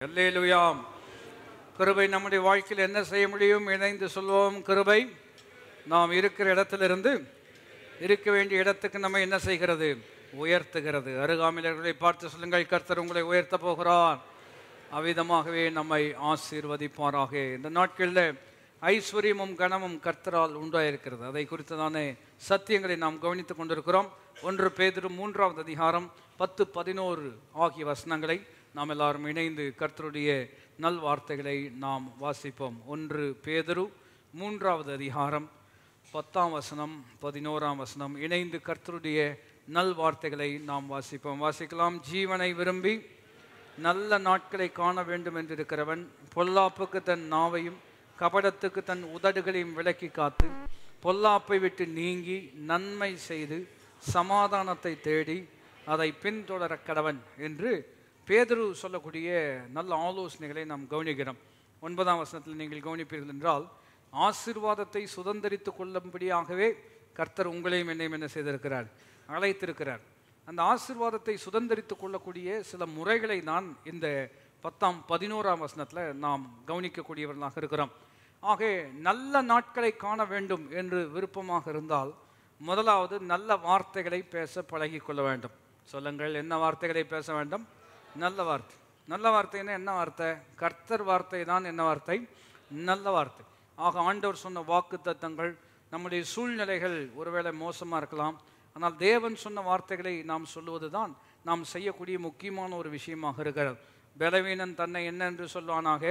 அல்லேலுயாம் கிருபை நம்முடைய வாழ்க்கையில் என்ன செய்ய முடியும் இணைந்து சொல்வோம் கிருபை நாம் இருக்கிற இடத்திலிருந்து இருக்க வேண்டிய இடத்துக்கு நம்ம என்ன செய்கிறது உயர்த்துகிறது அருகாமையர்களை பார்த்து சொல்லுங்கள் கர்த்தர் உங்களை உயர்த்த போகிறார் அவ்விதமாகவே நம்மை ஆசீர்வதிப்பாராக இந்த நாட்களில் ஐஸ்வர்யமும் கனமும் கர்த்தரால் உண்டாயிருக்கிறது அதை குறித்ததான சத்தியங்களை நாம் கவனித்துக் கொண்டிருக்கிறோம் ஒன்று பேதிரு மூன்றாவது அதிகாரம் பத்து பதினோரு ஆகிய வசனங்களை நாம் எல்லாரும் இணைந்து கர்த்தருடைய நல்வார்த்தைகளை நாம் வாசிப்போம் ஒன்று பேதுரு மூன்றாவது அதிகாரம் பத்தாம் வசனம் பதினோராம் வசனம் இணைந்து கர்த்தருடைய நல்வார்த்தைகளை நாம் வாசிப்போம் வாசிக்கலாம் ஜீவனை விரும்பி நல்ல நாட்களை காண வேண்டும் என்றிருக்கிறவன் பொல்லாப்புக்கு தன் நாவையும் கபடத்துக்கு தன் உதடுகளையும் விலக்கி காத்து பொல்லாப்பை விட்டு நீங்கி நன்மை செய்து சமாதானத்தை தேடி அதை பின்தொடர கடவன் என்று பேதுரு சொல்லக்கூடிய நல்ல ஆலோசனைகளை நாம் கவனிக்கிறோம் ஒன்பதாம் வசனத்தில் நீங்கள் கவனிப்பீர்கள் என்றால் ஆசீர்வாதத்தை சுதந்திரித்து கொள்ளும்படியாகவே கர்த்தர் உங்களையும் என்னையும் என்ன செய்திருக்கிறார் அழைத்திருக்கிறார் அந்த ஆசீர்வாதத்தை சுதந்திரித்து கொள்ளக்கூடிய சில முறைகளை நான் இந்த பத்தாம் பதினோராம் வசனத்தில் நாம் கவனிக்கக்கூடியவர்களாக இருக்கிறோம் ஆக நல்ல நாட்களை காண வேண்டும் என்று விருப்பமாக இருந்தால் முதலாவது நல்ல வார்த்தைகளை பேச பழகிக் கொள்ள வேண்டும் சொல்லுங்கள் என்ன வார்த்தைகளை பேச வேண்டும் நல்ல வார்த்தை நல்ல வார்த்தைன்னா என்ன வார்த்தை கர்த்தர் வார்த்தை தான் என்ன வார்த்தை நல்ல வார்த்தை ஆக ஆண்டவர் சொன்ன வாக்கு தத்தங்கள் நம்முடைய சூழ்நிலைகள் ஒருவேளை மோசமாக இருக்கலாம் ஆனால் தேவன் சொன்ன வார்த்தைகளை நாம் சொல்லுவது தான் நாம் செய்யக்கூடிய முக்கியமான ஒரு விஷயமாக இருக்கிறது பலவீனன் தன்னை என்ன என்று சொல்வானாக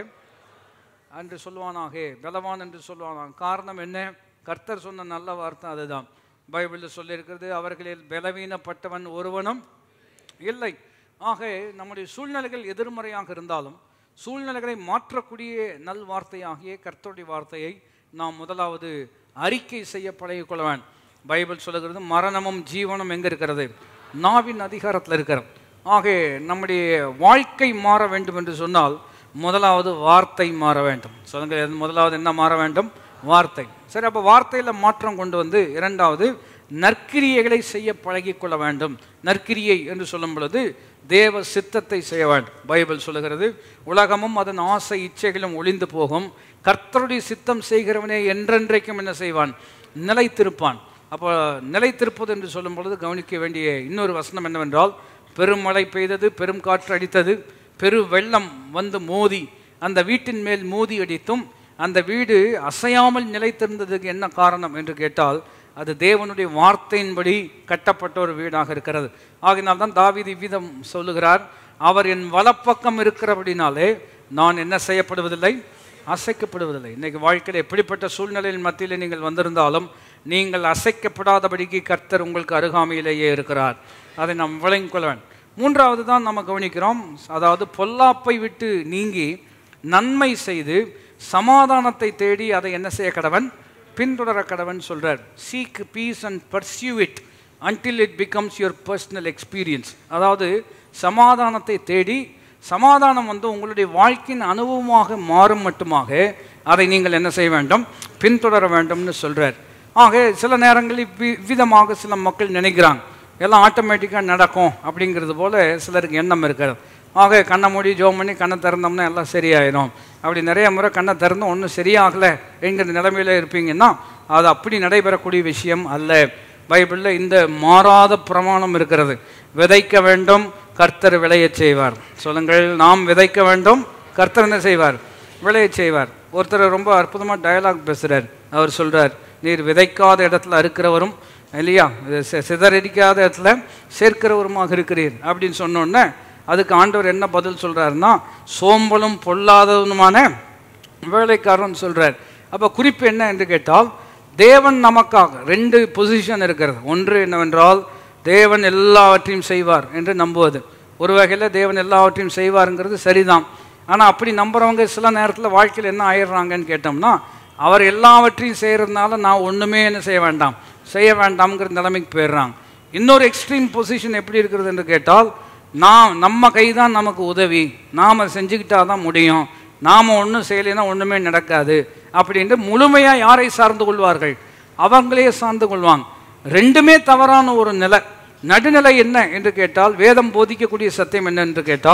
என்று சொல்வானாக பலவான் என்று சொல்வானாக காரணம் என்ன கர்த்தர் சொன்ன நல்ல வார்த்தை அதுதான் பைபிளில் சொல்லியிருக்கிறது அவர்களில் பலவீனப்பட்டவன் ஒருவனும் இல்லை ஆக நம்முடைய சூழ்நிலைகள் எதிர்மறையாக இருந்தாலும் சூழ்நிலைகளை மாற்றக்கூடிய நல் வார்த்தையாகிய கர்த்தருடைய வார்த்தையை நாம் முதலாவது அறிக்கை செய்ய பழகிக்கொள்ள வேண்டும் பைபிள் சொல்லுகிறது மரணமும் ஜீவனும் எங்கே இருக்கிறது நாவின் அதிகாரத்தில் இருக்கிறது ஆக நம்முடைய வாழ்க்கை மாற வேண்டும் என்று சொன்னால் முதலாவது வார்த்தை மாற வேண்டும் சொல்லுங்கள் முதலாவது என்ன மாற வேண்டும் வார்த்தை சரி அப்போ வார்த்தையில் மாற்றம் கொண்டு வந்து இரண்டாவது நற்கிரியைகளை செய்ய பழகிக்கொள்ள வேண்டும் நற்கிரியை என்று சொல்லும் பொழுது தேவ சித்தத்தை செய்ய வேண்டும் பைபிள் சொல்லுகிறது உலகமும் அதன் ஆசை இச்சைகளும் ஒளிந்து போகும் கர்த்தருடைய சித்தம் செய்கிறவனே என்றென்றைக்கும் என்ன செய்வான் நிலைத்திருப்பான் அப்போ நிலைத்திருப்பது என்று சொல்லும் பொழுது கவனிக்க வேண்டிய இன்னொரு வசனம் என்னவென்றால் பெரும் மழை பெய்தது பெரும் காற்று அடித்தது பெரு வெள்ளம் வந்து மோதி அந்த வீட்டின் மேல் மோதி அடித்தும் அந்த வீடு அசையாமல் நிலைத்திருந்ததுக்கு என்ன காரணம் என்று கேட்டால் அது தேவனுடைய வார்த்தையின்படி கட்டப்பட்ட ஒரு வீடாக இருக்கிறது ஆகினால் தான் தாவீது இவ்விதம் சொல்லுகிறார் அவர் என் வலப்பக்கம் இருக்கிறபடினாலே நான் என்ன செய்யப்படுவதில்லை அசைக்கப்படுவதில்லை இன்னைக்கு வாழ்க்கையில் எப்படிப்பட்ட சூழ்நிலையின் மத்தியில் நீங்கள் வந்திருந்தாலும் நீங்கள் அசைக்கப்படாதபடிக்கு கர்த்தர் உங்களுக்கு அருகாமையிலேயே இருக்கிறார் அதை நாம் விளங்கிக் கொள்ள வேண்டும் மூன்றாவது தான் நம்ம கவனிக்கிறோம் அதாவது பொல்லாப்பை விட்டு நீங்கி நன்மை செய்து சமாதானத்தை தேடி அதை என்ன செய்ய கடவன் பின்தொடர கடவன் சொல்றார் seek peace and pursue it until it becomes your personal experience அதாவது சமாதானத்தை தேடி சமாதானம் வந்து உங்களுடைய வாழ்க்கையின் அனுபவமாக மாறும் மட்டுமாக அதை நீங்கள் என்ன செய்ய வேண்டும் பின்தொடர வேண்டும்னு சொல்றார் ஆக சில நேரங்களில் விதமாக சில மக்கள் நினைக்கிறாங்க எல்லாம் ஆட்டோமேட்டிக்காக நடக்கும் அப்படிங்கிறது போல சிலருக்கு எண்ணம் இருக்கிறது ஆக கண்ணை மூடி ஜோம் பண்ணி கண்ணை திறந்தோம்னா எல்லாம் சரியாயிடும் அப்படி நிறைய முறை கண்ணை திறந்து ஒன்றும் சரியாகலை என்கிற நிலைமையில் இருப்பீங்கன்னா அது அப்படி நடைபெறக்கூடிய விஷயம் அல்ல பைபிளில் இந்த மாறாத பிரமாணம் இருக்கிறது விதைக்க வேண்டும் கர்த்தர் விளையச் செய்வார் சொல்லுங்கள் நாம் விதைக்க வேண்டும் கர்த்தர் என்ன செய்வார் விளையச் செய்வார் ஒருத்தர் ரொம்ப அற்புதமாக டயலாக் பேசுகிறார் அவர் சொல்கிறார் நீர் விதைக்காத இடத்துல அறுக்கிறவரும் இல்லையா சிதறடிக்காத இடத்துல சேர்க்கிறவருமாக இருக்கிறீர் அப்படின்னு சொன்னோன்னே அதுக்கு ஆண்டவர் என்ன பதில் சொல்கிறாருன்னா சோம்பலும் பொல்லாதவனுமான வேலைக்காரன் சொல்கிறார் அப்போ குறிப்பு என்ன என்று கேட்டால் தேவன் நமக்காக ரெண்டு பொசிஷன் இருக்கிறது ஒன்று என்னவென்றால் தேவன் எல்லாவற்றையும் செய்வார் என்று நம்புவது ஒரு வகையில் தேவன் எல்லாவற்றையும் செய்வாருங்கிறது சரிதான் ஆனால் அப்படி நம்புறவங்க சில நேரத்தில் வாழ்க்கையில் என்ன ஆயிடுறாங்கன்னு கேட்டோம்னா அவர் எல்லாவற்றையும் செய்கிறதுனால நான் ஒன்றுமே என்ன செய்ய வேண்டாம் செய்ய வேண்டாம்ங்கிற நிலைமைக்கு போயிடுறாங்க இன்னொரு எக்ஸ்ட்ரீம் பொசிஷன் எப்படி இருக்கிறது என்று கேட்டால் நாம் நம்ம கை தான் நமக்கு உதவி நாம் செஞ்சுக்கிட்டா தான் முடியும் நாம் ஒன்றும் செய்யலைன்னா ஒன்றுமே நடக்காது அப்படின்ட்டு முழுமையாக யாரை சார்ந்து கொள்வார்கள் அவங்களே சார்ந்து கொள்வாங்க ரெண்டுமே தவறான ஒரு நிலை நடுநிலை என்ன என்று கேட்டால் வேதம் போதிக்கக்கூடிய சத்தியம் என்ன என்று கேட்டால்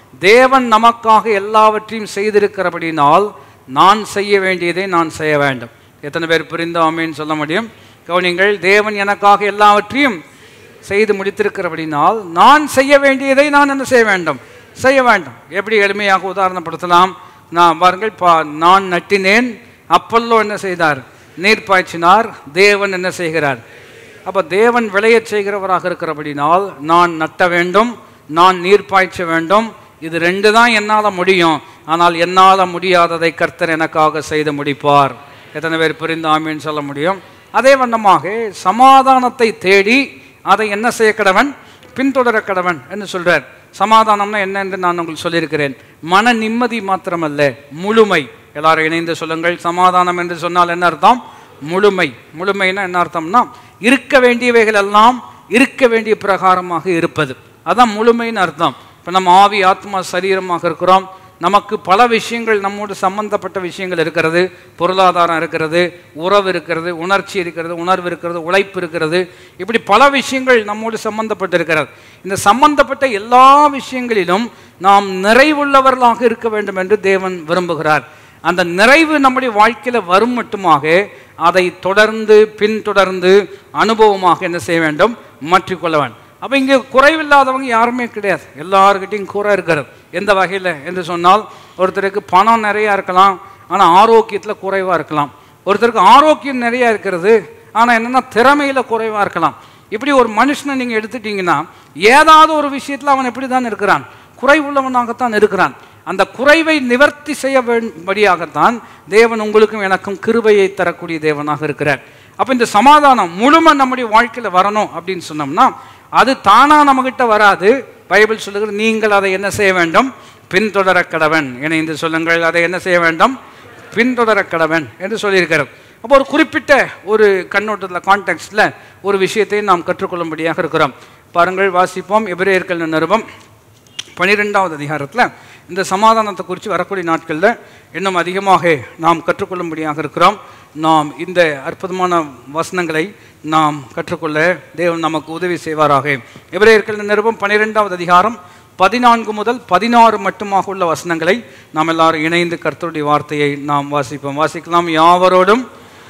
தேவன் நமக்காக எல்லாவற்றையும் செய்திருக்கிறபடினால் நான் செய்ய வேண்டியதை நான் செய்ய வேண்டும் எத்தனை பேர் புரிந்த ஆமேன்னு சொல்ல முடியும் கவனிங்கள் தேவன் எனக்காக எல்லாவற்றையும் செய்து முடித்திருக்கிறபடினால் நான் செய்ய வேண்டியதை நான் என்ன செய்ய வேண்டும் செய்ய வேண்டும் எப்படி எளிமையாக உதாரணப்படுத்தலாம் நான் பாருங்கள் பா நான் நட்டினேன் அப்பல்லோ என்ன செய்தார் நீர் பாய்ச்சினார் தேவன் என்ன செய்கிறார் அப்போ தேவன் விளையச் செய்கிறவராக இருக்கிறபடினால் நான் நட்ட வேண்டும் நான் நீர் பாய்ச்ச வேண்டும் இது ரெண்டு தான் என்னால் முடியும் ஆனால் என்னால் முடியாததை கர்த்தர் எனக்காக செய்து முடிப்பார் எத்தனை பேர் புரிந்து ஆமீன்னு சொல்ல முடியும் அதே வண்ணமாக சமாதானத்தை தேடி அதை என்ன செய்ய கடவன் பின்தொடர கடவன் என்று சொல்றார் சமாதானம்னா என்ன என்று நான் உங்களுக்கு சொல்லியிருக்கிறேன் மன நிம்மதி மாத்திரமல்ல முழுமை எல்லாரும் இணைந்து சொல்லுங்கள் சமாதானம் என்று சொன்னால் என்ன அர்த்தம் முழுமை முழுமைன்னா என்ன அர்த்தம்னா இருக்க வேண்டியவைகள் எல்லாம் இருக்க வேண்டிய பிரகாரமாக இருப்பது அதான் முழுமைன்னு அர்த்தம் இப்போ நம்ம ஆவி ஆத்மா சரீரமாக இருக்கிறோம் நமக்கு பல விஷயங்கள் நம்மோடு சம்பந்தப்பட்ட விஷயங்கள் இருக்கிறது பொருளாதாரம் இருக்கிறது உறவு இருக்கிறது உணர்ச்சி இருக்கிறது உணர்வு இருக்கிறது உழைப்பு இருக்கிறது இப்படி பல விஷயங்கள் நம்மோடு சம்பந்தப்பட்டு இருக்கிறது இந்த சம்பந்தப்பட்ட எல்லா விஷயங்களிலும் நாம் நிறைவுள்ளவர்களாக இருக்க வேண்டும் என்று தேவன் விரும்புகிறார் அந்த நிறைவு நம்முடைய வாழ்க்கையில் வரும் மட்டுமாக அதை தொடர்ந்து பின்தொடர்ந்து அனுபவமாக என்ன செய்ய வேண்டும் மாற்றிக்கொள்ள வேண்டும் அப்போ இங்கே குறைவில்லாதவங்க யாருமே கிடையாது எல்லாருக்கிட்டையும் குறை இருக்கிறது எந்த வகையில் என்று சொன்னால் ஒருத்தருக்கு பணம் நிறையா இருக்கலாம் ஆனால் ஆரோக்கியத்தில் குறைவாக இருக்கலாம் ஒருத்தருக்கு ஆரோக்கியம் நிறையா இருக்கிறது ஆனால் என்னென்னா திறமையில் குறைவாக இருக்கலாம் இப்படி ஒரு மனுஷனை நீங்கள் எடுத்துட்டீங்கன்னா ஏதாவது ஒரு விஷயத்தில் அவன் எப்படி தான் இருக்கிறான் குறைவுள்ளவனாகத்தான் இருக்கிறான் அந்த குறைவை நிவர்த்தி செய்ய வேண்டும்படியாகத்தான் தேவன் உங்களுக்கும் எனக்கும் கிருபையை தரக்கூடிய தேவனாக இருக்கிறார் அப்போ இந்த சமாதானம் முழுமை நம்முடைய வாழ்க்கையில் வரணும் அப்படின்னு சொன்னோம்னா அது தானாக நம்மகிட்ட வராது பைபிள் சொல்லுகிற நீங்கள் அதை என்ன செய்ய வேண்டும் பின்தொடர கடவன் இணைந்து சொல்லுங்கள் அதை என்ன செய்ய வேண்டும் பின்தொடர கடவன் என்று சொல்லியிருக்கிறது அப்போ ஒரு குறிப்பிட்ட ஒரு கண்ணோட்டத்தில் கான்டெக்ட்ல ஒரு விஷயத்தை நாம் கற்றுக்கொள்ளும்படியாக இருக்கிறோம் பாருங்கள் வாசிப்போம் எபிரேயர்கள் நிருபம் பனிரெண்டாவது அதிகாரத்தில் இந்த சமாதானத்தை குறித்து வரக்கூடிய நாட்களில் இன்னும் அதிகமாக நாம் கற்றுக்கொள்ளும்படியாக இருக்கிறோம் நாம் இந்த அற்புதமான வசனங்களை நாம் கற்றுக்கொள்ள தேவன் நமக்கு உதவி செய்வாராக எபிரேயர்கள் நிருபம் பனிரெண்டாவது அதிகாரம் பதினான்கு முதல் பதினாறு மட்டுமாக உள்ள வசனங்களை நாம் எல்லாரும் இணைந்து கர்த்தருடைய வார்த்தையை நாம் வாசிப்போம் வாசிக்கலாம் யாவரோடும்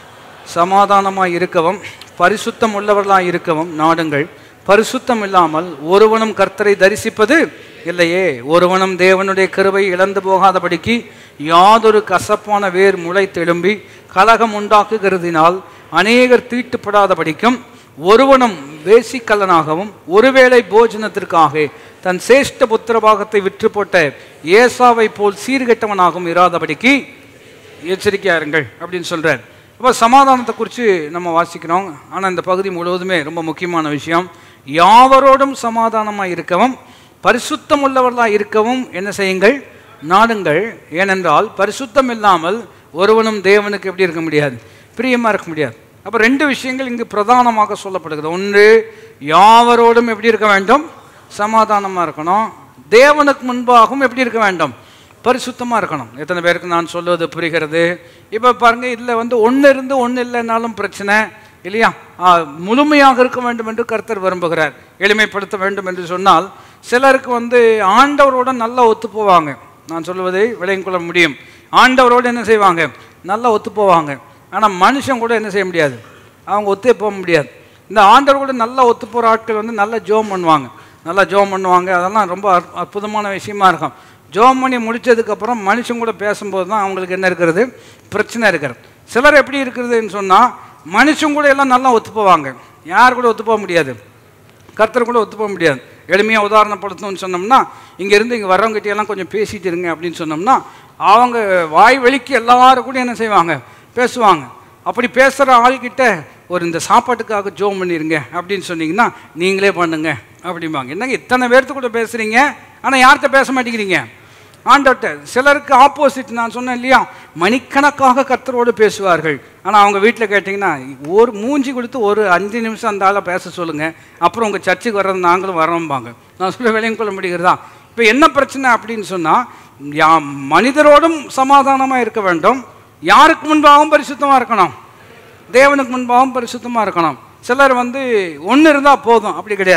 சமாதானமாய் இருக்கவும் பரிசுத்தம் உள்ளவர்களாய் இருக்கவும் நாடுங்கள் பரிசுத்தம் இல்லாமல் ஒருவனும் கர்த்தரை தரிசிப்பது இல்லையே ஒருவனும் தேவனுடைய கருவை இழந்து போகாதபடிக்கு யாதொரு கசப்பான வேர் முளை தெழும்பி கலகம் உண்டாக்குகிறதினால் அநேகர் தீட்டுப்படாதபடிக்கும் ஒருவனும் வேசிக்கல்லனாகவும் ஒருவேளை போஜனத்திற்காக தன் சேஷ்ட புத்திரபாகத்தை விற்று போட்ட ஏசாவை போல் சீர்கெட்டவனாகவும் இராதபடிக்கு எச்சரிக்கையா இருங்கள் அப்படின்னு சொல்றார் அப்போ சமாதானத்தை குறித்து நம்ம வாசிக்கிறோம் ஆனால் இந்த பகுதி முழுவதுமே ரொம்ப முக்கியமான விஷயம் யாவரோடும் சமாதானமாக இருக்கவும் பரிசுத்தம் உள்ளவர்களாக இருக்கவும் என்ன செய்யுங்கள் நாடுங்கள் ஏனென்றால் பரிசுத்தம் இல்லாமல் ஒருவனும் தேவனுக்கு எப்படி இருக்க முடியாது பிரியமாக இருக்க முடியாது அப்போ ரெண்டு விஷயங்கள் இங்கு பிரதானமாக சொல்லப்படுகிறது ஒன்று யாவரோடும் எப்படி இருக்க வேண்டும் சமாதானமாக இருக்கணும் தேவனுக்கு முன்பாகவும் எப்படி இருக்க வேண்டும் பரிசுத்தமாக இருக்கணும் எத்தனை பேருக்கு நான் சொல்லுவது புரிகிறது இப்போ பாருங்க இதில் வந்து ஒன்று இருந்து ஒன்று இல்லைனாலும் பிரச்சனை இல்லையா ஆ, முழுமையாக இருக்க வேண்டும் என்று கர்த்தர் விரும்புகிறார் எளிமைப்படுத்த வேண்டும் என்று சொன்னால் சிலருக்கு வந்து ஆண்டவரோட நல்லா ஒத்து போவாங்க நான் சொல்லுவதை விளையும் கொள்ள முடியும் ஆண்டவரோடு என்ன செய்வாங்க நல்லா ஒத்து போவாங்க ஆனால் மனுஷன் கூட என்ன செய்ய முடியாது அவங்க ஒத்தே போக முடியாது இந்த ஆண்டவர் கூட நல்லா ஒத்து போகிற ஆட்கள் வந்து நல்லா ஜோம் பண்ணுவாங்க நல்லா ஜோம் பண்ணுவாங்க அதெல்லாம் ரொம்ப அற்ப- அற்புதமான விஷயமா இருக்கும் ஜோம் பண்ணி முடிச்சதுக்கப்புறம் மனுஷன் கூட பேசும்போது தான் அவங்களுக்கு என்ன இருக்கிறது பிரச்சனை இருக்கிறது சிலர் எப்படி இருக்கிறதுன்னு சொன்னால் மனுஷன் கூட எல்லாம் நல்லா ஒத்து போவாங்க யார் கூட ஒத்து போக முடியாது கர்த்தர் கூட ஒத்து போக முடியாது எளிமையாக உதாரணப்படுத்தணும்னு சொன்னோம்னா இங்கேருந்து இங்கே வர்றவங்ககிட்ட எல்லாம் கொஞ்சம் பேசிட்டு இருங்க அப்படின்னு சொன்னோம்னா அவங்க வாய் வெளிக்கு எல்லாரும் கூட என்ன செய்வாங்க பேசுவாங்க அப்படி பேசுகிற ஆள்கிட்ட ஒரு இந்த சாப்பாட்டுக்காக ஜோம் பண்ணிருங்க அப்படின்னு சொன்னீங்கன்னா நீங்களே பண்ணுங்க அப்படிம்பாங்க என்னங்க இத்தனை பேர்த்து கூட பேசுகிறீங்க ஆனால் யார்கிட்ட பேச மாட்டேங்கிறீங்க ஆண்டவர்கிட்ட சிலருக்கு ஆப்போசிட் நான் சொன்னேன் இல்லையா மணிக்கணக்காக கர்த்தரோடு பேசுவார்கள் ஆனால் அவங்க வீட்டில் கேட்டிங்கன்னா ஒரு மூஞ்சி கொடுத்து ஒரு அஞ்சு நிமிஷம் அந்த ஆளை பேச சொல்லுங்கள் அப்புறம் உங்கள் சர்ச்சுக்கு வர்றது நாங்களும் வரோம்பாங்க நான் சொல்ல விளையும் கொள்ள முடிகிறதா இப்போ என்ன பிரச்சனை அப்படின்னு சொன்னால் யா மனிதரோடும் சமாதானமாக இருக்க வேண்டும் யாருக்கு முன்பாகவும் பரிசுத்தமாக இருக்கணும் தேவனுக்கு முன்பாகவும் பரிசுத்தமாக இருக்கணும் சிலர் வந்து ஒன்று இருந்தால் போதும் அப்படி கிடையாது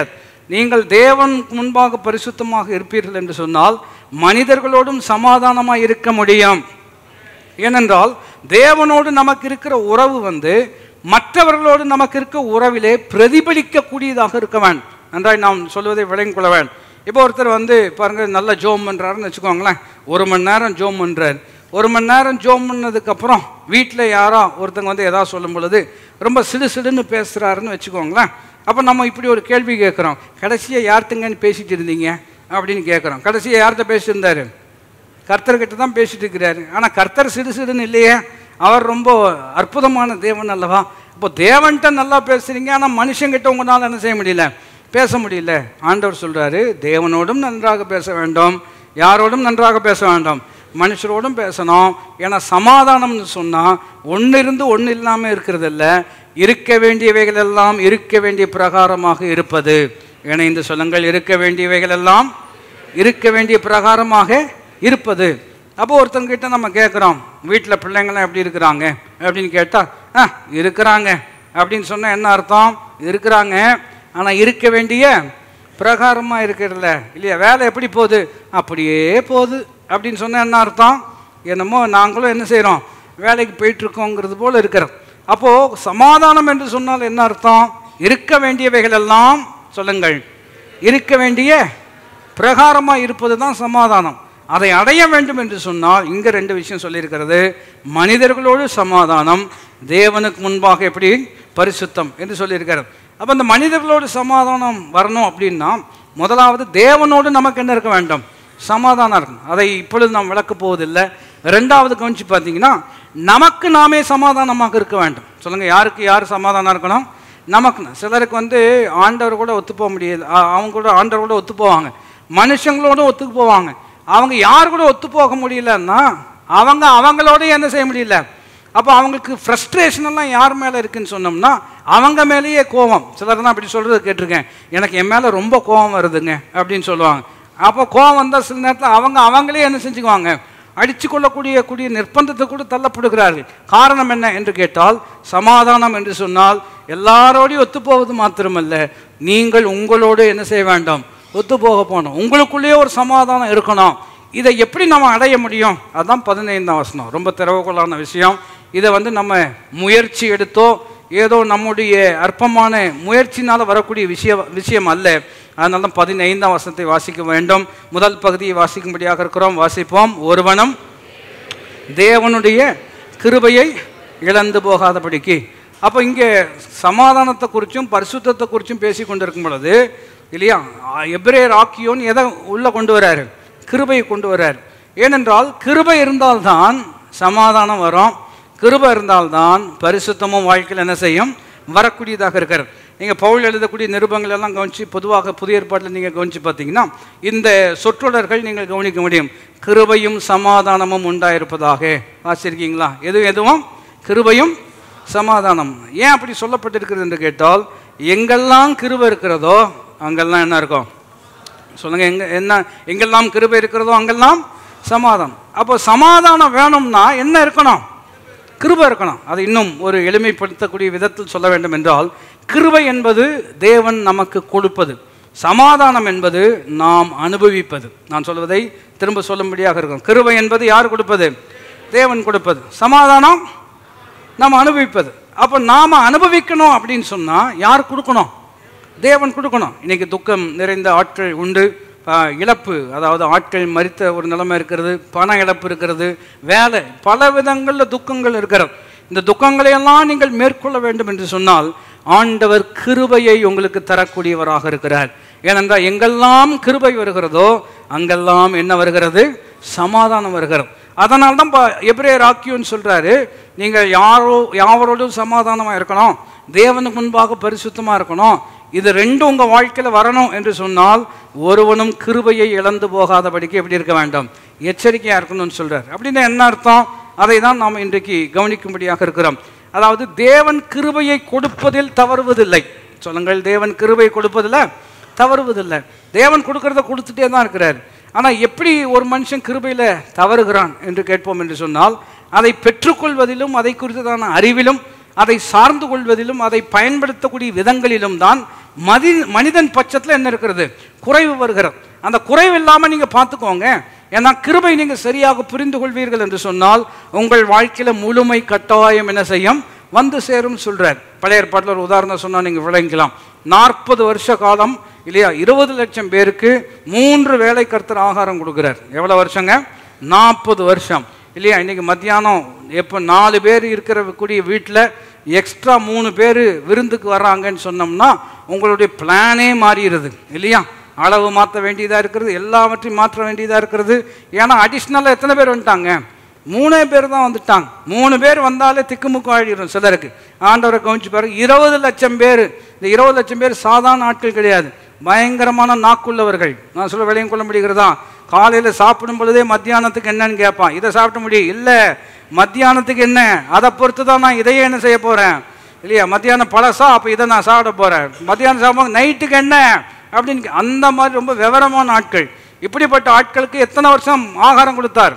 நீங்கள் தேவன் முன்பாக பரிசுத்தமாக இருப்பீர்கள் என்று சொன்னால் மனிதர்களோடும் சமாதானமாக இருக்க முடியும் ஏனென்றால் தேவனோடு நமக்கு இருக்கிற உறவு வந்து மற்றவர்களோடு நமக்கு இருக்க உறவிலே பிரதிபலிக்கக்கூடியதாக இருக்க வேண்டும் நன்றாய் நாம் சொல்வதை விளங்கிக் கொள்ள வேண்டும் இப்போ ஒருத்தர் வந்து பாருங்க நல்ல ஜோம் பண்ணுறாருன்னு வச்சுக்கோங்களேன் ஒரு மணி நேரம் ஜோம் பண்ணுறாரு ஒரு மணி நேரம் ஜோம் பண்ணதுக்கப்புறம் வீட்டில் யாரோ ஒருத்தங்க வந்து எதாவது சொல்லும் பொழுது ரொம்ப சிடு சிடுன்னு பேசுகிறாருன்னு வச்சுக்கோங்களேன் அப்போ நம்ம இப்படி ஒரு கேள்வி கேட்குறோம் கடைசியாக யார்கிட்டங்கன்னு பேசிட்டு இருந்தீங்க அப்படின்னு கேட்குறோம் கடைசியாக யார்கிட்ட பேசிட்டு இருந்தாரு கர்த்தர்கிட்ட தான் பேசிட்டு இருக்கிறாரு ஆனால் கர்த்தர் சிடு சிடுன்னு இல்லையே அவர் ரொம்ப அற்புதமான தேவன் அல்லவா இப்போ தேவன்கிட்ட நல்லா பேசுறீங்க ஆனால் மனுஷங்கிட்ட உங்களால் என்ன செய்ய முடியல பேச முடியல ஆண்டவர் சொல்றாரு தேவனோடும் நன்றாக பேச வேண்டும் யாரோடும் நன்றாக பேச வேண்டும் மனுஷரோடும் பேசணும் ஏன்னா சமாதானம்னு சொன்னால் ஒன்று இருந்து ஒன்று இல்லாமல் இருக்கிறது இல்ல இருக்க வேண்டியவைகள் எல்லாம் இருக்க வேண்டிய பிரகாரமாக இருப்பது இணைந்து சொல்லுங்கள் இருக்க வேண்டியவைகள் எல்லாம் இருக்க வேண்டிய பிரகாரமாக இருப்பது அப்போ ஒருத்தங்கிட்ட நம்ம கேட்குறோம் வீட்டில் பிள்ளைங்களாம் எப்படி இருக்கிறாங்க அப்படின்னு கேட்டால் ஆ இருக்கிறாங்க அப்படின்னு சொன்னால் என்ன அர்த்தம் இருக்கிறாங்க ஆனால் இருக்க வேண்டிய பிரகாரமாக இருக்கிறதில்ல இல்லையா வேலை எப்படி போகுது அப்படியே போகுது அப்படின்னு சொன்னால் என்ன அர்த்தம் என்னமோ நாங்களும் என்ன செய்கிறோம் வேலைக்கு போயிட்டுருக்கோங்கிறது போல் இருக்கிறோம் அப்போது சமாதானம் என்று சொன்னால் என்ன அர்த்தம் இருக்க வேண்டியவைகள் எல்லாம் சொல்லுங்கள் இருக்க வேண்டிய பிரகாரமாக இருப்பது தான் சமாதானம் அதை அடைய வேண்டும் என்று சொன்னால் இங்கே ரெண்டு விஷயம் சொல்லியிருக்கிறது மனிதர்களோடு சமாதானம் தேவனுக்கு முன்பாக எப்படி பரிசுத்தம் என்று சொல்லியிருக்கிறது அப்போ அந்த மனிதர்களோடு சமாதானம் வரணும் அப்படின்னா முதலாவது தேவனோடு நமக்கு என்ன இருக்க வேண்டும் சமாதானம் இருக்கணும் அதை இப்பொழுது நாம் விளக்க போவதில்லை ரெண்டாவது கவனிச்சு பார்த்தீங்கன்னா நமக்கு நாமே சமாதானமாக இருக்க வேண்டும் சொல்லுங்கள் யாருக்கு யார் சமாதானம் இருக்கணும் நமக்கு சிலருக்கு வந்து ஆண்டவர் கூட ஒத்து போக முடியாது அ- அவங்க கூட ஆண்டவர் கூட ஒத்து போவாங்க மனுஷங்களோட ஒத்துக்கு போவாங்க அவங்க யார் கூட ஒத்து போக முடியலன்னா அவங்க அவங்களோட என்ன செய்ய முடியல அப்போ அவங்களுக்கு ஃப்ரஸ்ட்ரேஷன் எல்லாம் யார் மேலே இருக்குன்னு சொன்னோம்னா அவங்க மேலேயே கோவம் சிலர் தான் அப்படி சொல்கிறது கேட்டிருக்கேன் எனக்கு என் மேலே ரொம்ப கோவம் வருதுங்க அப்படின்னு சொல்லுவாங்க அப்போ கோவம் வந்தால் சில நேரத்தில் அவங்க அவங்களே என்ன செஞ்சுக்குவாங்க அடித்து கொள்ளக்கூடிய கூடிய நிர்பந்தத்தை கூட தள்ளப்படுகிறார்கள் காரணம் என்ன என்று கேட்டால் சமாதானம் என்று சொன்னால் எல்லாரோடையும் ஒத்துப்போவது மாத்திரமல்ல நீங்கள் உங்களோடு என்ன செய்ய வேண்டாம் ஒத்து போக போகணும் உங்களுக்குள்ளேயே ஒரு சமாதானம் இருக்கணும் இதை எப்படி நம்ம அடைய முடியும் அதுதான் பதினைந்தாம் வசனம் ரொம்ப திறவுகோலான விஷயம் இதை வந்து நம்ம முயற்சி எடுத்தோ ஏதோ நம்முடைய அற்பமான முயற்சினால் வரக்கூடிய விஷயம் விஷயம் அல்ல அதனால தான் பதினைந்தாம் வசனத்தை வாசிக்க வேண்டும் முதல் பகுதியை வாசிக்கும்படியாக இருக்கிறோம் வாசிப்போம் ஒருவனும் தேவனுடைய கிருபையை இழந்து போகாதபடிக்கு அப்போ இங்கே சமாதானத்தை குறித்தும் பரிசுத்தத்தை குறித்தும் பேசி கொண்டிருக்கும் பொழுது இல்லையா எப்ரேர் ஆக்கியோன் எதை உள்ளே கொண்டு வராரு கிருபையை கொண்டு வராரு ஏனென்றால் கிருபை இருந்தால்தான் சமாதானம் வரும் கிருபை இருந்தால்தான் பரிசுத்தமும் வாழ்க்கையில் என்ன செய்யும் வரக்கூடியதாக இருக்கிறது நீங்கள் பவுல் எழுதக்கூடிய நிருபங்கள் எல்லாம் கவனித்து பொதுவாக புதிய ஏற்பாட்டில் நீங்கள் கவனித்து பார்த்தீங்கன்னா இந்த சொற்றொடர்கள் நீங்கள் கவனிக்க முடியும் கிருபையும் சமாதானமும் உண்டாயிருப்பதாக வாசிருக்கீங்களா எது எதுவும் கிருபையும் சமாதானம் ஏன் அப்படி சொல்லப்பட்டிருக்கிறது என்று கேட்டால் எங்கெல்லாம் கிருபை இருக்கிறதோ அங்கெல்லாம் என்ன இருக்கும் சொல்லுங்க எங்க என்ன எங்கெல்லாம் கிருபை இருக்கிறதோ அங்கெல்லாம் சமாதானம் அப்போ சமாதானம் வேணும்னா என்ன இருக்கணும் கிருபை இருக்கணும் அது இன்னும் ஒரு எளிமைப்படுத்தக்கூடிய விதத்தில் சொல்ல வேண்டும் என்றால் கிருபை என்பது தேவன் நமக்கு கொடுப்பது சமாதானம் என்பது நாம் அனுபவிப்பது நான் சொல்வதை திரும்ப சொல்லும்படியாக இருக்கும் கிருபை என்பது யார் கொடுப்பது தேவன் கொடுப்பது சமாதானம் நாம் அனுபவிப்பது அப்போ நாம் அனுபவிக்கணும் அப்படின்னு சொன்னால் யார் கொடுக்கணும் தேவன் கொடுக்கணும் இன்னைக்கு துக்கம் நிறைந்த ஆட்கள் உண்டு ஆ, இழப்பு அதாவது ஆட்கள் மறித்த ஒரு நிலைமை இருக்கிறது பண இழப்பு இருக்கிறது வேலை பல விதங்களில் துக்கங்கள் இருக்கிறது இந்த துக்கங்களையெல்லாம் நீங்கள் மேற்கொள்ள வேண்டும் என்று சொன்னால் ஆண்டவர் கிருபையை உங்களுக்கு தரக்கூடியவராக இருக்கிறார் ஏனென்றால் எங்கெல்லாம் கிருபை வருகிறதோ அங்கெல்லாம் என்ன வருகிறது சமாதானம் வருகிறது அதனால தான் எப்ரேயர் ஆக்கியோன்னு சொல்றாரு நீங்கள் யாரோ யாவரோடும் சமாதானமாக இருக்கணும் தேவனுக்கு முன்பாக பரிசுத்தமாக இருக்கணும் இது ரெண்டும் உங்கள் வாழ்க்கையில் வரணும் என்று சொன்னால் ஒருவனும் கிருபையை இழந்து போகாதபடிக்கு எப்படி இருக்க வேண்டாம் எச்சரிக்கையாக இருக்கணும்னு சொல்றார் அப்படின்னா என்ன அர்த்தம் அதை தான் நாம் இன்றைக்கு கவனிக்கும்படியாக இருக்கிறோம் அதாவது தேவன் கிருபையை கொடுப்பதில் தவறுவதில்லை சொல்லுங்கள் தேவன் கிருபை கொடுப்பதில் தவறுவதில்லை தேவன் கொடுக்கறத கொடுத்துட்டே தான் இருக்கிறார் ஆனால் எப்படி ஒரு மனுஷன் கிருபையில் தவறுகிறான் என்று கேட்போம் என்று சொன்னால் அதை பெற்றுக்கொள்வதிலும் அதை குறித்ததான அறிவிலும் அதை சார்ந்து கொள்வதிலும் அதை பயன்படுத்தக்கூடிய விதங்களிலும் தான் மதி மனிதன் பட்சத்தில் என்ன இருக்கிறது குறைவு வருகிறது அந்த குறைவு இல்லாமல் நீங்கள் பார்த்துக்கோங்க ஏன்னா கிருபை நீங்கள் சரியாக புரிந்து கொள்வீர்கள் என்று சொன்னால் உங்கள் வாழ்க்கையில் முழுமை கட்டாயம் என்ன செய்யும் வந்து சேரும் சொல்றார் பழைய ஏற்பாட்டில் ஒரு உதாரணம் சொன்னால் நீங்கள் விளங்கிக்கலாம் நாற்பது வருஷ காலம் இல்லையா இருபது லட்சம் பேருக்கு மூன்று வேலை கர்த்தர் ஆகாரம் கொடுக்குறார் எவ்வளோ வருஷங்க நாற்பது வருஷம் இல்லையா இன்னைக்கு மத்தியானம் எப்போ நாலு பேர் இருக்கிற கூடிய வீட்டில் எக்ஸ்ட்ரா மூணு பேர் விருந்துக்கு வர்றாங்கன்னு சொன்னோம்னா உங்களுடைய பிளானே மாறிடுது இல்லையா அளவு மாற்ற வேண்டியதாக இருக்கிறது எல்லாவற்றையும் மாற்ற வேண்டியதாக இருக்கிறது ஏன்னா அடிஷ்னலாக எத்தனை பேர் வந்துட்டாங்க மூணே பேர் தான் வந்துட்டாங்க மூணு பேர் வந்தாலே திக்குமுக்கு ஆழிடும் சிலருக்கு ஆண்டவரை கவனிச்சு பாருங்க இருபது லட்சம் பேர் இந்த இருபது லட்சம் பேர் சாதாரண ஆட்கள் கிடையாது பயங்கரமான நாக்குள்ளவர்கள் நான் சொல்ல விளையும் கொள்ள முடிகிறதா காலையில் சாப்பிடும் பொழுதே மத்தியானத்துக்கு என்னன்னு கேட்பான் இதை சாப்பிட முடியும் இல்லை மத்தியானத்துக்கு என்ன அதை பொறுத்து தான் நான் இதையே என்ன செய்ய போகிறேன் இல்லையா மத்தியானம் பழசா அப்போ இதை நான் சாப்பிட போகிறேன் மத்தியானம் சாப்பிடும் நைட்டுக்கு என்ன அப்படின்னு கே- அந்த மாதிரி ரொம்ப விவரமான ஆட்கள் இப்படிப்பட்ட ஆட்களுக்கு எத்தனை வருஷம் ஆகாரம் கொடுத்தார்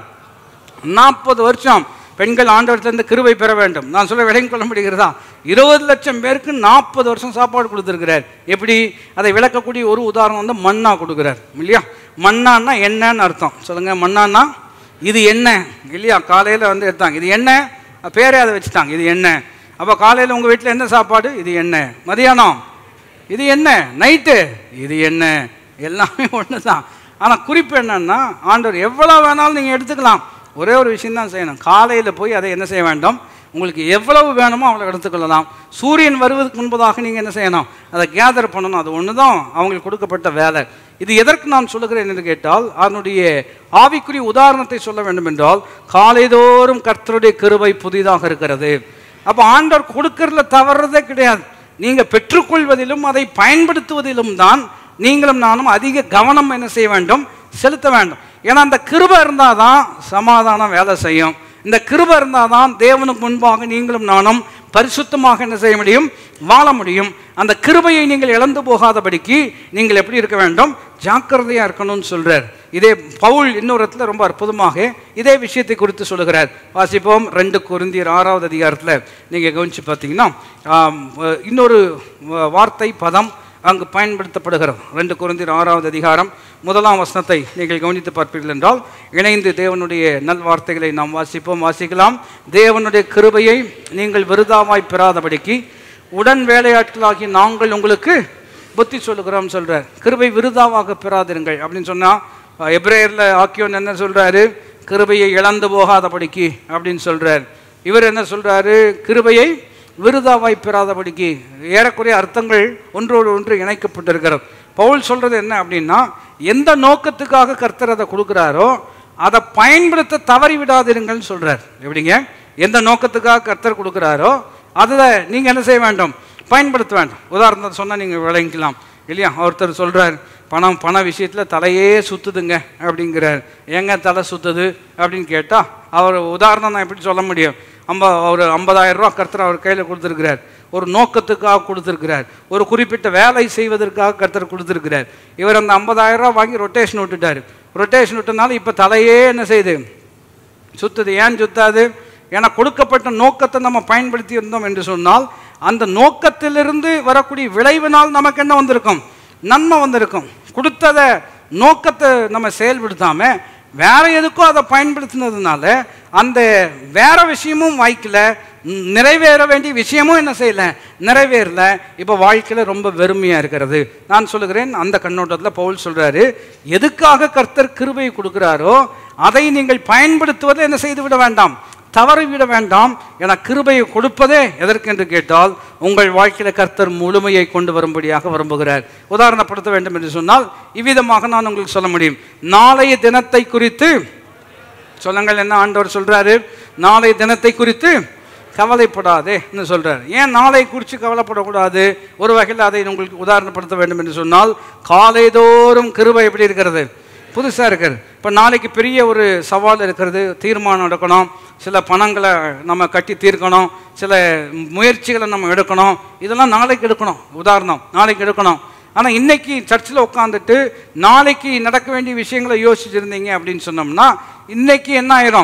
நாற்பது வருஷம் பெண்கள் ஆண்டவரத்திலிருந்து கிருபை பெற வேண்டும் நான் சொல்ல விளங்கிக் கொள்ள முடிகிறதா இருபது லட்சம் பேருக்கு நாற்பது வருஷம் சாப்பாடு கொடுத்துருக்கிறார் எப்படி அதை விளக்கக்கூடிய ஒரு உதாரணம் வந்து மண்ணா கொடுக்குறார் இல்லையா மண்ணான்னா என்னன்னு அர்த்தம் சொல்லுங்க மண்ணான்னா இது என்ன இல்லையா காலையில் வந்து எடுத்தாங்க இது என்ன பேரே அதை வச்சுட்டாங்க இது என்ன அப்போ காலையில் உங்கள் வீட்டில் என்ன சாப்பாடு இது என்ன மதியானம் இது என்ன நைட்டு இது என்ன எல்லாமே ஒன்று தான் ஆனால் குறிப்பு என்னன்னா ஆண்டவர் எவ்வளோ வேணாலும் நீங்கள் எடுத்துக்கலாம் ஒரே ஒரு விஷயம் தான் செய்யணும் காலையில் போய் அதை என்ன செய்ய வேண்டும் உங்களுக்கு எவ்வளவு வேணுமோ அவ்வளோ எடுத்துக்கொள்ளலாம் சூரியன் வருவதற்கு முன்பதாக நீங்கள் என்ன செய்யணும் அதை கேதர் பண்ணணும் அது ஒன்று தான் அவங்களுக்கு கொடுக்கப்பட்ட வேலை இது எதற்கு நான் சொல்லுகிறேன் என்று கேட்டால் அதனுடைய ஆவிக்குரிய உதாரணத்தை சொல்ல வேண்டும் என்றால் காலைதோறும் கர்த்தருடைய கிருபை புதிதாக இருக்கிறது அப்போ ஆண்டவர் கொடுக்கறதுல தவறுறதே கிடையாது நீங்க பெற்றுக்கொள்வதிலும் அதை பயன்படுத்துவதிலும் தான் நீங்களும் நானும் அதிக கவனம் என்ன செய்ய வேண்டும் செலுத்த வேண்டும் ஏன்னா அந்த கிருபை இருந்தால் தான் சமாதானம் வேலை செய்யும் இந்த கிருபை இருந்தால் தான் தேவனுக்கு முன்பாக நீங்களும் நானும் பரிசுத்தமாக என்ன செய்ய முடியும் வாழ முடியும் அந்த கிருபையை நீங்கள் இழந்து போகாதபடிக்கு நீங்கள் எப்படி இருக்க வேண்டும் ஜாக்கிரதையா இருக்கணும்னு சொல்றார் இதே பவுல் இன்னொரு இடத்துல ரொம்ப அற்புதமாக இதே விஷயத்தை குறித்து சொல்லுகிறார் வாசிப்போம் ரெண்டு குருந்தியர் ஆறாவது அதிகாரத்தில் நீங்கள் கவனிச்சு பார்த்தீங்கன்னா ஆம், அஹ், இன்னொரு வ- வார்த்தை பதம் அங்கு பயன்படுத்தப்படுகிறது ரெண்டு குருந்தியர் ஆறாவது அதிகாரம் முதலாம் வசனத்தை நீங்கள் கவனித்து பார்ப்பீர்கள் என்றால் இணைந்து தேவனுடைய நல்வார்த்தைகளை நாம் வாசிப்போம் வாசிக்கலாம் தேவனுடைய கிருபையை நீங்கள் விருதாவாய் பெறாதபடிக்கு உடன் வேலையாட்களாகி நாங்கள் உங்களுக்கு புத்தி சொல்லுகிறோம் சொல்றார் கிருபை விருதாவாக பெறாதிருங்கள் அப்படின்னு சொன்னா அஹ், எபிரேயர்ல ஆக்கியோன் என்ன சொல்றாரு கிருபையை இழந்து போகாதபடிக்கு அப்படின்னு சொல்றார் இவர் என்ன சொல்றாரு கிருபையை விருதாவாய் பெறாதபடிக்கு ஏறக்குறைய அர்த்தங்கள் ஒன்றோடு ஒன்று இணைக்கப்பட்டிருக்கிறது பவுல் சொல்றது என்ன அப்படின்னா எந்த நோக்கத்துக்காக கர்த்தர் அதை கொடுக்குறாரோ அதை பயன்படுத்த தவறி விடாதிருங்கள்னு சொல்றார் எப்படிங்க எந்த நோக்கத்துக்காக கர்த்தர் கொடுக்குறாரோ அதை நீங்க என்ன செய்ய வேண்டும் பயன்படுத்த வேண்டும் உதாரணத்தை சொன்னா நீங்க விளங்கிக்கலாம் இல்லையா ஒருத்தர் சொல்றார் பணம் பண விஷயத்துல தலையே சுத்துதுங்க அப்படிங்கிறார் ஏங்க தலை சுத்துது அப்படின்னு கேட்டா அவர் உதாரணம் நான் எப்படி சொல்ல முடியும் ஐம்ப ஒரு ஐம்பதாயிரம் ரூபா கர்த்தர் அவர் கையில் கொடுத்துருக்கிறார் ஒரு நோக்கத்துக்காக கொடுத்துருக்கிறார் ஒரு குறிப்பிட்ட வேலை செய்வதற்காக கர்த்தர் கொடுத்துருக்கிறார் இவர் அந்த ஐம்பதாயிரம் ரூபா வாங்கி ரொட்டேஷன் விட்டுட்டார் ரொட்டேஷன் விட்டனால இப்போ தலையே என்ன செய்யுது சுத்துது ஏன் சுத்தாது ஏன்னா கொடுக்கப்பட்ட நோக்கத்தை நம்ம பயன்படுத்தி இருந்தோம் என்று சொன்னால் அந்த நோக்கத்திலிருந்து வரக்கூடிய விளைவினால் நமக்கு என்ன வந்திருக்கும் நன்மை வந்திருக்கும் கொடுத்ததை நோக்கத்தை நம்ம செயல்படுத்தாம வேற எதுக்கோ அதை பயன்படுத்தினதுனால அந்த வேற விஷயமும் வாய்க்கல ம், நிறைவேற வேண்டிய விஷயமும் என்ன செய்யல நிறைவேறல இப்போ வாழ்க்கையில ரொம்ப வெறுமையா இருக்கிறது நான் சொல்லுகிறேன் அந்த கண்ணோட்டத்தில் பவுல் சொல்றாரு எதுக்காக கர்த்தர் கிருபை கொடுக்கிறாரோ அதை நீங்கள் பயன்படுத்துவதை என்ன செய்து விட வேண்டாம் தவறி விட வேண்டாம் என கிருபையை கொடுப்பதே எதற்கு என்று கேட்டால் உங்கள் வாழ்க்கையில கர்த்தர் முழுமையை கொண்டு வரும்படியாக விரும்புகிறார் உதாரணப்படுத்த வேண்டும் என்று சொன்னால் இவ்விதமாக நான் உங்களுக்கு சொல்ல முடியும் நாளைய தினத்தை குறித்து சொல்லுங்கள் என்ன ஆண்டவர் சொல்றாரு நாளை தினத்தை குறித்து கவலைப்படாதே என்று சொல்றாரு ஏன் நாளை குறித்து கவலைப்படக்கூடாது ஒரு வகையில் அதை உங்களுக்கு உதாரணப்படுத்த வேண்டும் என்று சொன்னால் காலைதோறும் கிருபை எப்படி இருக்கிறது புதுசாக இருக்கிறது இப்போ நாளைக்கு பெரிய ஒரு சவால் இருக்கிறது தீர்மானம் எடுக்கணும் சில பணங்களை நம்ம கட்டி தீர்க்கணும் சில முயற்சிகளை நம்ம எடுக்கணும் இதெல்லாம் நாளைக்கு எடுக்கணும் உதாரணம் நாளைக்கு எடுக்கணும் ஆனால் இன்னைக்கு சர்ச்சில் உட்காந்துட்டு நாளைக்கு நடக்க வேண்டிய விஷயங்களை யோசிச்சிருந்தீங்க அப்படின்னு சொன்னோம்னா இன்னைக்கு என்ன ஆயிரும்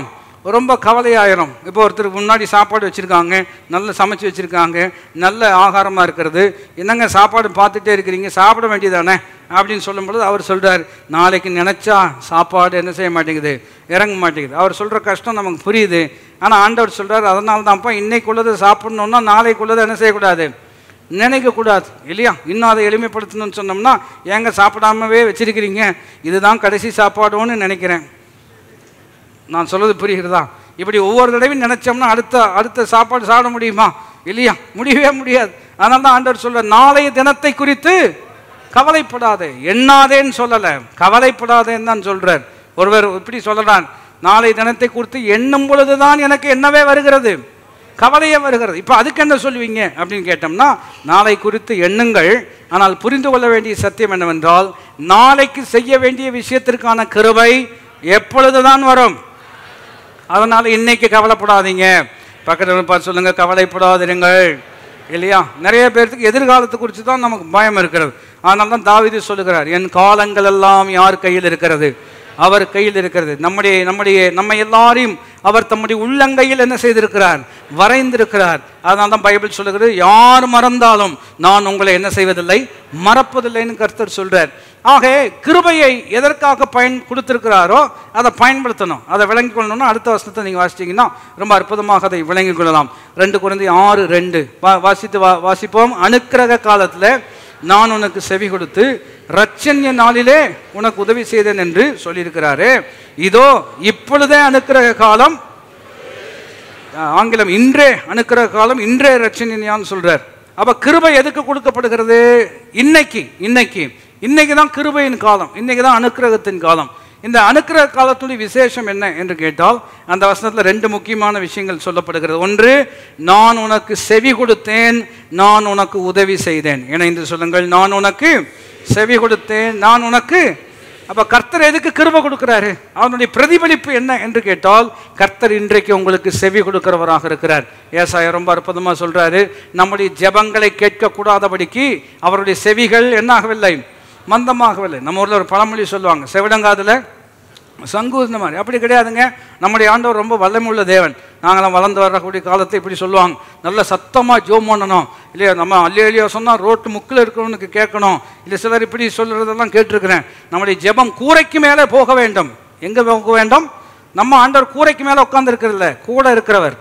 ரொம்ப கவலையாயிரும் இப்போ ஒருத்தருக்கு முன்னாடி சாப்பாடு வச்சுருக்காங்க நல்ல சமைச்சு வச்சுருக்காங்க நல்ல ஆகாரமாக இருக்கிறது என்னங்க சாப்பாடு பார்த்துட்டே இருக்கிறீங்க சாப்பிட வேண்டியதானே அப்படின்னு சொல்லும்பொழுது அவர் சொல்றார் நாளைக்கு நினச்சா சாப்பாடு என்ன செய்ய மாட்டேங்குது இறங்க மாட்டேங்குது அவர் சொல்கிற கஷ்டம் நமக்கு புரியுது ஆனால் ஆண்டவர் சொல்றார் அதனால தான்ப்பா இன்னைக்குள்ளதை சாப்பிடணுன்னா நாளைக்குள்ளதை என்ன செய்யக்கூடாது நினைக்கக்கூடாது இல்லையா இன்னும் அதை எளிமைப்படுத்தணும்னு சொன்னோம்னா ஏங்க சாப்பிடாமவே வச்சிருக்கிறீங்க இதுதான் கடைசி சாப்பாடுன்னு நினைக்கிறேன் நான் சொல்றது புரிகிறதா இப்படி ஒவ்வொரு தடவையும் நினைச்சோம்னா அடுத்த அடுத்த சாப்பாடு சாப்பிட முடியுமா இல்லையா முடியவே முடியாது அதனால தான் ஆண்டவர் சொல்ற நாளைய தினத்தை குறித்து கவலைப்படாதே எண்ணாதேன்னு சொல்லல கவலைப்படாதேன்னு தான் சொல்றார் ஒருவர் இப்படி சொல்லலாம் நாளை தினத்தை குறித்து எண்ணும் பொழுதுதான் எனக்கு என்னவே வருகிறது கவலையே வருகிறது இப்போ அதுக்கு என்ன சொல்லுவீங்க அப்படின்னு கேட்டோம்னா நாளை குறித்து எண்ணுங்கள் ஆனால் புரிந்து கொள்ள வேண்டிய சத்தியம் என்னவென்றால் நாளைக்கு செய்ய வேண்டிய விஷயத்திற்கான கிருபை எப்பொழுதுதான் வரும் அதனால இன்னைக்கு கவலைப்படாதீங்க பக்கத்தில் பார்த்து சொல்லுங்க கவலைப்படாதிருங்கள் இல்லையா நிறைய பேர்த்துக்கு எதிர்காலத்தை குறித்து தான் நமக்கு பயம் இருக்கிறது அதனால தான் தாவீது சொல்லுகிறார் என் காலங்கள் எல்லாம் யார் கையில் இருக்கிறது அவர் கையில் இருக்கிறது நம்முடைய நம்முடைய நம்ம எல்லாரையும் அவர் தம்முடைய உள்ளங்கையில் என்ன செய்திருக்கிறார் வரைந்திருக்கிறார் அதனால தான் பைபிள் சொல்லுகிறது யார் மறந்தாலும் நான் உங்களை என்ன செய்வதில்லை மறப்பதில்லைன்னு கர்த்தர் சொல்றார் ஆக கிருபையை எதற்காக பயன் கொடுத்திருக்கிறாரோ அதை பயன்படுத்தணும் அதை விளங்கிக் கொள்ளணும்னா அடுத்த வசனத்தை நீங்கள் வாசிச்சீங்கன்னா ரொம்ப அற்புதமாக அதை விளங்கிக் கொள்ளலாம் ரெண்டு குழந்தை ஆறு ரெண்டு வா வாசித்து வா வாசிப்போம் அனுக்கிரக காலத்தில் நான் உனக்கு செவி கொடுத்து ரட்சண்ய நாளிலே உனக்கு உதவி செய்தேன் என்று சொல்லியிருக்கிறாரு இதோ இப்பொழுதே அனுக்கிரக காலம் அஹ், ஆங்கிலம் இன்றே அனுக்கிரக காலம் இன்றே ரட்சணியான்னு சொல்றார் அப்ப கிருபை எதுக்கு கொடுக்கப்படுகிறது இன்னைக்கு இன்னைக்கு இன்னைக்கு தான் கிருபையின் காலம் இன்னைக்கு தான் அனுக்கிரகத்தின் காலம் இந்த அனுக்கிரக காலத்துடைய விசேஷம் என்ன என்று கேட்டால் அந்த வசனத்தில் ரெண்டு முக்கியமான விஷயங்கள் சொல்லப்படுகிறது ஒன்று நான் உனக்கு செவி கொடுத்தேன் நான் உனக்கு உதவி செய்தேன் இணைந்து சொல்லுங்கள் நான் உனக்கு செவி கொடுத்தேன் நான் உனக்கு அப்ப கர்த்தர் எதுக்கு கிருபை கொடுக்கிறாரு அவனுடைய பிரதிபலிப்பு என்ன என்று கேட்டால் கர்த்தர் இன்றைக்கு உங்களுக்கு செவி கொடுக்கிறவராக இருக்கிறார் ஏசாயா ரொம்ப அற்புதமா சொல்றாரு நம்முடைய ஜெபங்களை கேட்க கூடாதபடிக்கு அவருடைய செவிகள் என்னாகவில்லை மந்தமாகவில்லை நம்ம ஊர்ல ஒரு பழமொழி சொல்லுவாங்க செவிடங்காதுல சங்கூர்ந்த மாதிரி அப்படி கிடையாதுங்க நம்முடைய ஆண்டவர் ரொம்ப வல்லமுள்ள தேவன் நாங்களாம் வளர்ந்து வரக்கூடிய காலத்தை இப்படி சொல்லுவாங்க நல்ல சத்தமாக ஜோம் பண்ணணும் இல்லையா நம்ம அல்லி அள்ளியா சொன்னால் ரோட்டு முக்கில் இருக்கிறவனுக்கு கேட்கணும் இல்லை சிலர் இப்படி சொல்கிறதெல்லாம் கேட்டிருக்கிறேன் நம்முடைய ஜெபம் கூரைக்கு மேலே போக வேண்டும் எங்கே போக வேண்டும் நம்ம ஆண்டவர் கூரைக்கு மேலே உட்காந்துருக்கிறதில்ல கூட இருக்கிறவர்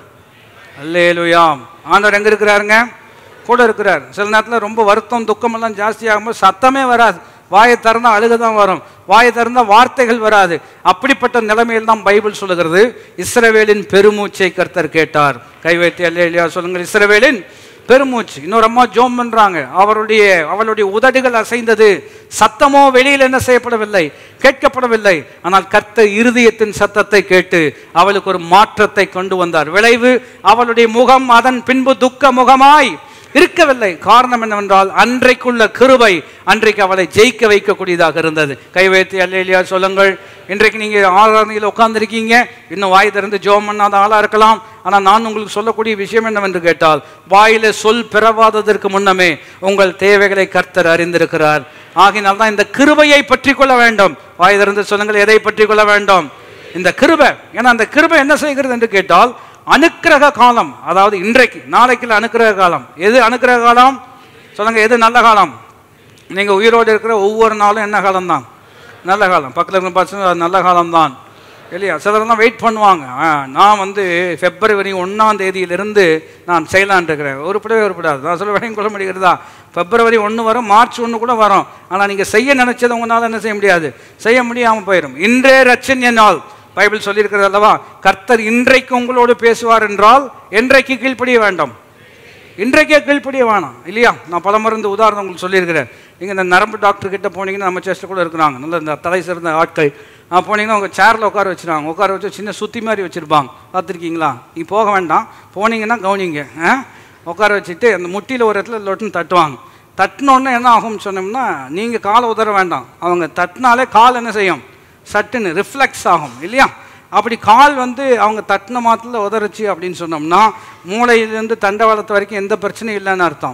அல்லேலுயாம் ஆண்டவர் எங்கே இருக்கிறாருங்க கூட இருக்கிறார் சில நேரத்தில் ரொம்ப வருத்தம் துக்கமெல்லாம் ஜாஸ்தி ஆகும்போது சத்தமே வராது வாயை திறந்தா அழுக தான் வரும் வாயை திறந்தா வார்த்தைகள் வராது அப்படிப்பட்ட நிலைமையில் தான் பைபிள் சொல்லுகிறது இஸ்ரவேலின் பெருமூச்சை கர்த்தர் கேட்டார் கை வைத்து அல்லையா சொல்லுங்கள் இஸ்ரவேலின் பெருமூச்சு இன்னொரு அம்மா ஜோம் பண்றாங்க அவருடைய அவளுடைய உதடுகள் அசைந்தது சத்தமோ வெளியில் என்ன செய்யப்படவில்லை கேட்கப்படவில்லை ஆனால் கர்த்தர் இருதயத்தின் சத்தத்தை கேட்டு அவளுக்கு ஒரு மாற்றத்தை கொண்டு வந்தார் விளைவு அவளுடைய முகம் அதன் பின்பு துக்க முகமாய் இருக்கவில்லை காரணம் என்னவென்றால் அன்றைக்குள்ள கிருபை அன்றைக்கு அவளை ஜெயிக்க வைக்கக்கூடியதாக இருந்தது கை வைத்து அல்லையா சொல்லுங்கள் இன்றைக்கு நீங்க ஆராதனையில் உட்கார்ந்திருக்கீங்க இன்னும் வாய் திறந்து ஜோம் பண்ணாத ஆளா இருக்கலாம் ஆனால் நான் உங்களுக்கு சொல்லக்கூடிய விஷயம் என்னவென்று கேட்டால் வாயில சொல் பிறவாததற்கு முன்னமே உங்கள் தேவைகளை கர்த்தர் அறிந்திருக்கிறார் ஆகினால் தான் இந்த கிருபையை பற்றி கொள்ள வேண்டும் வாய் திறந்து சொல்லுங்கள் எதை பற்றி கொள்ள வேண்டும் இந்த கிருபை ஏன்னா அந்த கிருபை என்ன செய்கிறது என்று கேட்டால் அனுக்கிரக காலம் அதாவது இன்றைக்கு நாளைக்குள்ள அனுக்கிரக காலம் எது அனுக்கிரக காலம் சொல்லுங்க எது நல்ல காலம் நீங்க உயிரோடு இருக்கிற ஒவ்வொரு நாளும் என்ன காலம் தான் நல்ல காலம் பக்கத்தில் இருக்கிற பசங்க அது நல்ல காலம் தான் இல்லையா சிலர்லாம் வெயிட் பண்ணுவாங்க ஆ, நான் வந்து பிப்ரவரி ஒன்றாம் தேதியிலிருந்து நான் செய்யலான் இருக்கிறேன் உருப்படவே உருப்படாது நான் சொல்ல வேலையும் கொள்ள முடிகிறதா பிப்ரவரி ஒன்று வரும் மார்ச் ஒன்று கூட வரும் ஆனால் நீங்கள் செய்ய நினைச்சது உங்களால் என்ன செய்ய முடியாது செய்ய முடியாமல் போயிடும் இன்றே ரட்சண்ய நாள் பைபிள் சொல்லியிருக்கிறது அல்லவா கர்த்தர் இன்றைக்கு உங்களோடு பேசுவார் என்றால் என்றைக்கு கீழ்ப்படிய வேண்டாம் இன்றைக்கே கீழ்ப்படிய வேணாம் இல்லையா நான் பல மருந்து உதாரணம் உங்களுக்கு சொல்லியிருக்கிறேன் நீங்கள் இந்த நரம்பு டாக்டர் கிட்ட போனீங்கன்னா நம்ம செஸ்ட்டில் கூட இருக்கிறாங்க நல்ல இந்த தலை சிறந்த ஆட்கள் ஆ, போனீங்கன்னா உங்கள் சேரில் உட்கார வச்சுருவாங்க உட்கார வச்சு சின்ன சுத்தி மாதிரி வச்சுருப்பாங்க பார்த்துருக்கீங்களா நீ போக வேண்டாம் போனீங்கன்னா கவனிங்க ஆ? உட்கார வச்சுட்டு அந்த முட்டியில் ஒரு இடத்துல லொட்டுன்னு தட்டுவாங்க தட்டினோடனே என்ன ஆகும்னு சொன்னோம்னா நீங்கள் காலை உதற வேண்டாம் அவங்க தட்டினாலே கால் என்ன செய்யும் சட்டுன்னு ரிஃப்ளெக்ஸ் ஆகும் இல்லையா அப்படி கால் வந்து அவங்க தட்டின மாத்திர உதறச்சு அப்படின்னு சொன்னோம்னா மூளையிலேருந்து தண்டவாளத்து வரைக்கும் எந்த பிரச்சனையும் இல்லைன்னு அர்த்தம்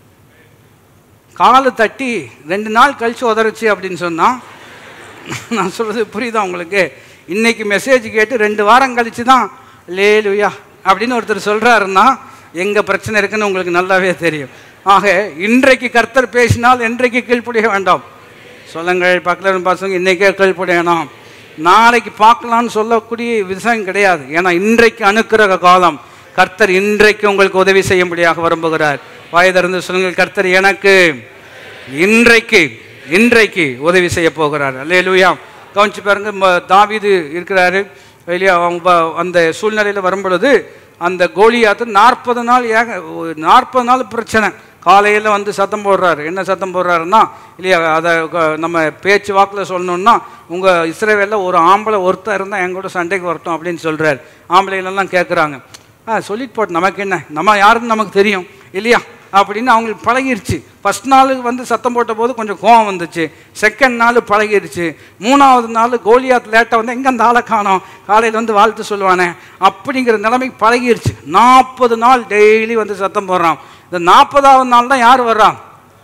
காலை தட்டி ரெண்டு நாள் கழிச்சு உதறச்சு அப்படின்னு சொன்னால் நான் சொல்கிறது புரியுதா உங்களுக்கு இன்னைக்கு மெசேஜ் கேட்டு ரெண்டு வாரம் கழிச்சு தான் லேலுயா அப்படின்னு ஒருத்தர் சொல்கிறாருன்னா எங்கே பிரச்சனை இருக்குன்னு உங்களுக்கு நல்லாவே தெரியும் ஆக இன்றைக்கு கர்த்தர் பேசினால் என்றைக்கு கீழ்ப்படிய வேண்டாம் சொல்லுங்கள் பக்கத்தில் பசங்க இன்றைக்கே கீழ்ப்படியணும் நாளைக்கு பார்க்கலான்னு சொல்லக்கூடிய விஷயம் கிடையாது ஏன்னா இன்றைக்கு அனுக்கிரக காலம் கர்த்தர் இன்றைக்கு உங்களுக்கு உதவி செய்யும்படியாக விரும்புகிறார் வயதிருந்து சொல்லுங்கள் கர்த்தர் எனக்கு இன்றைக்கு இன்றைக்கு உதவி செய்ய போகிறார் அல்லேலூயா கவனிச்சு பாருங்க ம- தாவீது இருக்கிறாரு இல்லையா அவங்க ப- அந்த சூழ்நிலையில் வரும்பொழுது அந்த கோலியாத்து நாற்பது நாள் ஏக நாற்பது நாள் பிரச்சனை காலையில் வந்து சத்தம் போடுறாரு என்ன சத்தம் போடுறாருன்னா இல்லையா அதை க- நம்ம பேச்சு வாக்கில் சொல்லணும்னா உங்கள் இஸ்ரேவேலில் ஒரு ஆம்பளை ஒருத்தர் இருந்தால் என் கூட சண்டைக்கு வரட்டும் அப்படின்னு சொல்கிறார் ஆம்பளைகளெல்லாம் கேட்குறாங்க ஆ சொல்லிட்டு போட்டு நமக்கு என்ன நம்ம யாருன்னு நமக்கு தெரியும் இல்லையா அப்படின்னு அவங்களுக்கு பழகிருச்சு ஃபஸ்ட் நாள் வந்து சத்தம் போட்ட போது கொஞ்சம் கோவம் வந்துச்சு செகண்ட் நாள் பழகிருச்சு மூணாவது நாள் கோலியாத் லேட்டாக வந்து எங்கே அந்த ஆளை காணோம் காலையில் வந்து வாழ்த்து சொல்லுவானே அப்படிங்கிற நிலைமைக்கு பழகிருச்சு நாற்பது நாள் டெய்லி வந்து சத்தம் போடுறான் இந்த நாற்பதாவது நாள் தான் யார் வர்றான்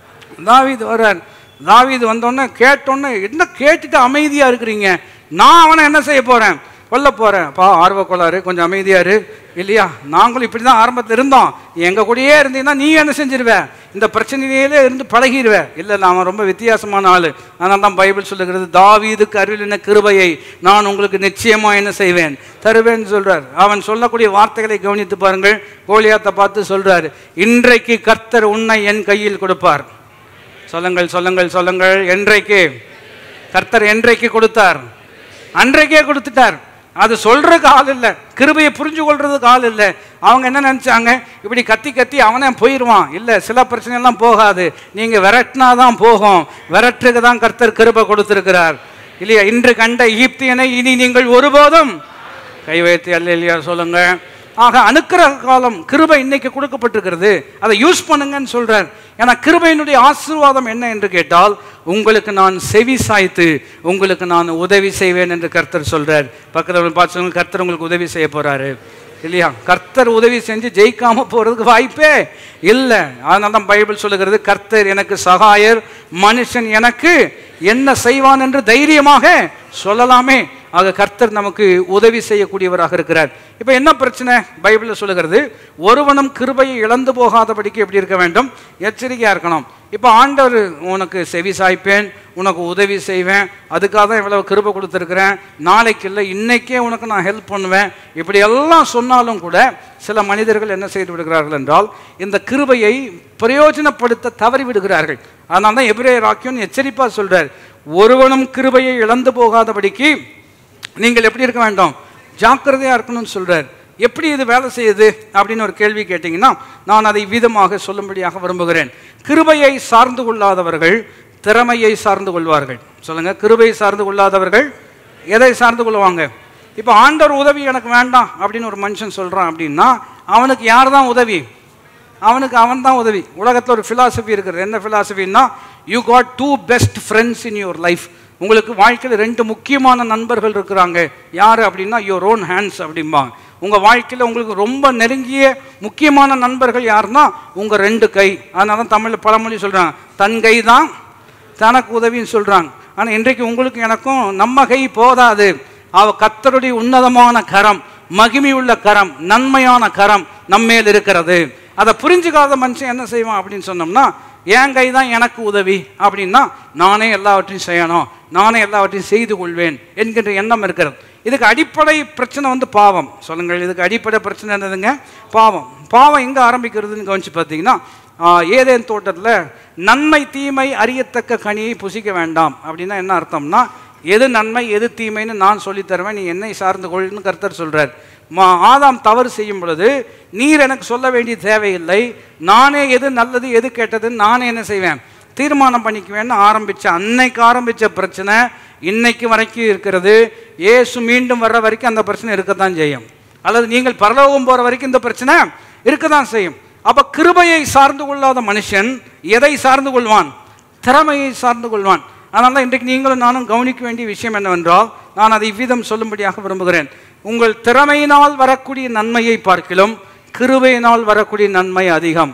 தாவீது வர்றார் தாவீது வந்தோடனே கேட்டோன்னே என்ன கேட்டுட்டு அமைதியாக இருக்கிறீங்க நான் அவனை என்ன செய்ய போகிறேன் கொல்ல போகிறேன் பா ஆர்வ கோளாறு கொஞ்சம் அமைதியா இரு இல்லையா நாங்களும் இப்படி தான் ஆரம்பத்தில் இருந்தோம் எங்கள் கூடயே இருந்தீங்கன்னா நீ என்ன செஞ்சிருவ இந்த பிரச்சனையிலே இருந்து பழகிடுவ இல்லை நான் ரொம்ப வித்தியாசமான ஆள் அதனால தான் பைபிள் சொல்லுகிறது தாவீதுக்கு அருளின கிருபையை நான் உங்களுக்கு நிச்சயமாக என்ன செய்வேன் தருவேன்னு சொல்றார் அவன் சொல்லக்கூடிய வார்த்தைகளை கவனித்து பாருங்கள் கோலியாத்தை பார்த்து சொல்றாரு இன்றைக்கு கர்த்தர் உன்னை என் கையில் கொடுப்பார் சொல்லுங்கள் சொல்லுங்கள் சொல்லுங்கள் என்றைக்கு கர்த்தர் என்றைக்கு கொடுத்தார் அன்றைக்கே கொடுத்துட்டார் அது சொல்றதுக்கு ஆள் இல்லை கிருபையை புரிஞ்சு கொள்றதுக்கு ஆள் இல்லை அவங்க என்ன நினைச்சாங்க இப்படி கத்தி கத்தி அவனே போயிடுவான் இல்லை சில பிரச்சனை எல்லாம் போகாது நீங்க விரட்டினா தான் போகும் விரட்டுக்கு தான் கர்த்தர் கிருபை கொடுத்திருக்கிறார் இல்லையா இன்று கண்ட ஈப்தியனை இனி நீங்கள் ஒருபோதும் கை வைத்து அல்ல இல்லையா சொல்லுங்க ஆக அனுக்கிரக காலம் கிருபை இன்னைக்கு கொடுக்கப்பட்டிருக்கிறது அதை யூஸ் பண்ணுங்கன்னு சொல்றார் ஏன்னா கிருபையினுடைய ஆசீர்வாதம் என்ன என்று கேட்டால் உங்களுக்கு நான் செவி சாய்த்து உங்களுக்கு நான் உதவி செய்வேன் என்று கர்த்தர் சொல்றார் பக்கத்தில் பார்த்து சொல்லுங்க, கர்த்தர் உங்களுக்கு உதவி செய்ய போறாரு இல்லையா கர்த்தர் உதவி செஞ்சு ஜெயிக்காம போறதுக்கு வாய்ப்பே இல்லை அதனால தான் பைபிள் சொல்லுகிறது கர்த்தர் எனக்கு சகாயர் மனுஷன் எனக்கு என்ன செய்வான் என்று தைரியமாக சொல்லலாமே ஆக கர்த்தர் நமக்கு உதவி செய்யக்கூடியவராக இருக்கிறார் இப்போ என்ன பிரச்சனை பைபிளில் சொல்லுகிறது ஒருவனும் கிருபையை இழந்து போகாதபடிக்கு எப்படி இருக்க வேண்டும் எச்சரிக்கையாக இருக்கணும் இப்போ ஆண்டவர் உனக்கு செவி சாய்ப்பேன் உனக்கு உதவி செய்வேன் அதுக்காக தான் இவ்வளவு கிருபை கொடுத்துருக்கிறேன் நாளைக்கு இல்லை இன்னைக்கே உனக்கு நான் ஹெல்ப் பண்ணுவேன் இப்படி எல்லாம் சொன்னாலும் கூட சில மனிதர்கள் என்ன செய்து விடுகிறார்கள் என்றால் இந்த கிருபையை பிரயோஜனப்படுத்த தவறி விடுகிறார்கள் அதனால தான் எபிரே ராக்கியம் எச்சரிப்பாக சொல்றார் ஒருவனும் கிருபையை இழந்து போகாதபடிக்கு நீங்கள் எப்படி இருக்க வேண்டும் ஜாக்கிரதையாக இருக்கணும்னு சொல்றார் எப்படி இது வேலை செய்யுது அப்படின்னு ஒரு கேள்வி கேட்டிங்கன்னா நான் அதை விதமாக சொல்லும்படியாக விரும்புகிறேன் கிருபையை சார்ந்து கொள்ளாதவர்கள் திறமையை சார்ந்து கொள்வார்கள் சொல்லுங்க கிருபையை சார்ந்து கொள்ளாதவர்கள் எதை சார்ந்து கொள்வாங்க இப்போ ஆண்டவர் உதவி எனக்கு வேண்டாம் அப்படின்னு ஒரு மனுஷன் சொல்றான் அப்படின்னா அவனுக்கு யார் தான் உதவி அவனுக்கு அவன் தான் உதவி உலகத்தில் ஒரு philosophy இருக்குது என்ன philosophyன்னா you got two best friends in your life உங்களுக்கு வாழ்க்கையில் ரெண்டு முக்கியமான நண்பர்கள் இருக்கிறாங்க யார் அப்படின்னா யுவர் ஓன் ஹேண்ட்ஸ் அப்படிம்பாங்க உங்கள் வாழ்க்கையில் உங்களுக்கு ரொம்ப நெருங்கிய முக்கியமான நண்பர்கள் யாருன்னா உங்கள் ரெண்டு கை அதனால தான் தமிழில் பழமொழி சொல்கிறாங்க தன் கை தான் தனக்கு உதவின்னு சொல்கிறாங்க ஆனால் இன்றைக்கு உங்களுக்கு எனக்கும் நம்ம கை போதாது அவ கர்த்தருடைய உன்னதமான கரம் மகிமை உள்ள கரம் நன்மையான கரம் நம்மேல் இருக்கிறது அதை புரிஞ்சுக்காத மனுஷன் என்ன செய்வான் அப்படின்னு சொன்னோம்னா என் கை தான் எனக்கு உதவி அப்படின்னா நானே எல்லாவற்றையும் செய்யணும் நானே எல்லாவற்றையும் செய்து கொள்வேன் என்கின்ற எண்ணம் இருக்கிறது இதுக்கு அடிப்படை பிரச்சனை வந்து பாவம் சொல்லுங்கள் இதுக்கு அடிப்படை பிரச்சனை என்னதுங்க பாவம் பாவம் எங்கே ஆரம்பிக்கிறதுன்னு கவனிச்சு பார்த்தீங்கன்னா ஆஹ், ஏதேன் தோட்டத்தில் நன்மை தீமை அறியத்தக்க கனியை புசிக்க வேண்டாம் அப்படின்னா என்ன அர்த்தம்னா எது நன்மை எது தீமைன்னு நான் சொல்லித் தருவேன் நீ என்னை சார்ந்து கொள்னு கர்த்தர் சொல்றார் மா ஆதாம் தவறு செய்யும் பொழுது நீர் எனக்கு சொல்ல வேண்டிய தேவையில்லை நானே எது நல்லது எது கெட்டதுன்னு நானே என்ன செய்வேன் தீர்மானம் பண்ணிக்குவேன்னு ஆரம்பிச்ச அன்னைக்கு ஆரம்பிச்ச பிரச்சனை இன்னைக்கு வரைக்கும் இருக்கிறது இயேசு மீண்டும் வர்ற வரைக்கும் அந்த பிரச்சனை இருக்கத்தான் செய்யும் அல்லது நீங்கள் பரலோகம் போற வரைக்கும் இந்த பிரச்சனை இருக்கத்தான் செய்யும் அப்ப கிருபையை சார்ந்து கொள்ளாத மனுஷன் எதை சார்ந்து கொள்வான் திறமையை சார்ந்து கொள்வான் அதனால தான் இன்றைக்கு நீங்களும் நானும் கவனிக்க வேண்டிய விஷயம் என்னவென்றால் நான் அதை இவ்விதம் சொல்லும்படியாக விரும்புகிறேன் உங்கள் திறமையினால் வரக்கூடிய நன்மையை பார்க்கிலும் கிருபையினால் வரக்கூடிய நன்மை அதிகம்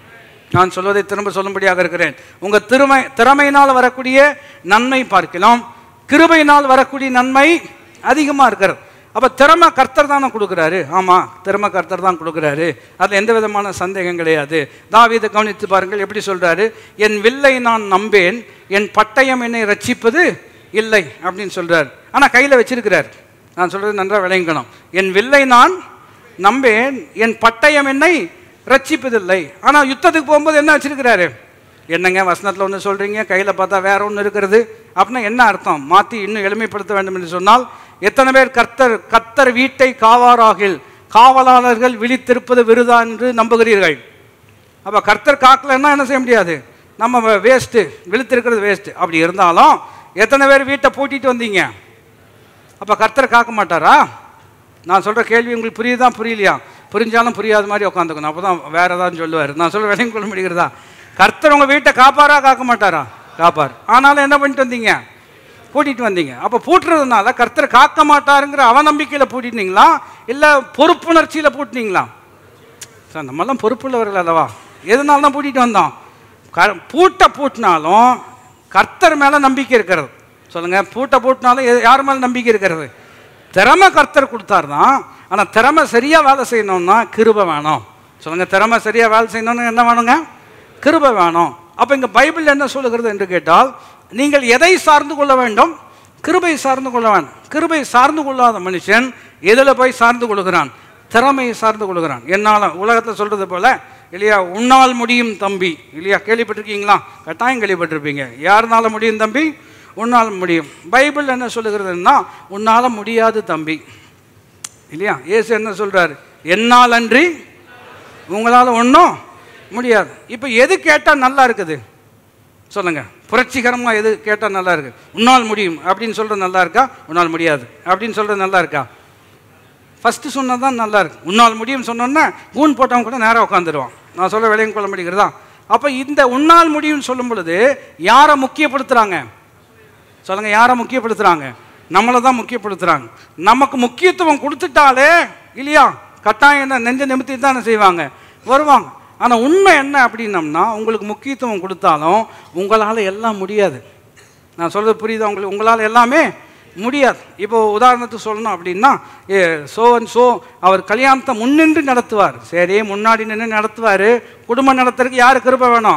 நான் சொல்வதை திரும்ப சொல்லும்படியாக இருக்கிறேன் உங்க திறமை திறமையினால் வரக்கூடிய நன்மை பார்க்கலாம் கிருபையினால் வரக்கூடிய நன்மை அதிகமாக இருக்கிறது அப்போ திறமை கர்த்தர் தானே கொடுக்குறாரு ஆமாம் திறமை கர்த்தர் தான் கொடுக்குறாரு அதில் எந்த விதமான சந்தேகம் கிடையாது தாவீதை கவனித்து பாருங்கள் எப்படி சொல்கிறாரு என் வில்லை நான் நம்பேன் என் பட்டயம் என்னை ரட்சிப்பது இல்லை அப்படின்னு சொல்கிறார் ஆனால் கையில் வச்சிருக்கிறார் நான் சொல்கிறது நன்றாக விளங்கணும் என் வில்லை நான் நம்பேன் என் பட்டயம் என்னை ரட்சிப்பதில்லை ஆனால் யுத்தத்துக்கு போகும்போது என்ன வச்சிருக்கிறாரு என்னங்க வசனத்தில் ஒன்று சொல்கிறீங்க கையில் பார்த்தா வேற ஒன்று இருக்கிறது அப்படின்னா என்ன அர்த்தம் மாற்றி இன்னும் எளிமைப்படுத்த வேண்டும் என்று சொன்னால் எத்தனை பேர் கர்த்தர் கர்த்தர் வீட்டை காவாராகில் காவலாளர்கள் விழித்திருப்பது விருதா என்று நம்புகிறீர்கள் அப்போ கர்த்தர் காக்கலன்னா என்ன செய்ய முடியாது நம்ம வேஸ்ட்டு விழுத்திருக்கிறது வேஸ்ட்டு அப்படி இருந்தாலும் எத்தனை பேர் வீட்டை பூட்டிட்டு வந்தீங்க அப்போ கர்த்தர் காக்க மாட்டாரா நான் சொல்கிற கேள்வி உங்களுக்கு புரியுதா புரியலையா புரிஞ்சாலும் புரியாத மாதிரி உட்காந்துக்கணும் அப்போ தான் வேற ஏதாவது சொல்லுவார் நான் சொல்ல விலையும் கொள்ள முடிகிறதா கர்த்தர் உங்கள் வீட்டை காப்பாரா காக்க மாட்டாரா காப்பார் ஆனாலும் என்ன பண்ணிட்டு வந்தீங்க பூட்டிட்டு வந்தீங்க அப்போ பூட்டுறதுனால கர்த்தர் காக்க மாட்டாருங்கிற அவநம்பிக்கையில் பூட்டிட்டீங்களா இல்லை பொறுப்புணர்ச்சியில் பூட்டினீங்களா சார் நம்மெல்லாம் பொறுப்புள்ளவர்கள் அல்லவா எதனால தான் பூட்டிட்டு வந்தோம் க பூட்டை பூட்டினாலும் கர்த்தர் மேலே நம்பிக்கை இருக்கிறது சொல்லுங்கள் பூட்டை பூட்டினாலும் எது- யார் மேலே நம்பிக்கை இருக்கிறது திறமை கர்த்தர் கொடுத்தார் தான் ஆனால் திறமை சரியாக வேலை செய்யணும்னா கிருபை வேணும் சொல்லுங்கள் திறமை சரியாக வேலை செய்யணும்னு என்ன வேணுங்க கிருபை வேணும் அப்போ இங்கே பைபிள் என்ன சொல்லுகிறது என்று கேட்டால் நீங்கள் எதை சார்ந்து கொள்ள வேண்டும் கிருபை சார்ந்து கொள்ள வேண்டும் கிருபை சார்ந்து கொள்ளாத மனுஷன் எதில் போய் சார்ந்து கொள்கிறான் திறமையை சார்ந்து கொள்கிறான் என்னால் உலகத்தில் சொல்கிறது போல இல்லையா உன்னால் முடியும் தம்பி இல்லையா கேள்விப்பட்டிருக்கீங்களா கட்டாயம் கேள்விப்பட்டிருப்பீங்க யாருனால முடியும் தம்பி உன்னால் முடியும் பைபிள் என்ன சொல்லுகிறதுன்னா உன்னால் முடியாது தம்பி இல்லையா இயேசு என்ன சொல்றாரு என்னால் அன்றி உங்களால் ஒன்றும் முடியாது இப்போ எது கேட்டால் நல்லா இருக்குது சொல்லுங்க புரட்சிகரமாக எது கேட்டால் நல்லா இருக்கு உன்னால் முடியும் அப்படின்னு சொல்கிறது நல்லா இருக்கா உன்னால் முடியாது அப்படின்னு சொல்கிறது நல்லா இருக்கா ஃபஸ்ட்டு சொன்னது தான் நல்லா இருக்கு உன்னால் முடியும் சொன்னோன்னா கூன் போட்டவன் கூட நேராக உட்காந்துருவான் நான் சொல்ல விலையும் கொள்ள முடிகிறதா அப்போ இந்த உன்னால் முடியும்னு சொல்லும் பொழுது யாரை முக்கியப்படுத்துகிறாங்க சொல்லுங்க யாரை முக்கியப்படுத்துகிறாங்க நம்மளை தான் முக்கியப்படுத்துகிறாங்க நமக்கு முக்கியத்துவம் கொடுத்துட்டாலே இல்லையா கட்டாயம் என்ன நெஞ்ச நிமித்தி தானே செய்வாங்க வருவாங்க ஆனால் உண்மை என்ன அப்படின்னம்னா உங்களுக்கு முக்கியத்துவம் கொடுத்தாலும் உங்களால் எல்லாம் முடியாது நான் சொல்கிறது புரியுதா உங்களுக்கு உங்களால் எல்லாமே முடியாது இப்போ உதாரணத்துக்கு சொல்லணும் அப்படின்னா ஏ சோ அண்ட் சோ அவர் கல்யாணத்தை முன்னின்று நடத்துவார் சரி முன்னாடி நின்று நடத்துவார் குடும்பம் நடத்துறதுக்கு யார் கிருபை வேணும்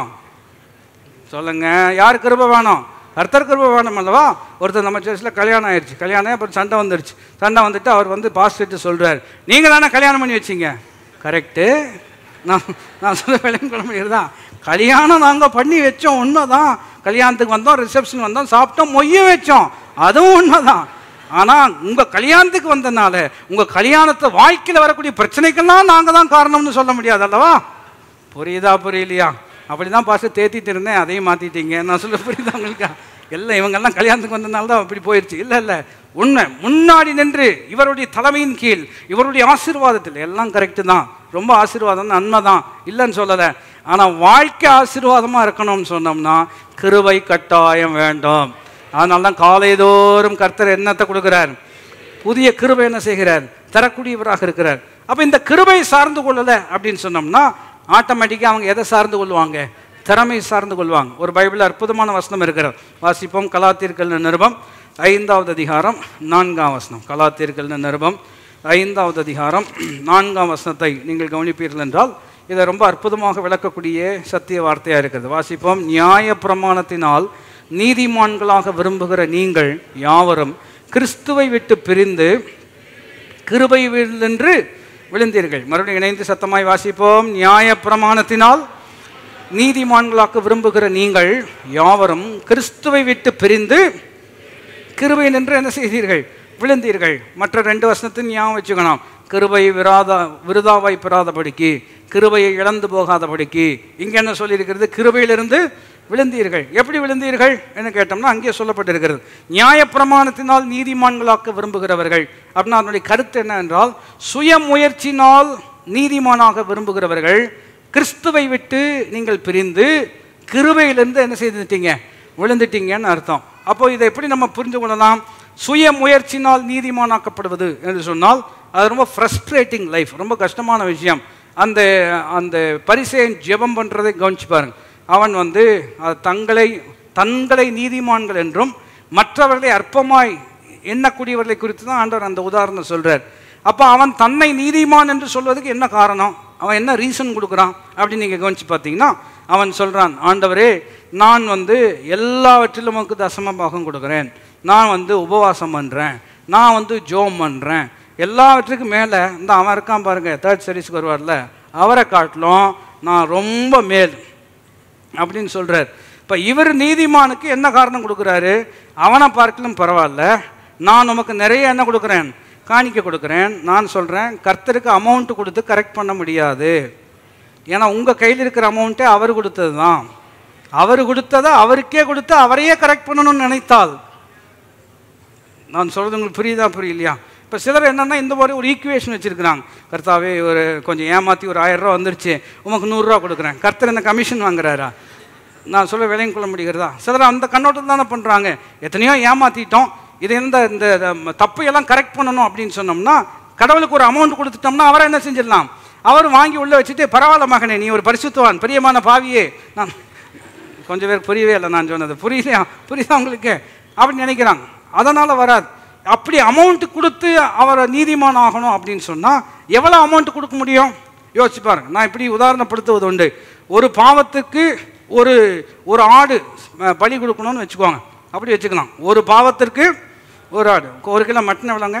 சொல்லுங்க யார் கிருபை வேணும் கர்த்தர் கிருபை வேணும் அல்லவா ஒருத்தர் நம்ம சர்ச்சில் கல்யாணம் ஆயிடுச்சு கல்யாணம் அப்புறம் சண்டை வந்துடுச்சு சண்டை வந்துட்டு அவர் வந்து பாஸ்டர்ட்டு சொல்றாரு நீங்கள் தானே கல்யாணம் பண்ணி வச்சீங்க கரெக்டு நான் நான் சொல்ல விளையும் குழம்பு தான் கல்யாணம் நாங்கள் பண்ணி வச்சோம் உண்மைதான் கல்யாணத்துக்கு வந்தோம் ரிசப்ஷன் வந்தோம் சாப்பிட்டோம் மொய்யும் வச்சோம் அதுவும் உண்மைதான் ஆனால் உங்கள் கல்யாணத்துக்கு வந்தனால உங்கள் கல்யாணத்தை வாழ்க்கையில் வரக்கூடிய பிரச்சனைக்கெல்லாம் நாங்கள் தான் காரணம்னு சொல்ல முடியாது அல்லவா புரியுதா புரியலையா அப்படி தான் பாச தேத்திட்டு இருந்தேன் அதையும் மாற்றிட்டீங்க நான் சொல்ல புரியுதா உங்களுக்கு எல்லாம் இவங்கெல்லாம் கல்யாணத்துக்கு வந்ததுனால தான் அப்படி போயிடுச்சு இல்லை இல்லை உண்மை முன்னாடி நின்று இவருடைய தலைமையின் கீழ் இவருடைய ஆசீர்வாதத்தில் எல்லாம் கரெக்டு தான் ரொம்ப ஆசீர்வாதம் நன்மை தான் இல்லைன்னு சொல்லலை ஆனால் வாழ்க்கை ஆசீர்வாதமாக இருக்கணும்னு சொன்னோம்னா கிருபை கட்டாயம் வேண்டும் அதனால தான் காலைதோறும் கர்த்தர் என்னத்தை கொடுக்குறார் புதிய கிருபை என்ன செய்கிறார் தரக்கூடியவராக இருக்கிறார் அப்போ இந்த கிருபை சார்ந்து கொள்ளலை அப்படின்னு சொன்னோம்னா ஆட்டோமேட்டிக்காக அவங்க எதை சார்ந்து கொள்வாங்க திறமை சார்ந்து கொள்வாங்க ஒரு பைபிள் அற்புதமான வசனம் இருக்கிறது வாசிப்போம் கலாத்தீர்கள் நிருபம் ஐந்தாவது அதிகாரம் நான்காம் வசனம் கலாத்தீர்கள் நிருபம் ஐந்தாவது அதிகாரம் நான்காம் வசனத்தை நீங்கள் கவனிப்பீர்கள் என்றால் இதை ரொம்ப அற்புதமாக விளக்கக்கூடிய சத்திய வார்த்தையாக இருக்கிறது வாசிப்போம் நியாய பிரமாணத்தினால் நீதிமான்களாக விரும்புகிற நீங்கள் யாவரும் கிறிஸ்துவை விட்டு பிரிந்து கிருபை என்று விழுந்தீர்கள் மறுபடியும் இணைந்து சத்தமாய் வாசிப்போம் நியாய பிரமாணத்தினால் நீதிமான்களாக்க விரும்புகிற நீங்கள் யாவரும் கிறிஸ்துவை விட்டு பிரிந்து கிருபை நின்று என்ன செய்தீர்கள் விழுந்தீர்கள் மற்ற ரெண்டு வருஷத்தையும் ஞாபகம் வச்சுக்கணும் கிருபை விராத விருதாவாய் பெறாதபடிக்கு கிருபையை இழந்து போகாதபடிக்கு இங்கே என்ன சொல்லியிருக்கிறது கிருபையிலிருந்து விழுந்தீர்கள் எப்படி விழுந்தீர்கள் என்று கேட்டோம்னா அங்கே சொல்லப்பட்டிருக்கிறது நியாயப்பிரமாணத்தினால் நீதிமான்களாக்க விரும்புகிறவர்கள் அப்படின்னா அதனுடைய கருத்து என்ன என்றால் சுய முயற்சினால் நீதிமானாக விரும்புகிறவர்கள் கிறிஸ்துவை விட்டு நீங்கள் பிரிந்து கிருபையிலிருந்து என்ன செய்துட்டீங்க விழுந்துட்டீங்கன்னு அர்த்தம் அப்போ இதை எப்படி நம்ம புரிந்து கொள்ளலாம் சுய முயற்சினால் நீதிமானாக்கப்படுவது என்று சொன்னால் அது ரொம்ப ஃப்ரஸ்ட்ரேட்டிங் லைஃப் ரொம்ப கஷ்டமான விஷயம் அந்த அந்த பரிசையன் ஜெபம் பண்ணுறதை கவனிச்சு பாருங்க அவன் வந்து அது தங்களை தங்களை நீதிமான்கள் என்றும் மற்றவர்களை அற்பமாய் எண்ணக்கூடியவர்களை குறித்து தான் ஆண்டவர் அந்த உதாரணம் சொல்றார் அப்போ அவன் தன்னை நீதிமான் என்று சொல்வதற்கு என்ன காரணம் அவன் என்ன ரீசன் கொடுக்குறான் அப்படின்னு நீங்கள் கவனிச்சு பார்த்தீங்கன்னா அவன் சொல்கிறான் ஆண்டவரே நான் வந்து எல்லாவற்றிலும் உமக்கு தசம பாகம் கொடுக்குறேன் நான் வந்து உபவாசம் பண்ணுறேன் நான் வந்து ஜோம் பண்ணுறேன் எல்லாவற்றுக்கும் மேலே இந்த அவன் இருக்கான் பாருங்க தேர்ட் ஸ்டடீஸ்க்கு வருவார்ல அவரை காட்டிலும் நான் ரொம்ப மேல் அப்படின்னு சொல்றார் இப்போ இவர் நீதிமானுக்கு என்ன காரணம் கொடுக்குறாரு அவனை பார்க்கலும் பரவாயில்ல நான் உமக்கு நிறைய என்ன கொடுக்குறேன் காணிக்க கொடுக்குறேன் நான் சொல்கிறேன் கர்த்தருக்கு அமௌண்ட் கொடுத்து கரெக்ட் பண்ண முடியாது ஏன்னா உங்கள் கையில் இருக்கிற அமௌண்ட்டே அவர் கொடுத்தது தான் அவர் கொடுத்ததை அவருக்கே கொடுத்து அவரையே கரெக்ட் பண்ணணும்னு நினைத்தால் நான் சொல்கிறது உங்களுக்கு புரியுதா புரியலையா இப்போ சிலர் என்னன்னா இந்த மாதிரி ஒரு ஈக்குவேஷன் வச்சுருக்கிறாங்க கர்த்தாவே ஒரு கொஞ்சம் ஏமாற்றி ஒரு ஆயிரம் ரூபா வந்துருச்சு உமக்கு நூறுரூவா கொடுக்குறேன் கர்த்தர் என்ன கமிஷன் வாங்குறாரா நான் சொல்ல விலையும் கொள்ள முடிகிறதா சிலர் அந்த கண்ணோட்டம் தானே பண்ணுறாங்க எத்தனையோ ஏமாற்றிட்டோம் இது இந்த இந்த இந்த தப்பு எல்லாம் கரெக்ட் பண்ணணும் அப்படின்னு சொன்னோம்னா கடவுளுக்கு ஒரு அமௌண்ட் கொடுத்துட்டோம்னா அவரை என்ன செஞ்சிடலாம் அவர் வாங்கி உள்ளே வச்சுட்டு பரவாயில்ல மகனே நீ ஒரு பரிசுத்தவான் பிரியமான பாவியே நான் கொஞ்சம் பேர் புரியவே இல்லை நான் சொன்னது புரியலையா புரியுதா உங்களுக்கு அப்படின்னு நினைக்கிறாங்க அதனால் வராது அப்படி அமௌண்ட் கொடுத்து அவரை நீதிமான் ஆகணும் அப்படின்னு சொன்னால் எவ்வளோ அமௌண்ட் கொடுக்க முடியும் யோசிச்சு பாருங்க நான் இப்படி உதாரணப்படுத்துவது உண்டு ஒரு பாவத்துக்கு ஒரு ஒரு ஆடு அஹ், பலி கொடுக்கணும்னு வச்சுக்கோங்க அப்படி வச்சுக்கலாம் ஒரு பாவத்திற்கு ஒரு ஆடு ஒரு கிலோ மட்டன் எவ்வளோங்க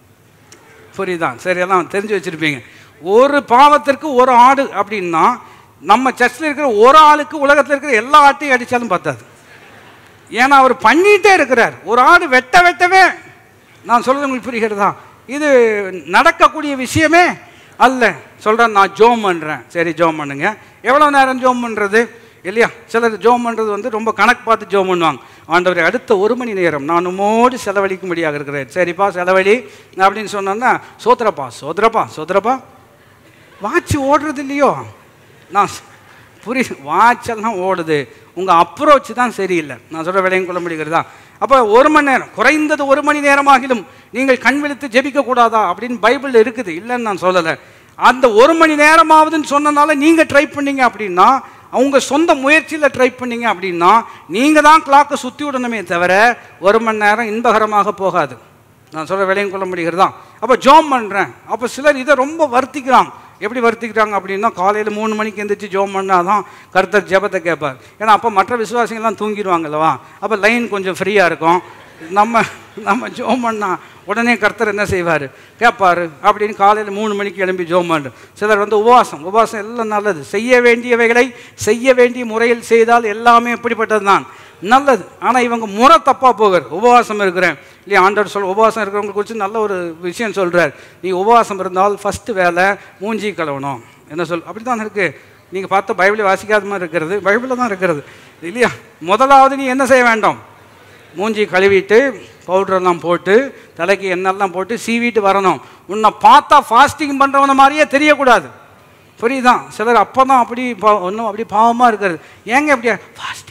புரியுதா சரி எல்லாம் தெரிஞ்சு வச்சுருப்பீங்க ஒரு பாவத்திற்கு ஒரு ஆடு அப்படின்னா நம்ம சர்ச்சில் இருக்கிற ஒரு ஆளுக்கு உலகத்தில் இருக்கிற எல்லா ஆட்டையும் அடித்தாலும் பத்தாது ஏன்னா அவர் பண்ணிகிட்டே இருக்கிறார் ஒரு ஆடு வெட்ட வெட்டவே நான் சொல்கிறது உங்களுக்கு புரிகிறதா இது நடக்கக்கூடிய விஷயமே அல்ல சொல்கிறேன் நான் ஜோம் பண்ணுறேன் சரி ஜோம் பண்ணுங்க எவ்வளோ நேரம் ஜோம் பண்ணுறது இல்லையா சிலர் ஜோம் பண்ணுறது வந்து ரொம்ப கணக்கு பார்த்து ஜோம் பண்ணுவாங்க ஆண்டவரை அடுத்த ஒரு மணி நேரம் நான் உம்மோடு செலவழிக்கும்படியாக இருக்கிறேன் சரிப்பா செலவழி அப்படின்னு சொன்னோன்னா சோத்திரப்பா சோதரப்பா சோதரப்பா வாட்ச் ஓடுறது இல்லையோ நான் ஸ்- புரி வாட்செல்லாம் ஓடுது உங்கள் அப்ரோச் தான் சரியில்லை நான் சொல்கிற விலையும் கொள்ள முடிகிறதா அப்போ ஒரு மணி நேரம் குறைந்தது ஒரு மணி நேரமாகிலும் நீங்கள் கண் விழித்து ஜெபிக்க கூடாதா அப்படின்னு பைபிள் இருக்குது இல்லைன்னு நான் சொல்லலை அந்த ஒரு மணி நேரமாவதுன்னு சொன்னனால நீங்கள் ட்ரை பண்ணீங்க அப்படின்னா அவங்க சொந்த முயற்சியில் ட்ரை பண்ணீங்க அப்படின்னா நீங்கள் தான் கிளாக்கை சுற்றி விடணுமே தவிர ஒரு மணி நேரம் இன்பகரமாக போகாது நான் சொல்ற விலையும் கொள்ள முடிகிறதா அப்போ ஜோம் பண்ணுறேன் அப்போ சிலர் இதை ரொம்ப வருத்திக்கிறாங்க எப்படி வருத்திக்கிறாங்க அப்படின்னா காலையில் மூணு மணிக்கு எந்திரிச்சு ஜோம் பண்ணாதான் கர்த்தர் ஜெபத்தை கேட்பார் ஏன்னா அப்போ மற்ற விசுவாசிகள்லாம் தூங்கிடுவாங்கல்லவா அப்போ லைன் கொஞ்சம் ஃப்ரீயாக இருக்கும் நம்ம நம்ம ஜோம் பண்ணா உடனே கர்த்தர் என்ன செய்வார் கேட்பாரு அப்படின்னு காலையில் மூணு மணிக்கு எழும்பி ஜோம் பண்ணு சிலர் வந்து உபவாசம் உபவாசம் எல்லாம் நல்லது செய்ய வேண்டியவைகளை செய்ய வேண்டிய முறையில் செய்தால் எல்லாமே எப்படிப்பட்டது தான் நல்லது ஆனால் இவங்க முறை தப்பாக போகிறார் உபவாசம் இருக்கிறேன் இல்லையா ஆண்டவர் சொல் உபவாசம் இருக்கிறவங்க குறித்து நல்ல ஒரு விஷயம் சொல்கிறார் நீ உபவாசம் இருந்தால் ஃபஸ்ட்டு வேலை மூஞ்சி கழுவணும் என்ன சொல் அப்படி தான் இருக்குது நீங்கள் பார்த்து பைபிளை வாசிக்காத மாதிரி இருக்கிறது பைபிளில் தான் இருக்கிறது இல்லையா முதலாவது நீ என்ன செய்ய வேண்டும் மூஞ்சி கழுவிட்டு பவுடரெல்லாம் போட்டு தலைக்கு எண்ணெல்லாம் போட்டு சீவிட்டு வரணும் உன்னை பார்த்தா ஃபாஸ்டிங் பண்ணுறவன மாதிரியே தெரியக்கூடாது புரியுதா சிலர் அப்போ தான் அப்படி பா- ஒன்றும் அப்படி பாவமாக இருக்கிறது ஏங்க அப்படியா ஃபாஸ்டிங்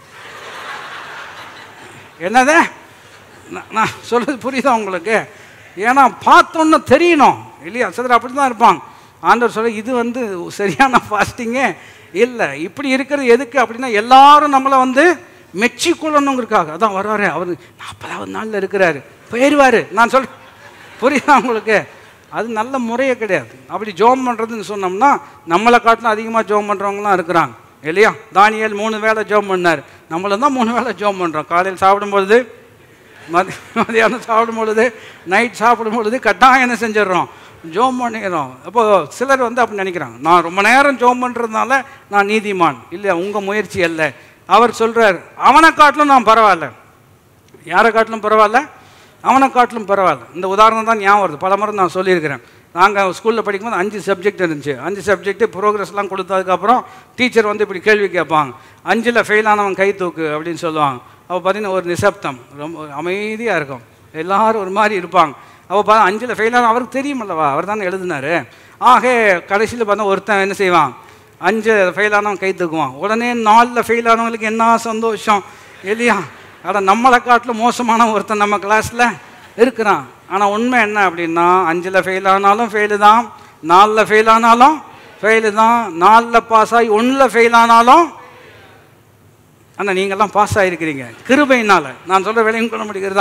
என்னது நான் நான் சொல்றது புரியுதா உங்களுக்கு ஏன்னா பார்த்தோன்னு தெரியணும் இல்லையா சிலர் அப்படி தான் இருப்பாங்க ஆண்டவர் சொல்ல இது வந்து சரியான ஃபாஸ்டிங்கே இல்லை இப்படி இருக்கிறது எதுக்கு அப்படின்னா எல்லாரும் நம்மளை வந்து மெச்சிக்கொள்ளணுங்கிறதுக்காக அதான் வர்றாரு அவர் நாற்பதாவது நாளில் இருக்கிறாரு போயிடுவார் நான் சொல் புரியுதா உங்களுக்கு அது நல்ல முறையே கிடையாது அப்படி ஜோம் பண்ணுறதுன்னு சொன்னோம்னா நம்மளை காட்டிலும் அதிகமாக ஜோம் பண்ணுறவங்களாம் இருக்கிறாங்க இல்லையா தானியல் மூணு வேளை ஜோம் பண்ணார் நம்மளும் தான் மூணு வேளை ஜோம் பண்ணுறோம் காலையில் சாப்பிடும்பொழுது மதி மதியானம் சாப்பிடும் பொழுது நைட் சாப்பிடும் பொழுது கட்டாயம் என்ன செஞ்சிடுறோம் ஜோம் பண்ணிடுறோம் அப்போ சிலர் வந்து அப்படி நினைக்கிறாங்க நான் ரொம்ப நேரம் ஜோம் பண்ணுறதுனால நான் நீதிமான் இல்லை உங்கள் முயற்சி அல்ல அவர் சொல்கிறார் அவனை காட்டிலும் நான் பரவாயில்ல யாரை காட்டிலும் பரவாயில்ல அவனை காட்டிலும் பரவாயில்ல இந்த உதாரணம் தான் ஞாபகம் வருது பல முறை நான் சொல்லியிருக்கிறேன் நாங்கள் ஸ்கூலில் படிக்கும்போது அஞ்சு சப்ஜெக்ட் இருந்துச்சு அஞ்சு சப்ஜெக்ட் ப்ரோக்ரஸ்லாம் கொடுத்ததுக்கப்புறம் டீச்சர் வந்து இப்படி கேள்வி கேட்பாங்க அஞ்சில் ஃபெயில் ஆனவன் கை தூக்கு அப்படின்னு சொல்லுவாங்க அப்போ பார்த்தீங்கன்னா ஒரு நிசப்தம் ரொம்ப அமைதியாக இருக்கும் எல்லாரும் ஒரு மாதிரி இருப்பாங்க அப்போ பார்த்தா அஞ்சில் ஃபெயில் ஆன அவருக்கு தெரியுமல்லவா அவர் தானே எழுதினாரு ஆக கடைசியில் பார்த்தா ஒருத்தன் என்ன செய்வான் அஞ்சு ஃபெயில் ஆனவன் கை தூக்குவான் உடனே நாலில் ஃபெயில் ஆனவங்களுக்கு என்ன சந்தோஷம் இல்லையா அட நம்மளை காட்டிலும் மோசமான ஒருத்தன் நம்ம கிளாஸில் இருக்கிறான் ஆனால் உண்மை என்ன அப்படின்னா அஞ்சில் ஃபெயில் ஆனாலும் ஃபெயிலு தான் நாலில் ஃபெயில் ஆனாலும் ஃபெயிலு தான் நாலில் பாஸ் ஆகி ஒன்றில் ஃபெயில் ஆனாலும் ஆனால் நீங்கள்லாம் பாஸ் ஆகிருக்கிறீங்க கிருபையினால் நான் சொல்கிற விலையும் கொள்ள முடிகிறதா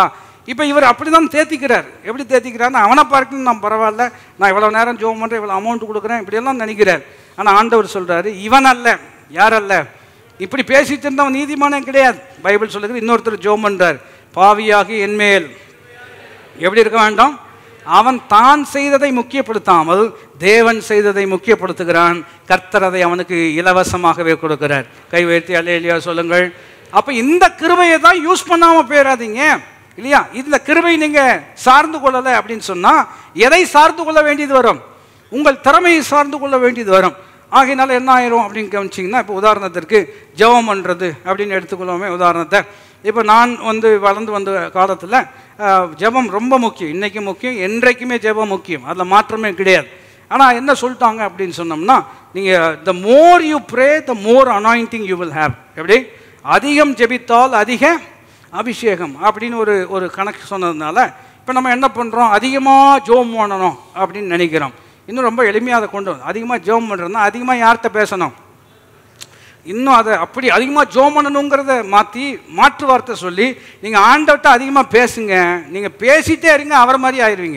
இப்போ இவர் அப்படி தான் தேத்திக்கிறார் எப்படி தேத்திக்கிறாருன்னா அவனை பார்க்கணும் நான் பரவாயில்ல நான் இவ்வளோ நேரம் ஜோம் பண்ணுறேன் இவ்வளோ அமௌண்ட் கொடுக்குறேன் இப்படியெல்லாம் நினைக்கிறார் ஆனால் ஆண்டவர் சொல்கிறாரு இவன் அல்ல யார் அல்ல இப்படி பேசிட்டு இருந்தவன் நீதிமானே கிடையாது பைபிள் சொல்லுகிறது இன்னொருத்தர் ஜோம் பண்ணுறார் பாவியாகி என்மேல் எப்படி இருக்க வேண்டாம் அவன் தான் செய்ததை முக்கியப்படுத்தாமல் தேவன் செய்ததை முக்கியப்படுத்துகிறான் கர்த்தர் அதை அவனுக்கு இலவசமாகவே கொடுக்கிறார் கை உயர்த்தி அல்லையா சொல்லுங்கள் அப்போ இந்த கிருபையை தான் யூஸ் பண்ணாமல் போயிடாதீங்க இல்லையா இந்த கிருபை நீங்கள் சார்ந்து கொள்ளலை அப்படின்னு சொன்னால் எதை சார்ந்து கொள்ள வேண்டியது வரும் உங்கள் திறமையை சார்ந்து கொள்ள வேண்டியது வரும் ஆகையினால என்ன ஆயிரும் அப்படின்னு கவனிச்சிங்கன்னா இப்போ உதாரணத்திற்கு ஜெபம் பண்ணுறது அப்படின்னு எடுத்துக்கொள்வோமே உதாரணத்தை இப்போ நான் வந்து வளர்ந்து வந்த காலத்தில் ஜெபம் ரொம்ப முக்கியம் இன்றைக்கு முக்கியம் என்றைக்குமே ஜெபம் முக்கியம் அதில் மாற்றமே கிடையாது ஆனால் என்ன சொல்லிட்டாங்க அப்படின்னு சொன்னோம்னா நீங்கள் the more you pray the more anointing you will have எப்படி அதிகம் ஜெபித்தால் அதிக அபிஷேகம் அப்படின்னு ஒரு ஒரு கணக்கு சொன்னதுனால இப்போ நம்ம என்ன பண்ணுறோம் அதிகமாக ஜோம் பண்ணணும் அப்படின்னு நினைக்கிறோம் இன்னும் ரொம்ப எளிமையாக அதை கொண்டு வந்து அதிகமாக ஜோம் பண்ணுறதுனா அதிகமாக யார்கிட்ட பேசணும் இன்னும் அதை அப்படி அதிகமாக ஜோம் பண்ணணுங்கிறத மாற்றி மாற்று வார்த்தை சொல்லி நீங்கள் ஆண்டவர்கிட்ட அதிகமாக பேசுங்க நீங்கள் பேசிட்டே இருங்க அவரை மாதிரி ஆயிடுவீங்க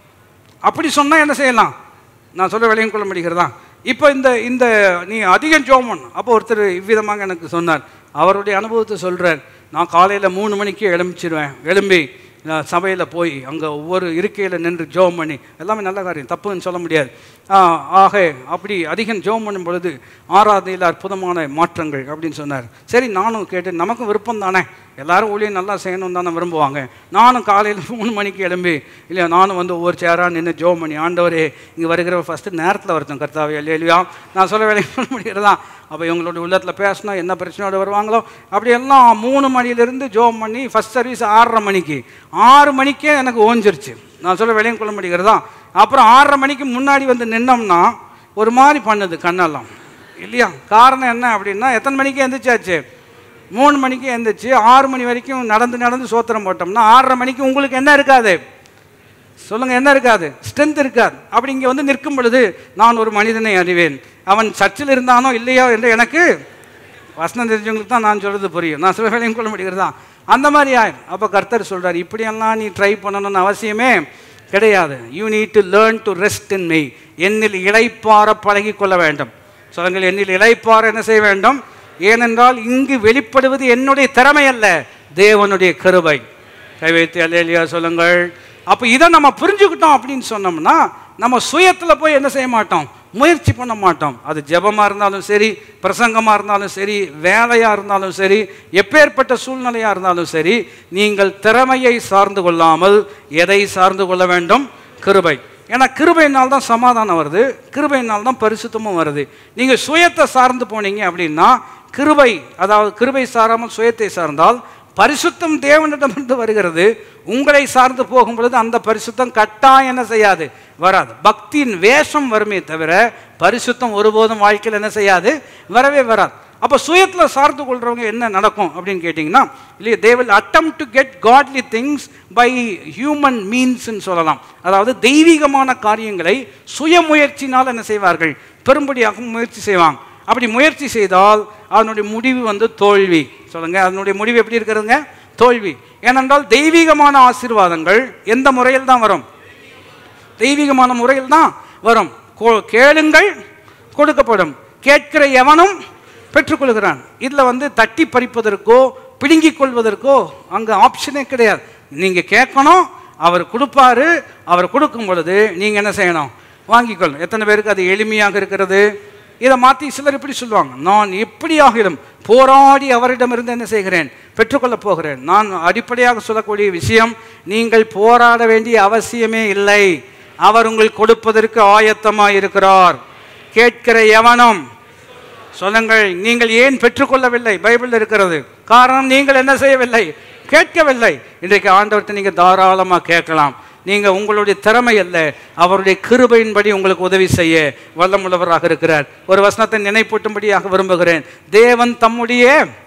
அப்படி சொன்னால் என்ன செய்யலாம் நான் சொல்ல விளையும் கொள்ள முடிகிறதா இப்போ இந்த இந்த நீ அதிகம் ஜோம் பண்ணு அப்போ ஒருத்தர் இவ்விதமாக எனக்கு சொன்னார் அவருடைய அனுபவத்தை சொல்கிறார் நான் காலையில் மூணு மணிக்கு எழும்பிச்சிருவேன் எழும்பி சபையில் போய் அங்கே ஒவ்வொரு இருக்கையில் நின்று ஜோம் பண்ணி எல்லாமே நல்ல காரியம் தப்புன்னு சொல்ல முடியாது ஆ, ஆக அப்படி அதிகம் ஜோம் பண்ணும் பொழுது ஆராதனையில் அற்புதமான மாற்றங்கள் அப்படின்னு சொன்னார் சரி நானும் கேட்டு நமக்கும் விருப்பம் தானே எல்லாரும் ஊழியம் நல்லா செய்யணும் தானே விரும்புவாங்க நானும் காலையில் மூணு மணிக்கு எழும்பி இல்லையா நானும் வந்து ஒவ்வொரு சேராக நின்று ஜோம் பண்ணி ஆண்டவரே இங்கே வருகிற ஃபஸ்ட்டு நேரத்தில் வரட்டும் கர்த்தாவே இல்லையா நான் சொல்ல வேலையை பண்ண முடிகிறதா அப்போ இவங்களோட உள்ளத்தில் பேசினா என்ன பிரச்சனையோட வருவாங்களோ அப்படி எல்லாம் மூணு மணிலேருந்து ஜோம் பண்ணி ஃபஸ்ட் சர்வீஸ் ஆறரை மணிக்கு ஆறு மணிக்கே எனக்கு ஓஞ்சிருச்சு நான் சொல்ல வெளியும் கொள்ள முடிகிறதா அப்புறம் ஆறரை மணிக்கு முன்னாடி வந்து நின்னோம்னா ஒரு மாதிரி பண்ணுது கண்ணெல்லாம் இல்லையா காரணம் என்ன அப்படின்னா எத்தனை மணிக்கு எந்திரிச்சாச்சு மூணு மணிக்கு எந்திரிச்சு ஆறு மணி வரைக்கும் நடந்து நடந்து சோத்திரம் போட்டோம்னா ஆறரை மணிக்கு உங்களுக்கு என்ன இருக்காது சொல்லுங்க என்ன இருக்காது ஸ்ட்ரென்த் இருக்காது அப்படி இங்கே வந்து நிற்கும் பொழுது நான் ஒரு மனிதனை அறிவேன் அவன் சர்ச்சில் இருந்தானோ இல்லையோ என்று எனக்கு வசனம் தெரிஞ்சவங்களுக்கு தான் நான் சொல்றது புரியும் நான் சில வேலையும் கொள்ள முடிகிறதா அந்த மாதிரி ஆயிரும் அப்போ கர்த்தர் சொல்றார் இப்படியெல்லாம் நீ ட்ரை பண்ணணும்னு அவசியமே கிடையாது you need to learn to rest in me என்னில் இளைப்பாற பழகி கொள்ள வேண்டும் சொல்லுங்கள் என்னில் இளைப்பாற என்ன செய்ய வேண்டும் ஏனென்றால் இங்கு வெளிப்படுவது என்னுடைய திறமை அல்ல தேவனுடைய கருவை கை வைத்து அல்லையா சொல்லுங்கள் அப்போ இதை நம்ம புரிஞ்சுக்கிட்டோம் அப்படின்னு சொன்னோம்னா நம்ம சுயத்தில் போய் என்ன செய்ய மாட்டோம் முயற்சி பண்ண மாட்டோம் அது ஜெபமாக இருந்தாலும் சரி பிரசங்கமாக இருந்தாலும் சரி வேலையாக இருந்தாலும் சரி எப்பேற்பட்ட சூழ்நிலையாக இருந்தாலும் சரி நீங்கள் திறமையை சார்ந்து கொள்ளாமல் எதை சார்ந்து கொள்ள வேண்டும் கிருபை ஏன்னா கிருபையினால் தான் சமாதானம் வருது கிருபையினால் தான் பரிசுத்தமும் வருது நீங்கள் சுயத்தை சார்ந்து போனீங்க அப்படின்னா கிருபை அதாவது கிருபை சாராமல் சுயத்தை சார்ந்தால் பரிசுத்தம் தேவனிடமிருந்து வருகிறது உங்களை சார்ந்து போகும் பொழுது அந்த பரிசுத்தம் கட்டாயம் என்ன செய்யாது வராது பக்தியின் வேஷம் வருமே தவிர பரிசுத்தம் ஒருபோதும் வாழ்க்கையில் என்ன செய்யாது வரவே வராது அப்போ சுயத்தில் சார்ந்து கொள்றவங்க என்ன நடக்கும் அப்படின்னு கேட்டிங்கன்னா இல்லையா they will attempt to get godly things by human மீன்ஸ்ன்னு சொல்லலாம் அதாவது தெய்வீகமான காரியங்களை சுய முயற்சினால் என்ன செய்வார்கள் பெரும்படியாக முயற்சி செய்வாங்க அப்படி முயற்சி செய்தால் அதனுடைய முடிவு வந்து தோல்வி சொல்லுங்க அதனுடைய முடிவு எப்படி இருக்கிறதுங்க தோல்வி ஏனென்றால் தெய்வீகமான ஆசீர்வாதங்கள் எந்த முறையில் தான் வரும் தெய்வீகமான முறையில் தான் வரும் கோ- கேளுங்கள் கொடுக்கப்படும் கேட்கிற எவனும் பெற்றுக்கொள்கிறான் இதில் வந்து தட்டி பறிப்பதற்கோ பிடுங்கிக் கொள்வதற்கோ அங்கே ஆப்ஷனே கிடையாது நீங்கள் கேட்கணும் அவர் கொடுப்பாரு அவர் கொடுக்கும் பொழுது நீங்கள் என்ன செய்யணும் வாங்கிக்கொள்ளணும் எத்தனை பேருக்கு அது எளிமையாக இருக்கிறது இதை மாற்றி சிலர் இப்படி சொல்லுவாங்க நான் எப்படியாகிலும் போராடி அவரிடமிருந்து என்ன செய்கிறேன் பெற்றுக்கொள்ளப் போகிறேன் நான் அடிப்படையாக சொல்லக்கூடிய விஷயம் நீங்கள் போராட வேண்டிய அவசியமே இல்லை அவர் உங்கள் கொடுப்பதற்கு ஆயத்தமாக இருக்கிறார் கேட்கிற எவனும் சொல்லுங்கள் நீங்கள் ஏன் பெற்றுக்கொள்ளவில்லை பைபிள் இருக்கிறது காரணம் நீங்கள் என்ன செய்யவில்லை கேட்கவில்லை இன்றைக்கு ஆண்டவர்கிட்ட நீங்கள் தாராளமாக கேட்கலாம் நீங்கள் உங்களுடைய திறமை அல்ல அவருடைய கிருபையின்படி உங்களுக்கு உதவி செய்ய வல்லமுள்ளவராக இருக்கிறார் ஒரு வசனத்தை நினைப்பூட்டும்படியாக விரும்புகிறேன் தேவன் தம்முடைய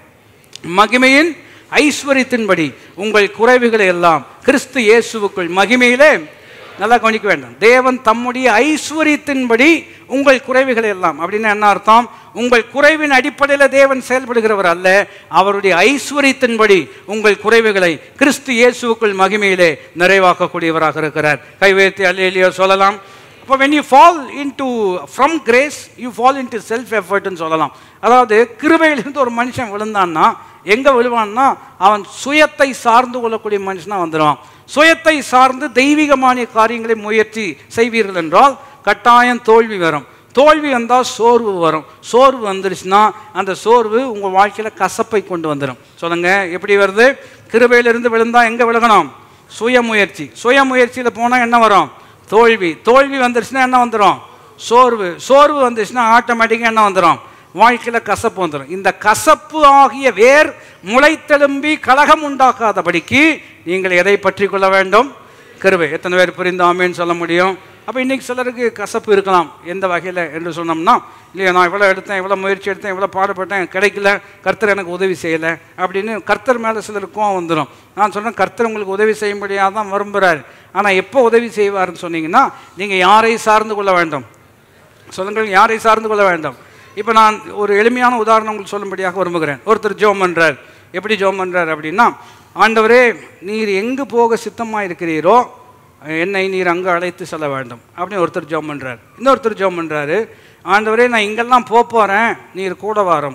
மகிமையின் ஐஸ்வர்யத்தின்படி உங்கள் குறைவுகளை எல்லாம் கிறிஸ்து இயேசுவுக்குள் மகிமையிலே நல்லா கவனிக்க வேண்டும் தேவன் தம்முடைய ஐஸ்வர்யத்தின்படி உங்கள் குறைவுகளை எல்லாம் அப்படின்னு என்ன அர்த்தம் உங்கள் குறைவின் அடிப்படையில் தேவன் செயல்படுகிறவர் அல்ல அவருடைய ஐஸ்வர்யத்தின்படி உங்கள் குறைவுகளை கிறிஸ்து இயேசுவுக்குள் மகிமையிலே நிறைவாக்கக்கூடியவராக இருக்கிறார் கைவேத்தி அல்லையிலையோ சொல்லலாம் அப்போ when you fall into from grace you fall into self எஃபர்ட்னு சொல்லலாம் அதாவது கிருபையிலிருந்து ஒரு மனுஷன் விழுந்தான்னா எங்கே விழுவான்னா அவன் சுயத்தை சார்ந்து கொள்ளக்கூடிய மனுஷனாக வந்துடுவான் சுயத்தை சார்ந்து தெய்வீகமான காரியங்களை முயற்சி செய்வீர்கள் என்றால் கட்டாயம் தோல்வி வரும் தோல்வி வந்தால் சோர்வு வரும் சோர்வு வந்துருச்சுன்னா அந்த சோர்வு உங்கள் வாழ்க்கையில் கசப்பை கொண்டு வந்துடும் சொல்லுங்கள் எப்படி வருது கிருபையிலிருந்து விழுந்தா எங்கே விழுகணும் சுயமுயற்சி சுயமுயற்சியில் போனால் என்ன வரும் தோல்வி தோல்வி வந்துருச்சுன்னா என்ன வந்துடும் சோர்வு சோர்வு வந்துச்சுன்னா ஆட்டோமேட்டிக்காக என்ன வந்துடும் வாழ்க்கையில் கசப்பு வந்துடும் இந்த கசப்பு ஆகிய வேர் முளைத்தெலும்பி கலகம் உண்டாக்காதபடிக்கு நீங்கள் எதை பற்றி கொள்ள வேண்டும் கிருபை எத்தனை பேர் புரிந்தாமேன்னு சொல்ல முடியும் அப்போ இன்றைக்கி சிலருக்கு கசப்பு இருக்கலாம் எந்த வகையில் என்று சொன்னோம்னா இல்லையா நான் இவ்வளோ எடுத்தேன் இவ்வளோ முயற்சி எடுத்தேன் இவ்வளோ பாடுபட்டேன் கிடைக்கல கர்த்தர் எனக்கு உதவி செய்யலை அப்படின்னு கர்த்தர் மேலே சிலருக்கு கோவம் வந்துடும் நான் சொன்னேன் கர்த்தர் உங்களுக்கு உதவி செய்யும்படியாக தான் விரும்புகிறார் ஆனால் எப்போ உதவி செய்வார்னு சொன்னீங்கன்னா நீங்கள் யாரை சார்ந்து கொள்ள வேண்டும் சொல்லுங்கள் யாரை சார்ந்து கொள்ள வேண்டும் இப்போ நான் ஒரு எளிமையான உதாரணம் உங்களுக்கு சொல்லும்படியாக விரும்புகிறேன் ஒருத்தர் ஜோம் பண்ணுறார் எப்படி ஜோம் பண்ணுறார் அப்படின்னா ஆண்டவரே நீர் எங்கு போக சித்தமாக இருக்கிறீரோ என்னை நீர் அங்கே அழைத்து செல்ல வேண்டும் அப்படின்னு ஒருத்தர் ஜோம் பண்ணுறார் இன்னொருத்தர் ஜோம் பண்ணுறாரு ஆண்டவரே நான் இங்கெல்லாம் போக போகிறேன் நீர் கூட வாரம்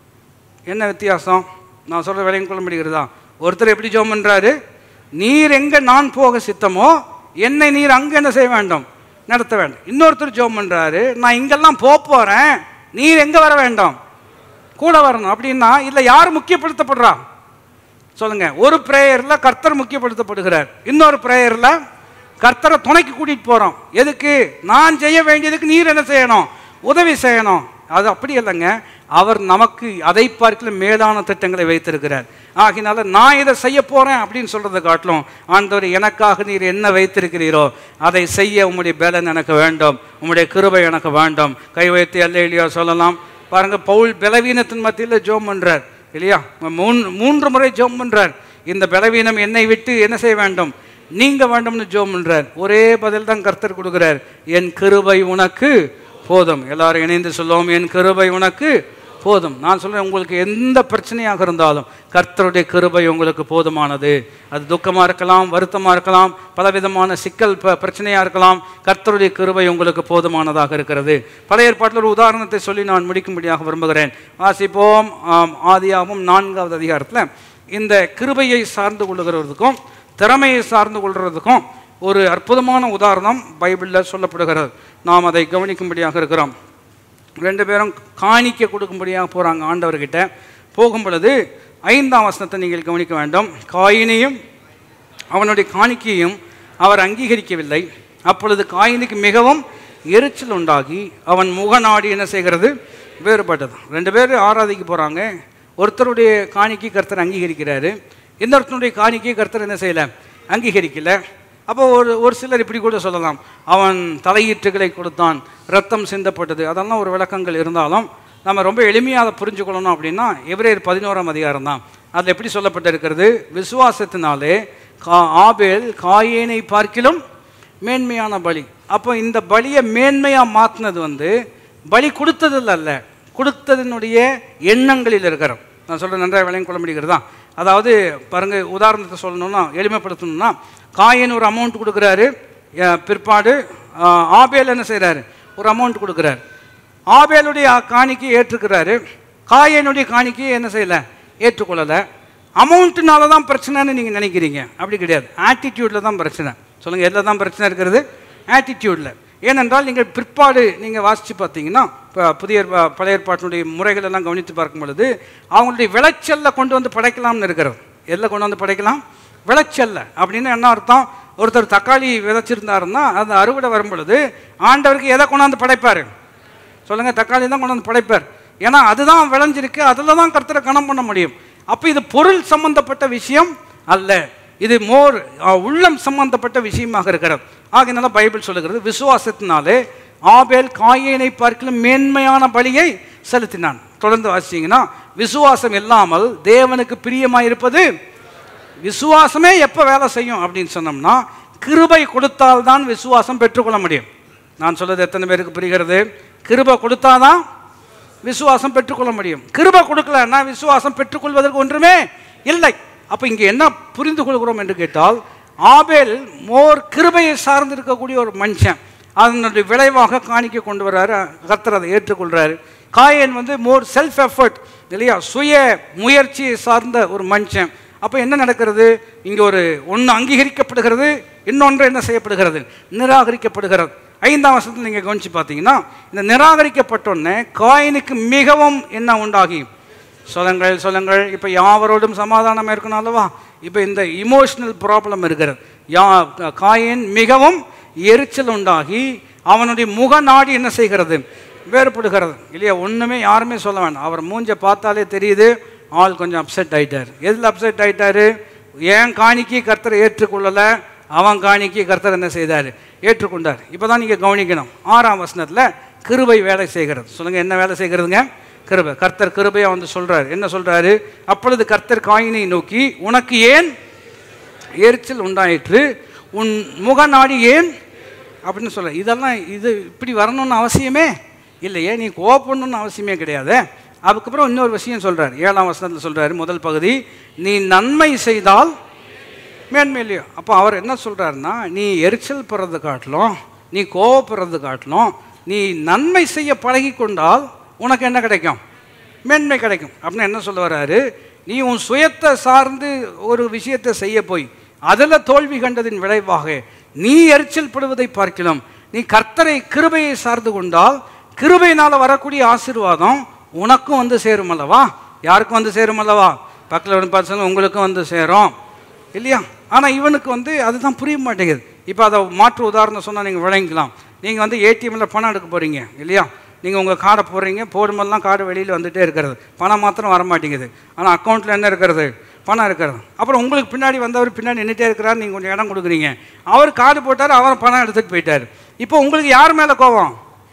என்ன வித்தியாசம் நான் சொல்கிற விலையும் கொள்ள முடிகிறதா ஒருத்தர் எப்படி ஜோம் பண்ணுறாரு நீர் எங்கே நான் போக சித்தமோ என்னை நீர் அங்கே என்ன செய்ய வேண்டும் நடத்த வேண்டும் இன்னொருத்தர் ஜோம் பண்ணுறாரு நான் இங்கெல்லாம் போக போகிறேன் நீர் எங்கே வர வேண்டும் கூட வரணும் அப்படின்னா இதில் யார் முக்கியப்படுத்தப்படுறா சொல்லுங்க ஒரு ப்ரேயரில் கர்த்தர் முக்கியப்படுத்தப்படுகிறார் இன்னொரு ப்ரேயரில் கர்த்தரை துணைக்கு கூட்டிகிட்டு போகிறோம் எதுக்கு நான் செய்ய வேண்டியதுக்கு நீர் என்ன செய்யணும் உதவி செய்யணும் அது அப்படி இல்லைங்க அவர் நமக்கு அதை பார்க்கல மேலான திட்டங்களை வைத்திருக்கிறார் ஆகினால நான் இதை செய்ய போகிறேன் அப்படின்னு சொல்கிறத காட்டிலும் ஆண்டவர் எனக்காக நீர் என்ன வைத்திருக்கிறீரோ அதை செய்ய உம்முடைய பலன் எனக்கு வேண்டும் உம்முடைய கிருபை எனக்கு வேண்டும் கை வைத்து அல்ல இல்லையா சொல்லலாம் பாருங்க பவுல் பலவீனத்தின் மத்தியில் ஜோம் பண்ணுறார் இல்லையா மூன் மூன்று முறை ஜோம் பண்ணுறார் இந்த பலவீனம் என்னை விட்டு என்ன செய்ய வேண்டும் நீங்க வேண்டும்னு ஜோம் பண்ணுறார் ஒரே பதில் தான் கர்த்தர் கொடுக்குறார் என் கிருபை உனக்கு போதும் எல்லாரும் இணைந்து சொல்லுவோம் என் கிருபை உனக்கு போதும் நான் சொல்றேன் உங்களுக்கு எந்த பிரச்சனையாக இருந்தாலும் கர்த்தருடைய கிருபை உங்களுக்கு போதுமானது அது துக்கமாக இருக்கலாம் வருத்தமாக இருக்கலாம் பலவிதமான சிக்கல் ப பிரச்சனையாக இருக்கலாம் கர்த்தருடைய கிருபை உங்களுக்கு போதுமானதாக இருக்கிறது பழைய ஏற்பாட்டில் ஒரு உதாரணத்தை சொல்லி நான் முடிக்கும்படியாக விரும்புகிறேன் வாசிப்போம் ஆம், ஆதியாகமம் நான்காவது அதிகாரத்தில் இந்த கிருபையை சார்ந்து கொள்ளுகிறதுக்கும் திறமையை சார்ந்து கொள்றதுக்கும் ஒரு அற்புதமான உதாரணம் பைபிளில் சொல்லப்படுகிறது நாம் அதை கவனிக்கும்படியாக இருக்கிறோம் ரெண்டு பேரும் காணிக்க கொடுக்கும்படியாக போகிறாங்க ஆண்டவர்கிட்ட போகும் பொழுது ஐந்தாம் வசனத்தை நீங்கள் கவனிக்க வேண்டும் காயினையும் அவனுடைய காணிக்கையும் அவர் அங்கீகரிக்கவில்லை அப்பொழுது காயினுக்கு மிகவும் எரிச்சல் உண்டாகி அவன் முகநாடி என்ன செய்கிறது வேறுபட்டது ரெண்டு பேர் ஆராதிக்க போகிறாங்க ஒருத்தருடைய காணிக்கை கர்த்தர் அங்கீகரிக்கிறாரு இன்னொருத்தனுடைய காணிக்கை கர்த்தர் என்ன செய்யலை அங்கீகரிக்கல அப்போ ஒரு ஒரு சிலர் இப்படி கூட சொல்லலாம் அவன் தலையீற்றுகளை கொடுத்தான் ரத்தம் சிந்தப்பட்டது அதெல்லாம் ஒரு விளக்கங்கள் இருந்தாலும் நம்ம ரொம்ப எளிமையாக அதை புரிஞ்சுக்கொள்ளணும் அப்படின்னா எபிரேயர் பதினோராம் அதிகாரம் தான் அதில் எப்படி சொல்லப்பட்டிருக்கிறது விசுவாசத்தினாலே கா ஆபேல் காயேனை பார்க்கிலும் மேன்மையான பலி அப்போ இந்த பலியை மேன்மையாக மாற்றினது வந்து பலி கொடுத்ததில் அல்ல கொடுத்ததினுடைய எண்ணங்களில் இருக்கிறோம் நான் சொல்கிறேன் நன்றாக விளையம் கொள்ள முடிகிறதா அதாவது பாருங்க உதாரணத்தை சொல்லணும்னா எளிமைப்படுத்தணும்னா காயின் ஒரு அமௌண்ட் கொடுக்குறாரு அஹ் பிற்பாடு அஹ் ஆபேல் என்ன செய்கிறாரு ஒரு அமௌண்ட் கொடுக்குறாரு ஆபேலுடைய காணிக்கை ஏற்றுக்கிறாரு காயனுடைய காணிக்கையை என்ன செய்யலை ஏற்றுக்கொள்ளலை அமௌண்ட்டுனால தான் பிரச்சனைன்னு நீங்கள் நினைக்கிறீங்க அப்படி கிடையாது ஆட்டிடியூடில் தான் பிரச்சனை சொல்லுங்கள் எதில் தான் பிரச்சனை இருக்கிறது ஆட்டிடியூடில் ஏனென்றால் நீங்கள் பிற்பாடு நீங்கள் வாசித்து பார்த்தீங்கன்னா இப்போ புதிய ஏற்பா- பழைய ஏற்பாட்டினுடைய முறைகள் எல்லாம் கவனித்து பார்க்கும் பொழுது அவங்களுடைய விளைச்சல்ல கொண்டு வந்து படைக்கலாம்னு இருக்கிறது எதில் கொண்டு வந்து படைக்கலாம் விளைச்சல்ல அப்படின்னு என்ன அர்த்தம் ஒருத்தர் தக்காளி விதைச்சிருந்தாருன்னா அது அறுவடை வரும் பொழுது ஆண்டவருக்கு எதை கொண்டாந்து படைப்பார் சொல்லுங்க தக்காளி தான் கொண்டு வந்து படைப்பார் ஏன்னா அதுதான் விளைஞ்சிருக்கு அதில் தான் கர்த்தரை கணம் பண்ண முடியும் அப்போ இது பொருள் சம்பந்தப்பட்ட விஷயம் அல்ல இது மோர் அஹ், உள்ளம் சம்பந்தப்பட்ட விஷயமாக இருக்கிறது ஆகையினால பைபிள் சொல்லுகிறது விசுவாசத்தினாலே ஆபேல் காயேனை பார்க்கலும் மேன்மையான பலியை செலுத்தினான் தொடர்ந்து வாசிச்சீங்கன்னா விசுவாசம் இல்லாமல் தேவனுக்கு பிரியமாயிருப்பது விசுவாசமே எப்போ வேலை செய்யும் அப்படின்னு சொன்னோம்னா கிருபை கொடுத்தால்தான் விசுவாசம் பெற்றுக்கொள்ள முடியும் நான் சொல்றது எத்தனை பேருக்கு புரிகிறது கிருபை கொடுத்தாதான் விசுவாசம் பெற்றுக்கொள்ள முடியும் கிருபை கொடுக்கலன்னா விசுவாசம் பெற்றுக்கொள்வதற்கு ஒன்றுமே இல்லை அப்போ இங்கே என்ன புரிந்து கொள்கிறோம் என்று கேட்டால் ஆபேல் மோர் கிருபையை சார்ந்து இருக்கக்கூடிய ஒரு மனுஷன் அதனுடைய விளைவாக காணிக்க கொண்டு வர்றாரு கர்த்தர் அதை ஏற்றுக்கொள்றாரு காயன் வந்து மோர் செல்ஃப் எஃபர்ட் இல்லையா சுய முயற்சியை சார்ந்த ஒரு மனுஷன் அப்போ என்ன நடக்கிறது இங்கே ஒரு ஒன்று அங்கீகரிக்கப்படுகிறது இன்னொன்று என்ன செய்யப்படுகிறது நிராகரிக்கப்படுகிறது ஐந்தாம் வருஷத்தில் நீங்கள் கவனிச்சு பார்த்தீங்கன்னா இந்த நிராகரிக்கப்பட்டோன்னே காயினுக்கு மிகவும் என்ன உண்டாகி சொல்லுங்கள் சொல்லுங்கள் இப்போ யாவரோடும் சமாதானம் இருக்கணும் அல்லவா இப்போ இந்த இமோஷனல் ப்ராப்ளம் இருக்கிறது யா காயின் மிகவும் எரிச்சல் உண்டாகி அவனுடைய முக நாடி என்ன செய்கிறது வேறுபடுகிறது இல்லையா ஒன்றுமே யாருமே சொல்ல வேண்டாம் அவர் மூஞ்ச பார்த்தாலே தெரியுது ஆள் கொஞ்சம் அப்செட் ஆயிட்டார் எதில் அப்செட் ஆயிட்டாரு ஏன் காணிக்கை கர்த்தரை ஏற்றுக்கொள்ளலை அவன் காணிக்கை கர்த்தர் என்ன செய்தார் ஏற்றுக்கொண்டார் இப்போ தான் நீங்கள் கவனிக்கணும் ஆறாம் வசனத்தில் கிருபை வேலை செய்கிறது சொல்லுங்கள் என்ன வேலை செய்கிறதுங்க கிருபை கர்த்தர் கிருபையை வந்து சொல்றாரு என்ன சொல்றாரு அப்பொழுது கர்த்தர் காயினை நோக்கி உனக்கு ஏன் எரிச்சல் உண்டாயிற்று உன் முகநாடி ஏன் அப்படின்னு சொல்ல இதெல்லாம் இது இப்படி வரணும்னு அவசியமே இல்லையே நீ கோபப்படணும்னு அவசியமே கிடையாது அதுக்கப்புறம் இன்னொரு விஷயம் சொல்றாரு ஏழாம் வசனத்தில் சொல்றாரு முதல் பகுதி நீ நன்மை செய்தால் மேன்மை இல்லையோ அப்போ அவர் என்ன சொல்றாருன்னா நீ எரிச்சல் பெறது காட்டிலும் நீ கோவப்படுறது காட்டிலும் நீ நன்மை செய்ய பழகி கொண்டால் உனக்கு என்ன கிடைக்கும் மேன்மை கிடைக்கும் அப்படின்னு என்ன சொல்ல வர்றாரு நீ உன் சுயத்தை சார்ந்து ஒரு விஷயத்தை செய்ய போய் அதில் தோல்வி கண்டதின் விளைவாக நீ எரிச்சல் படுவதை பார்க்கலாம் நீ கர்த்தரை கிருபையை சார்ந்து கொண்டால் கிருபையினால் வரக்கூடிய ஆசீர்வாதம் உனக்கும் வந்து சேரும் அல்லவா யாருக்கும் வந்து சேரும் அல்லவா பக்கத்தில் ஒரு பர்சன் உங்களுக்கும் வந்து சேரும் இல்லையா ஆனால் இவனுக்கு வந்து அதுதான் புரிய மாட்டேங்குது இப்போ அதை மாற்று உதாரணம் சொன்னால் நீங்கள் விளங்கிக்கலாம் நீங்கள் வந்து ஏடிஎம்மில் பணம் எடுக்க போகிறீங்க இல்லையா நீங்கள் உங்கள் கார்டை போடுறீங்க போடும்போதெல்லாம் கார்டு வெளியில் வந்துட்டே இருக்கிறது பணம் மாத்திரம் வர மாட்டேங்குது ஆனால் அக்கௌண்ட்டில் என்ன இருக்கிறது பணம் இருக்கிறது அப்புறம் உங்களுக்கு பின்னாடி வந்தவர் பின்னாடி நின்றுட்டே இருக்கிறார் நீங்கள் கொஞ்சம் இடம் கொடுக்குறீங்க அவர் கார்டு போட்டார் அவர் பணம் எடுத்துகிட்டு போயிட்டார் இப்போ உங்களுக்கு யார் மேலே கோவம்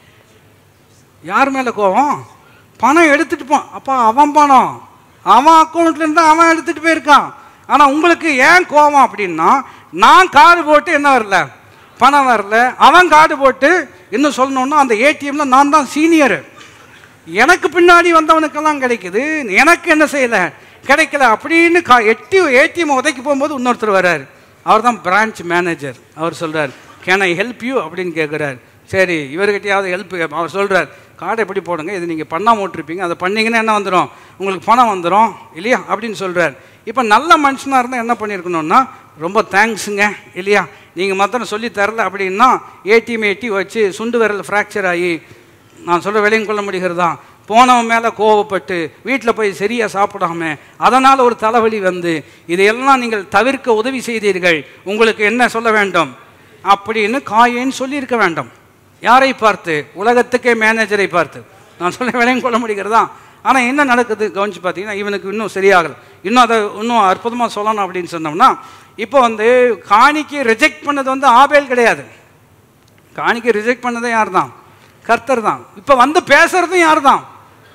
யார் மேலே கோவம் பணம் எடுத்துட்டு போ அப்பா அவன் பணம் அவன் அக்கௌண்ட்லேருந்து அவன் எடுத்துகிட்டு போயிருக்கான் ஆனால் உங்களுக்கு ஏன் கோவம் அப்படின்னா நான் கார்டு போட்டு என்ன வரல பணம் வரல அவன் கார்டு போட்டு இன்னும் சொல்லணும்னா அந்த ஏடிஎம்ல நான் தான் சீனியரு எனக்கு பின்னாடி வந்தவனுக்கெல்லாம் கிடைக்குது எனக்கு என்ன செய்யலை கிடைக்கல அப்படின்னு கா எட்டி ஏடிஎம் உதைக்கு போகும்போது இன்னொருத்தர் வர்றார் அவர் தான் பிரான்ச் மேனேஜர் அவர் சொல்கிறார் கேன் ஐ ஹெல்ப் யூ அப்படின்னு கேட்குறாரு சரி இவர்கிட்டயாவது ஹெல்ப் அவர் சொல்கிறார் கார்டு எப்படி போடுங்க இது நீங்கள் பண்ணாம விட்டுருப்பீங்க அதை பண்ணீங்கன்னா என்ன வந்துடும் உங்களுக்கு பணம் வந்துடும் இல்லையா அப்படின்னு சொல்கிறார் இப்போ நல்ல மனுஷனாக இருந்தால் என்ன பண்ணியிருக்கணும்னா ரொம்ப தேங்க்ஸுங்க இல்லையா நீங்கள் மாத்திரம் சொல்லி தரல அப்படின்னா ஏடிஎம் ஏட்டி வச்சு சுண்டு விரல் ஃப்ராக்சர் ஆகி நான் சொல்ல விலையும் கொள்ள முடிகிறதா போனவன் மேலே கோவப்பட்டு வீட்டில் போய் சரியாக சாப்பிடாம அதனால் ஒரு தலைவலி வந்து இதையெல்லாம் நீங்கள் தவிர்க்க உதவி செய்தீர்கள் உங்களுக்கு என்ன சொல்ல வேண்டும் அப்படின்னு காயேன்னு சொல்லியிருக்க வேண்டும் யாரை பார்த்து உலகத்துக்கே மேனேஜரை பார்த்து நான் சொல்ல விலையும் கொள்ள முடிகிறதா ஆனால் என்ன நடக்குது கவனிச்சு பார்த்தீங்கன்னா இவனுக்கு இன்னும் சரியாகலை இன்னும் அதை இன்னும் அற்புதமாக சொல்லணும் அப்படின்னு சொன்னோம்னா இப்போ வந்து காணிக்கை ரிஜெக்ட் பண்ணது வந்து ஆபேல் கிடையாது காணிக்கை ரிஜெக்ட் பண்ணதே யார் தான் கர்த்தர் தான் இப்போ வந்து பேசுறதும் யார் தான்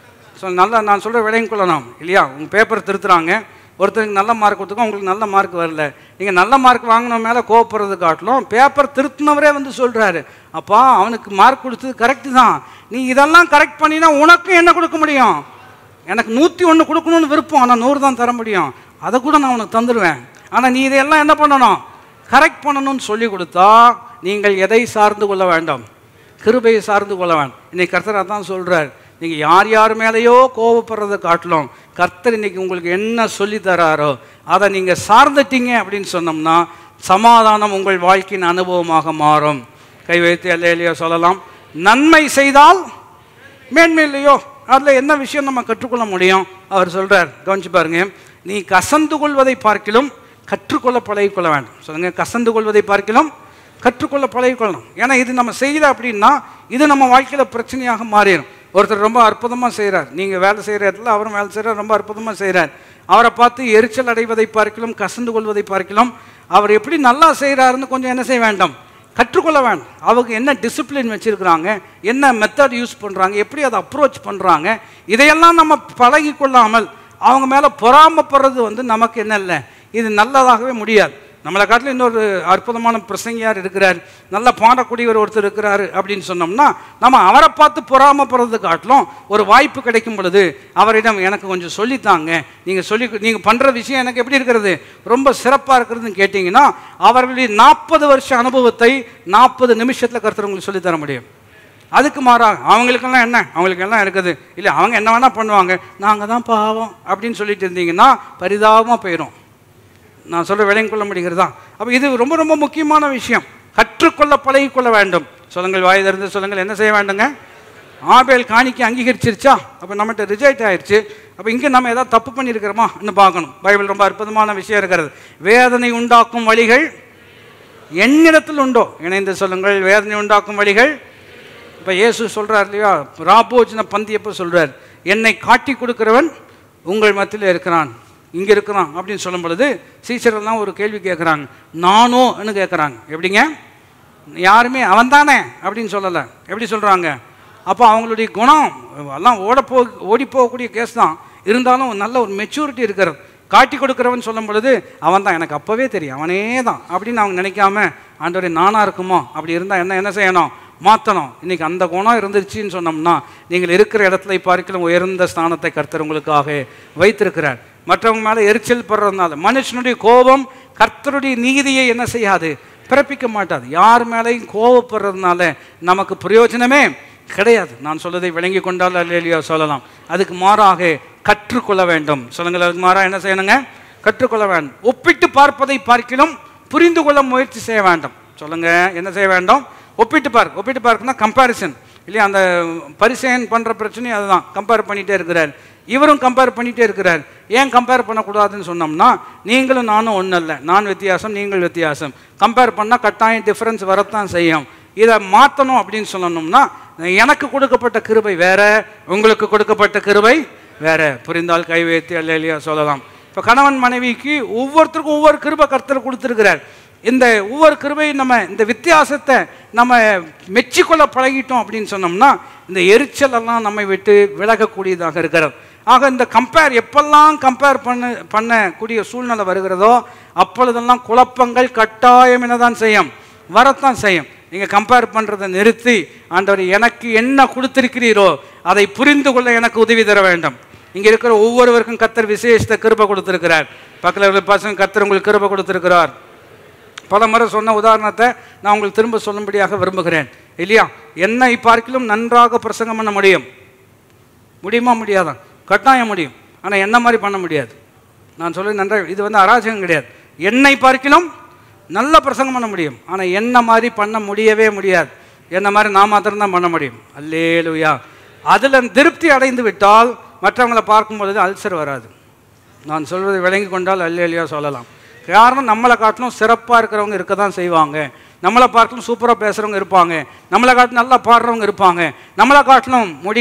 ஸோ நல்லா நான் சொல்கிற விலையும் கொள்ளலாம் இல்லையா உங்கள் பேப்பர் திருத்துறாங்க ஒருத்தருக்கு நல்ல மார்க் கொடுத்துக்கோ உங்களுக்கு நல்ல மார்க் வரல நீங்கள் நல்ல மார்க் வாங்கின மேலே கோவப்படுறது காட்டிலும் பேப்பர் திருத்தினவரே வந்து சொல்கிறாரு அப்பா அவனுக்கு மார்க் கொடுத்தது கரெக்டு தான் நீ இதெல்லாம் கரெக்ட் பண்ணினா உனக்கும் என்ன கொடுக்க முடியும் எனக்கு நூற்றி ஒன்று கொடுக்கணும்னு விருப்பம் ஆனால் நூறு தான் தர முடியும் அதை கூட நான் உனக்கு தந்துடுவேன் ஆனால் நீ இதையெல்லாம் என்ன பண்ணணும் கரெக்ட் பண்ணணும்னு சொல்லி கொடுத்தா நீங்கள் எதை சார்ந்து கொள்ள வேண்டாம் கிருபையை சார்ந்து கொள்ள வேண்டாம் இன்னைக்கு கர்த்தர் அதான் சொல்கிறார் நீங்கள் யார் யார் மேலேயோ கோவப்படுறதை காட்டிலும் கர்த்தர் இன்னைக்கு உங்களுக்கு என்ன சொல்லி தராரோ அதை நீங்கள் சார்ந்துட்டீங்க அப்படின்னு சொன்னோம்னா சமாதானம் உங்கள் வாழ்க்கையின் அனுபவமாக மாறும் கை வைத்து இல்லையோ சொல்லலாம் நன்மை செய்தால் மேன்மை இல்லையோ அதில் என்ன விஷயம் நம்ம கற்றுக்கொள்ள முடியும் அவர் சொல்கிறார் கவனிச்சு பாருங்க நீ கசந்து கொள்வதை பார்க்கிலும் கற்றுக்கொள்ள பழகிக்கொள்ள வேண்டும் சொல்லுங்க கசந்து கொள்வதை பார்க்கிலும் கற்றுக்கொள்ள பழகிக்கொள்ளணும் ஏன்னா இது நம்ம செய்யல அப்படின்னா இது நம்ம வாழ்க்கையில் பிரச்சனையாக மாறிடும் ஒருத்தர் ரொம்ப அற்புதமாக செய்கிறார் நீங்கள் வேலை செய்கிற இடத்துல அவரும் வேலை செய்கிறார் ரொம்ப அற்புதமாக செய்கிறார் அவரை பார்த்து எரிச்சல் அடைவதை பார்க்கிலும் கசந்து கொள்வதை பார்க்கிலும் அவர் எப்படி நல்லா செய்கிறாருன்னு கொஞ்சம் என்ன செய்ய வேண்டாம் கற்றுக்கொள்ள வேண்டாம் அவங்க என்ன டிசிப்ளின் வச்சுருக்குறாங்க என்ன மெத்தட் யூஸ் பண்ணுறாங்க எப்படி அதை அப்ரோச் பண்ணுறாங்க இதையெல்லாம் நம்ம பழகி கொள்ளாமல் அவங்க மேலே பொறாமப்படுறது வந்து நமக்கு என்ன இல்லை இது நல்லதாகவே முடியாது நம்மளை காட்டிலும் இன்னொரு அற்புதமான பிரசங்கியார் இருக்கிறார் நல்ல பாடக்கூடியவர் ஒருத்தர் இருக்கிறாரு அப்படின்னு சொன்னோம்னா நம்ம அவரை பார்த்து பொறாமப்படுறது காட்டிலும் ஒரு வாய்ப்பு கிடைக்கும் பொழுது அவரிடம் எனக்கு கொஞ்சம் சொல்லித்தாங்க நீங்கள் சொல்லி நீங்கள் பண்ணுற விஷயம் எனக்கு எப்படி இருக்கிறது ரொம்ப சிறப்பாக இருக்கிறதுன்னு கேட்டிங்கன்னா அவர்களுடைய நாற்பது வருஷ அனுபவத்தை நாற்பது நிமிஷத்தில் கருத்து உங்களுக்கு சொல்லித் தர முடியும் அதுக்கு மாறாக அவங்களுக்கெல்லாம் என்ன அவங்களுக்கெல்லாம் இருக்குது இல்லை அவங்க என்ன வேணால் பண்ணுவாங்க நாங்கள் தான் பாவம் அப்படின்னு சொல்லிட்டு இருந்தீங்கன்னா பரிதாபமாக போயிடும் நான் சொல்ற விளங்கிக் கொள்ள முடிகிறதா அப்போ இது ரொம்ப ரொம்ப முக்கியமான விஷயம் கற்றுக்கொள்ள பழகிக்கொள்ள வேண்டும் சொல்லுங்கள் வாய் திறந்து சொல்லுங்கள் என்ன செய்ய வேண்டுங்க ஆபேல் காணிக்கை அங்கீகரிச்சிருச்சா அப்போ நம்மகிட்ட ரிஜெக்ட் ஆயிடுச்சு அப்போ இங்கே நம்ம ஏதாவது தப்பு பண்ணியிருக்கிறோமா இன்னும் பார்க்கணும் பைபிள் ரொம்ப அற்புதமான விஷயம் இருக்கிறது வேதனை உண்டாக்கும் வழிகள் என்னிடத்தில் உண்டோ இணைந்து சொல்லுங்கள் வேதனை உண்டாக்கும் வழிகள் இப்போ இயேசு சொல்றார் இல்லையா ராபோஜன பந்தியப்போ சொல்றார் என்னை காட்டி கொடுக்கிறவன் உங்கள் மத்தியில் இருக்கிறான் இங்கே இருக்கிறான் அப்படின்னு சொல்லும் பொழுது சீசரெல்லாம் ஒரு கேள்வி கேட்குறாங்க நானோன்னு கேட்குறாங்க எப்படிங்க யாருமே அவன் தானே அப்படின்னு சொல்லலை எப்படி சொல்கிறாங்க அப்போ அவங்களுடைய குணம் எல்லாம் ஓட போ ஓடி போகக்கூடிய கேஸ் தான் இருந்தாலும் நல்ல ஒரு மெச்சூரிட்டி இருக்கிறது காட்டி கொடுக்குறவன் சொல்லும் பொழுது அவன் தான் எனக்கு அப்போவே தெரியும் அவனே தான் அப்படின்னு அவங்க நினைக்காம ஆண்டவரே நானாக இருக்குமோ அப்படி இருந்தால் என்ன என்ன செய்யணும் மாற்றணும் இன்னைக்கு அந்த குணம் இருந்துருச்சுன்னு சொன்னோம்னா நீங்கள் இருக்கிற இடத்துல பார்க்கலாம் உயர்ந்த ஸ்தானத்தை கர்த்தர் உங்களுக்காக வைத்திருக்கிறார் மற்றவங்க மேலே எரிச்சல் படுறதுனால மனுஷனுடைய கோபம் கர்த்தருடைய நீதியை என்ன செய்யாது பிறப்பிக்க மாட்டாது யார் மேலேயும் கோபப்படுறதுனால நமக்கு பிரயோஜனமே கிடையாது நான் சொல்வதை விளங்கி கொண்டால் அல்லையா சொல்லலாம் அதுக்கு மாறாக கற்றுக்கொள்ள வேண்டும் சொல்லுங்கள் அதுக்கு மாறாக என்ன செய்யணுங்க கற்றுக்கொள்ள வேண்டும் ஒப்பிட்டு பார்ப்பதை பார்க்கிலும் புரிந்து கொள்ள முயற்சி செய்ய வேண்டும் சொல்லுங்க என்ன செய்ய வேண்டும் ஒப்பிட்டு பார்க்க ஒப்பிட்டு பார்க்கணும்னா கம்பேரிசன் இல்லையா அந்த பரிசேன் பண்ணுற பிரச்சனையும் அதுதான் கம்பேர் பண்ணிகிட்டே இருக்கிறார் இவரும் கம்பேர் பண்ணிகிட்டே இருக்கிறார் ஏன் கம்பேர் பண்ணக்கூடாதுன்னு சொன்னோம்னா நீங்களும் நானும் ஒன்றும் இல்லை நான் வித்தியாசம் நீங்கள் வித்தியாசம் கம்பேர் பண்ணால் கட்டாயம் டிஃப்ரென்ஸ் வரத்தான் செய்யும் இதை மாற்றணும் அப்படின்னு சொல்லணும்னா எனக்கு கொடுக்கப்பட்ட கிருபை வேற உங்களுக்கு கொடுக்கப்பட்ட கிருபை வேற புரிந்தால் கை வைத்து அல்லையா சொல்லலாம் இப்போ கணவன் மனைவிக்கு ஒவ்வொருத்தருக்கும் ஒவ்வொரு கிருபை கர்த்தர் கொடுத்துருக்கிறார் இந்த ஒவ்வொரு கிருபையும் நம்ம இந்த வித்தியாசத்தை நம்ம மெச்சிக்கொள்ள பழகிட்டோம் அப்படின்னு சொன்னோம்னா இந்த எரிச்சல் எல்லாம் நம்மை விட்டு விலகக்கூடியதாக இருக்கிறது ஆக இந்த கம்பேர் எப்பெல்லாம் கம்பேர் பண்ண பண்ணக்கூடிய சூழ்நிலை வருகிறதோ அப்பொழுதெல்லாம் குழப்பங்கள் கட்டாயம் என்னதான் செய்யும் வரத்தான் செய்யும் நீங்கள் கம்பேர் பண்ணுறதை நிறுத்தி ஆண்டவர் எனக்கு என்ன கொடுத்திருக்கிறீரோ அதை புரிந்து கொள்ள எனக்கு உதவி தர வேண்டும் இங்கே இருக்கிற ஒவ்வொருவருக்கும் கத்தர் விசேஷத்தை கிருபை கொடுத்திருக்கிறார் பக்கத்தில் இருக்கிற பசங்க கத்தர் உங்களுக்கு கிருபை கொடுத்திருக்கிறார் பல முறை சொன்ன உதாரணத்தை நான் உங்களுக்கு திரும்ப சொல்லும்படியாக விரும்புகிறேன் இல்லையா என்னை பார்க்கிலும் நன்றாக பிரசங்கம் பண்ண முடியும் முடியுமா முடியாதா கட்டாயம் முடியும் ஆனால் என்ன மாதிரி பண்ண முடியாது நான் சொல்லி நன்றாக இது வந்து அராஜகம் கிடையாது என்னை பார்க்கிலும் நல்ல பிரசங்கம் பண்ண முடியும் ஆனால் என்ன மாதிரி பண்ண முடியவே முடியாது என்ன மாதிரி நான் மாத்திரம்தான் பண்ண முடியும் அல்லேலுயா அதில் திருப்தி அடைந்து விட்டால் மற்றவங்களை பார்க்கும் பொழுது அல்சர் வராது நான் சொல்வதை விளங்கி கொண்டால் அல்லேலியா சொல்லலாம் காரணம் நம்மளை காட்டிலும் சிறப்பாக இருக்கிறவங்க இருக்க தான் செய்வாங்க நம்மளை பார்க்கலும் சூப்பராக பேசுகிறவங்க இருப்பாங்க நம்மளை காட்டிலும் நல்லா பாடுறவங்க இருப்பாங்க நம்மளை காட்டிலும் முடி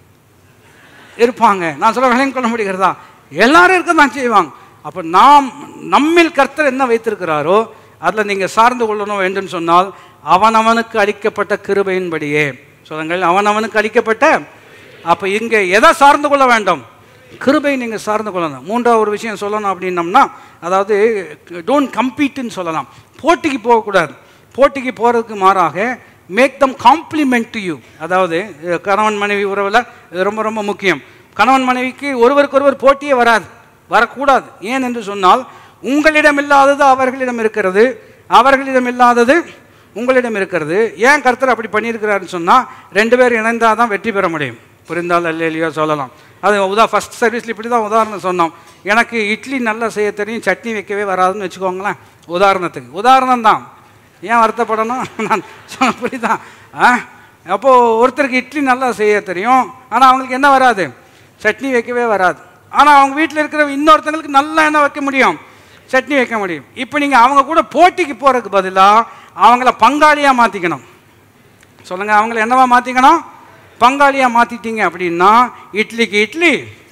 இருப்பாங்க நான் சொல்ல விளங்கி கொள்ள முடிகிறதா எல்லாரும் இருக்க தான் செய்வாங்க அப்போ நாம் நம்மில் கர்த்தர் என்ன வைத்திருக்கிறாரோ அதில் நீங்கள் சார்ந்து கொள்ளணும் வேண்டும் சொன்னால் அவனவனுக்கு அளிக்கப்பட்ட கிருபையின்படியே சொல்லுங்கள் அவனவனுக்கு அளிக்கப்பட்ட அப்போ இங்கே எதை சார்ந்து கொள்ள வேண்டும் கிருபை நீங்கள் சார்ந்து கொள்ளணும் மூன்றாவது ஒரு விஷயம் சொல்லணும் அப்படின்னம்னா அதாவது டோன்ட் கம்பீட்டுன்னு சொல்லலாம் போட்டிக்கு போகக்கூடாது போட்டிக்கு போகிறதுக்கு மாறாக make them complement to you அதாவது அஹ், கணவன் மனைவி உறவில் இது ரொம்ப ரொம்ப முக்கியம் கணவன் மனைவிக்கு ஒருவருக்கொருவர் போட்டியே வராது வரக்கூடாது ஏன் என்று சொன்னால் உங்களிடம் இல்லாதது அவர்களிடம் இருக்கிறது அவர்களிடம் இல்லாதது உங்களிடம் இருக்கிறது ஏன் கர்த்தர் அப்படி பண்ணியிருக்கிறாருன்னு சொன்னால் ரெண்டு பேர் இணைந்தால் தான் வெற்றி பெற முடியும் புரிந்தால் அல்லையோ சொல்லலாம் அது உதா ஃபஸ்ட் சர்வீஸில் இப்படி தான் உதாரணம் சொன்னோம் எனக்கு இட்லி நல்லா செய்ய தெரியும் சட்னி வைக்கவே வராதுன்னு வச்சுக்கோங்களேன் உதாரணத்துக்கு உதாரணம் தான் ஏன் வருத்தப்படணும் நான் சொன்ன புரியுதான் ஆ அப்போது ஒருத்தருக்கு இட்லி நல்லா செய்ய தெரியும் ஆனால் அவங்களுக்கு என்ன வராது சட்னி வைக்கவே வராது ஆனால் அவங்க வீட்டில் இருக்கிற இன்னொருத்தங்களுக்கு நல்லா என்ன வைக்க முடியும் சட்னி வைக்க முடியும் இப்போ நீங்கள் அவங்க கூட போட்டிக்கு போகிறதுக்கு பதிலாக அவங்கள பங்காளியாக மாற்றிக்கணும் சொல்லுங்கள் அவங்கள என்னவா மாற்றிக்கணும் பங்காளியாக மாற்றிட்டீங்க அப்படின்னா இட்லிக்கு இட்லி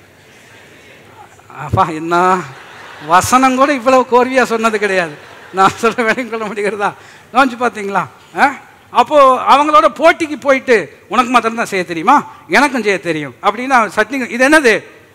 அப்பா என்ன வசனம் கூட இவ்வளவு கோர்வையாக சொன்னது கிடையாது நான் சொல்ல விளங்கிக் கொள்ள முடிகிறதா நோஞ்சு பார்த்தீங்களா ஆ அப்போது அவங்களோட போட்டிக்கு போயிட்டு உனக்கு மாத்திரம் தான் செய்ய தெரியுமா எனக்கும் செய்ய தெரியும் அப்படின்னா சட்னி இது என்னது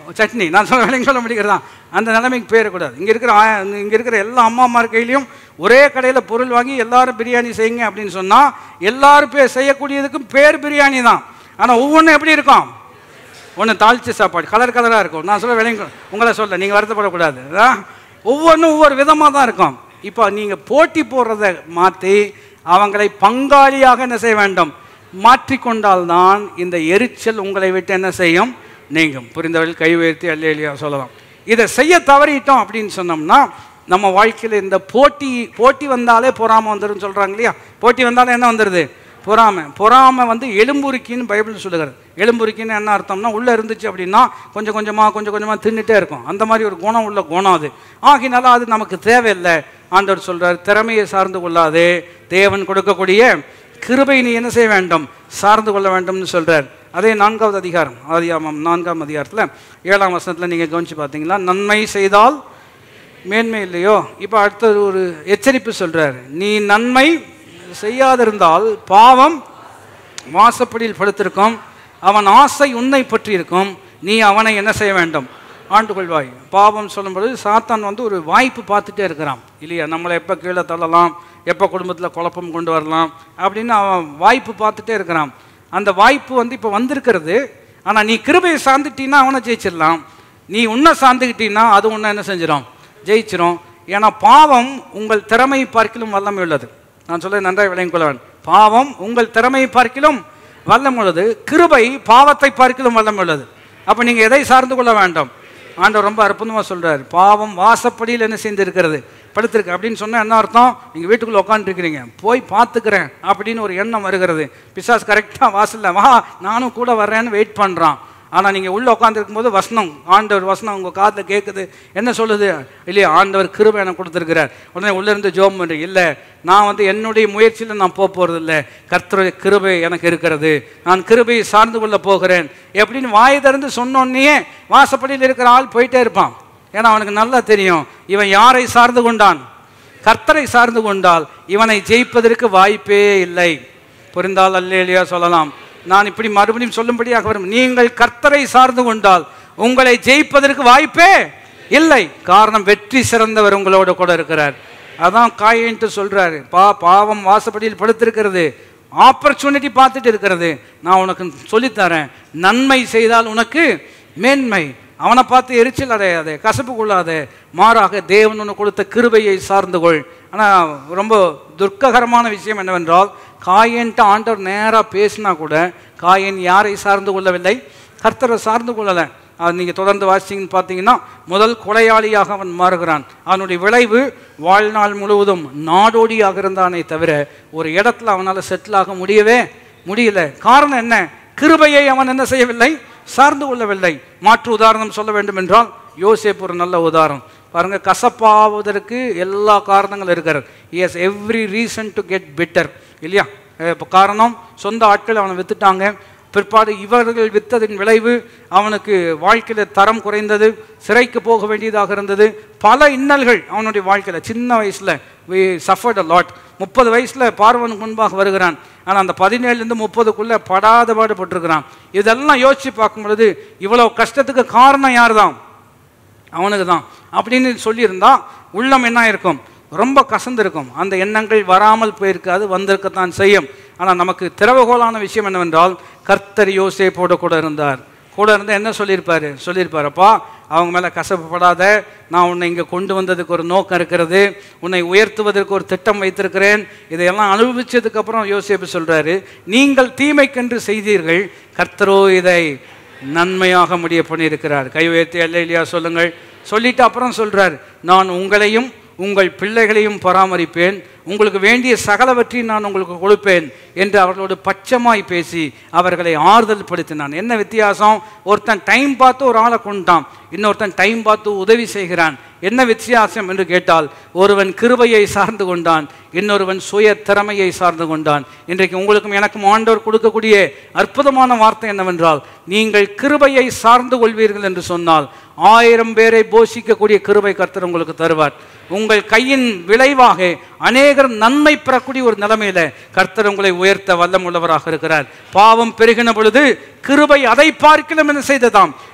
சட்னி நான் சொல்ல வேலைங்க சொல்ல முடிகிறதா அந்த நிலைமைக்கு போயிடக்கூடாது இங்கே இருக்கிற ஆ- இங்கே இருக்கிற எல்லா அம்மா அம்மா கையிலையும் ஒரே கடையில் பொருள் வாங்கி எல்லாரும் பிரியாணி செய்யுங்க அப்படின்னு சொன்னால் எல்லாரும் பே செய்யக்கூடியதுக்கும் பேர் பிரியாணி தான் ஆனால் ஒவ்வொன்றும் எப்படி இருக்கும் ஒன்று தாளிச்ச சாப்பாடு கலர் கலராக இருக்கும் நான் சொல்ல விளைங்க உங்களை சொல்ல நீங்கள் வருத்தப்படக்கூடாது அதான் ஒவ்வொன்றும் ஒவ்வொரு விதமாக தான் இருக்கும் இப்போ நீங்கள் போட்டி போடுறத மாற்றி அவங்களை பங்காளியாக என்ன செய்ய வேண்டும் மாற்றிக்கொண்டால்தான் இந்த எரிச்சல் உங்களை விட்டு என்ன செய்யும் நீங்கும் புரிந்தவர்கள் கை உயர்த்தி அல்லையா சொல்லலாம் இதை செய்ய தவறிட்டோம் அப்படின்னு சொன்னோம்னா நம்ம வாழ்க்கையில் இந்த போட்டி போட்டி வந்தாலே பொறாமை வந்துடும் சொல்கிறாங்க இல்லையா போட்டி வந்தாலே என்ன வந்துடுது பொறாமை பொறாமை வந்து எலும்புருக்கின்னு பைபிள் சொல்லுகிறது எலும்புருக்கின்னு என்ன அர்த்தம்னா உள்ளே இருந்துச்சு அப்படின்னா கொஞ்சம் கொஞ்சமாக கொஞ்சம் கொஞ்சமாக தின்னுட்டே இருக்கும் அந்த மாதிரி ஒரு குணம் உள்ள குணம் அது ஆகினால அது நமக்கு தேவையில்லை ஆண்டவர் சொல்றார் திறமையை சார்ந்து கொள்ளாதே தேவன் கொடுக்கக்கூடிய கிருபை நீ என்ன செய்ய வேண்டும் சார்ந்து கொள்ள வேண்டும்னு சொல்றார் அதே நான்காவது அதிகாரம் ஆதியாமம் நான்காம் அதிகாரத்தில் ஏழாம் வசனத்தில் நீங்கள் கவனிச்சு பார்த்தீங்களா நன்மை செய்தால் மேன்மை இல்லையோ இப்போ அடுத்தது ஒரு எச்சரிப்பு சொல்றார் நீ நன்மை செய்யாதிருந்தால் பாவம் வாசப்படியில் படுத்திருக்கும் அவன் ஆசை உன்னை பற்றி இருக்கும் நீ அவனை என்ன செய்ய வேண்டும் ஆண்டு கொள்வாய் பாவம் சொல்லும்பொழுது சாத்தான் வந்து ஒரு வாய்ப்பு பார்த்துட்டே இருக்கிறான் இல்லையா நம்மளை எப்போ கீழே தள்ளலாம் எப்போ குடும்பத்தில் குழப்பம் கொண்டு வரலாம் அப்படின்னு அவன் வாய்ப்பு பார்த்துட்டே இருக்கிறான் அந்த வாய்ப்பு வந்து இப்போ வந்திருக்கிறது ஆனால் நீ கிருபையை சார்ந்துட்டீன்னா அவனை ஜெயிச்சிடலாம் நீ உன்னை சார்ந்துக்கிட்டீன்னா அது உன்னை என்ன செஞ்சிடும் ஜெயிச்சிரும் ஏன்னா பாவம் உங்கள் திறமை பார்க்கிலும் வல்லமை உள்ளது நான் சொல்ல நன்றாக விளங்கிக் கொள்ள வேண்டும் பாவம் உங்கள் திறமையை பார்க்கிலும் வல்லம் உள்ளது கிருபை பாவத்தை பார்க்கிலும் வல்லம் உள்ளது அப்போ நீங்கள் எதை சார்ந்து கொள்ள வேண்டாம் ஆண்டவர் ரொம்ப அற்புதமாக சொல்றார் பாவம் வாசப்படியில் என்ன செஞ்சிருக்கிறது படுத்திருக்கு அப்படின்னு சொன்னால் என்ன அர்த்தம் நீங்கள் வீட்டுக்குள்ளே உட்காந்துருக்கிறீங்க போய் பார்த்துக்கிறேன் அப்படின்னு ஒரு எண்ணம் வருகிறது பிசாஸ் கரெக்டாக வாசல்ல வா நானும் கூட வர்றேன்னு வெயிட் பண்ணுறான் ஆனால் நீங்கள் உள்ளே உட்காந்துருக்கும் போது வசனம் ஆண்டவர் வசனம் உங்கள் காதில் கேட்குது என்ன சொல்லுது இல்லையா ஆண்டவர் கிருபை எனக்கு கொடுத்துருக்கிறார் உடனே உள்ளே இருந்து ஜோம் பண்ணுறேன் இல்லை நான் வந்து என்னுடைய முயற்சியில் நான் போக போகிறது இல்லை கர்த்தருடைய கிருபை எனக்கு இருக்கிறது நான் கிருபையை சார்ந்து கொள்ள போகிறேன் எப்படின்னு வாய் திறந்து சொன்னோன்னே வாசப்படியில் இருக்கிற ஆள் போயிட்டே இருப்பான் ஏன்னா அவனுக்கு நல்லா தெரியும் இவன் யாரை சார்ந்து கொண்டான் கர்த்தரை சார்ந்து கொண்டால் இவனை ஜெயிப்பதற்கு வாய்ப்பே இல்லை புரிந்தால் அல்லேலியா சொல்லலாம் நான் இப்படி மறுபடியும் சொல்லும்படியாக வரும் நீங்கள் கர்த்தரை சார்ந்து கொண்டால் உங்களை ஜெயிப்பதற்கு வாய்ப்பே இல்லை காரணம் வெற்றி சிறந்தவர் உங்களோட கூட இருக்கிறார் அதான் காயின்ட்டு சொல்றாரு பா பாவம் வாசப்படியில் படுத்திருக்கிறது ஆப்பர்ச்சுனிட்டி பார்த்துட்டு இருக்கிறது நான் உனக்கு சொல்லித்தரேன் நன்மை செய்தால் உனக்கு மேன்மை அவனை பார்த்து எரிச்சல் அடையாதே கசப்பு கொள்ளாதே மாறாக தேவன் உனக்கு கொடுத்த கிருபையை சார்ந்து கொள் ஆனால் ரொம்ப துர்க்ககரமான விஷயம் என்னவென்றால் காயன்ட்டு ஆண்டவர் நேராக பேசினா கூட காயன் யாரை சார்ந்து கொள்ளவில்லை கர்த்தரை சார்ந்து கொள்ளலை அது நீங்கள் தொடர்ந்து வாசிச்சிங்கன்னு பார்த்தீங்கன்னா முதல் கொலையாளியாக அவன் மாறுகிறான் அவனுடைய விளைவு வாழ்நாள் முழுவதும் நாடோடியாக இருந்தானே தவிர ஒரு இடத்துல அவனால் செட்டில் ஆக முடியவே முடியல காரணம் என்ன கிருபையை அவன் என்ன செய்யவில்லை சார்ந்து கொள்ளவில்லை மாற்று உதாரணம் சொல்ல வேண்டும் என்றால் யோசேப் ஒரு நல்ல உதாரணம் பாருங்க கசப்பாவதற்கு எல்லா காரணங்களும் இருக்கிறது yes every reason to get better இல்லையா இப்போ காரணம் சொந்த ஆட்கள் அவனை வித்துட்டாங்க பிற்பாடு இவர்கள் வித்ததின் விளைவு அவனுக்கு வாழ்க்கையில் தரம் குறைந்தது சிறைக்கு போக வேண்டியதாக இருந்தது பல இன்னல்கள் அவனுடைய வாழ்க்கையில் சின்ன வயசில் வி சஃபர்ட் அ லாட் முப்பது வயசில் பார்வனுக்கு முன்பாக வருகிறான் ஆனால் அந்த பதினேழுலேருந்து முப்பதுக்குள்ளே படாத பாடுபட்டிருக்கிறான் இதெல்லாம் யோசித்து பார்க்கும் பொழுது இவ்வளோ கஷ்டத்துக்கு காரணம் யார் தான் அவனுக்கு தான் அப்படின்னு சொல்லியிருந்தா உள்ளம் என்ன இருக்கும் ரொம்ப கசந்திருக்கும் அந்த எண்ணங்கள் வராமல் போயிருக்காது வந்திருக்கத்தான் செய்யும் ஆனால் நமக்கு திறவுகோலான விஷயம் என்னவென்றால் கர்த்தர் யோசேப்போட கூட இருந்தார் கூட இருந்து என்ன சொல்லியிருப்பாரு சொல்லியிருப்பாரப்பா அவங்க மேலே கசப்புப்படாத நான் உன்னை இங்கே கொண்டு வந்ததுக்கு ஒரு நோக்கம் இருக்கிறது உன்னை உயர்த்துவதற்கு ஒரு திட்டம் வைத்திருக்கிறேன் இதையெல்லாம் அனுபவிச்சதுக்கு அப்புறம் யோசேப்பு சொல்றாரு நீங்கள் தீமைக்கென்று செய்தீர்கள் கர்த்தரோ இதை நன்மையாக முடிய பண்ணியிருக்கிறார் கை உயர்த்தி அல்ல இல்லையா சொல்லுங்கள் சொல்லிட்டு அப்புறம் சொல்றார் நான் உங்களையும் உங்கள் பிள்ளைகளையும் பராமரிப்பேன் உங்களுக்கு வேண்டிய சகலவற்றையும் நான் உங்களுக்கு கொடுப்பேன் என்று அவர்களோடு பட்சமாய் பேசி அவர்களை ஆறுதல் படுத்தினான் என்ன வித்தியாசம் ஒருத்தன் டைம் பார்த்து ஒரு ஆளை கொண்டான் இன்னொருத்தன் டைம் பார்த்து உதவி செய்கிறான் என்ன வித்தியாசம் என்று கேட்டால் ஒருவன் கிருபையை சார்ந்து கொண்டான் இன்னொருவன் சுய திறமையை சார்ந்து கொண்டான் இன்றைக்கு உங்களுக்கும் எனக்கும் ஆண்டவர் கொடுக்கக்கூடிய அற்புதமான வார்த்தை என்னவென்றால் நீங்கள் கிருபையை சார்ந்து கொள்வீர்கள் என்று சொன்னால் ஆயிரம் பேரை போஷிக்கக்கூடிய கிருபை கர்த்தர் உங்களுக்கு தருவார் உங்கள் கையின் விளைவாக அநேகர் நன்மை பெறக்கூடிய ஒரு நிலைமையில கர்த்தர் உங்களை உயர்த்த வல்லமுள்ளவராக இருக்கிறார் பாவம் பெருகின பொழுது கிருபை அதை பார்க்கலாம் என்ன செய்ததாம்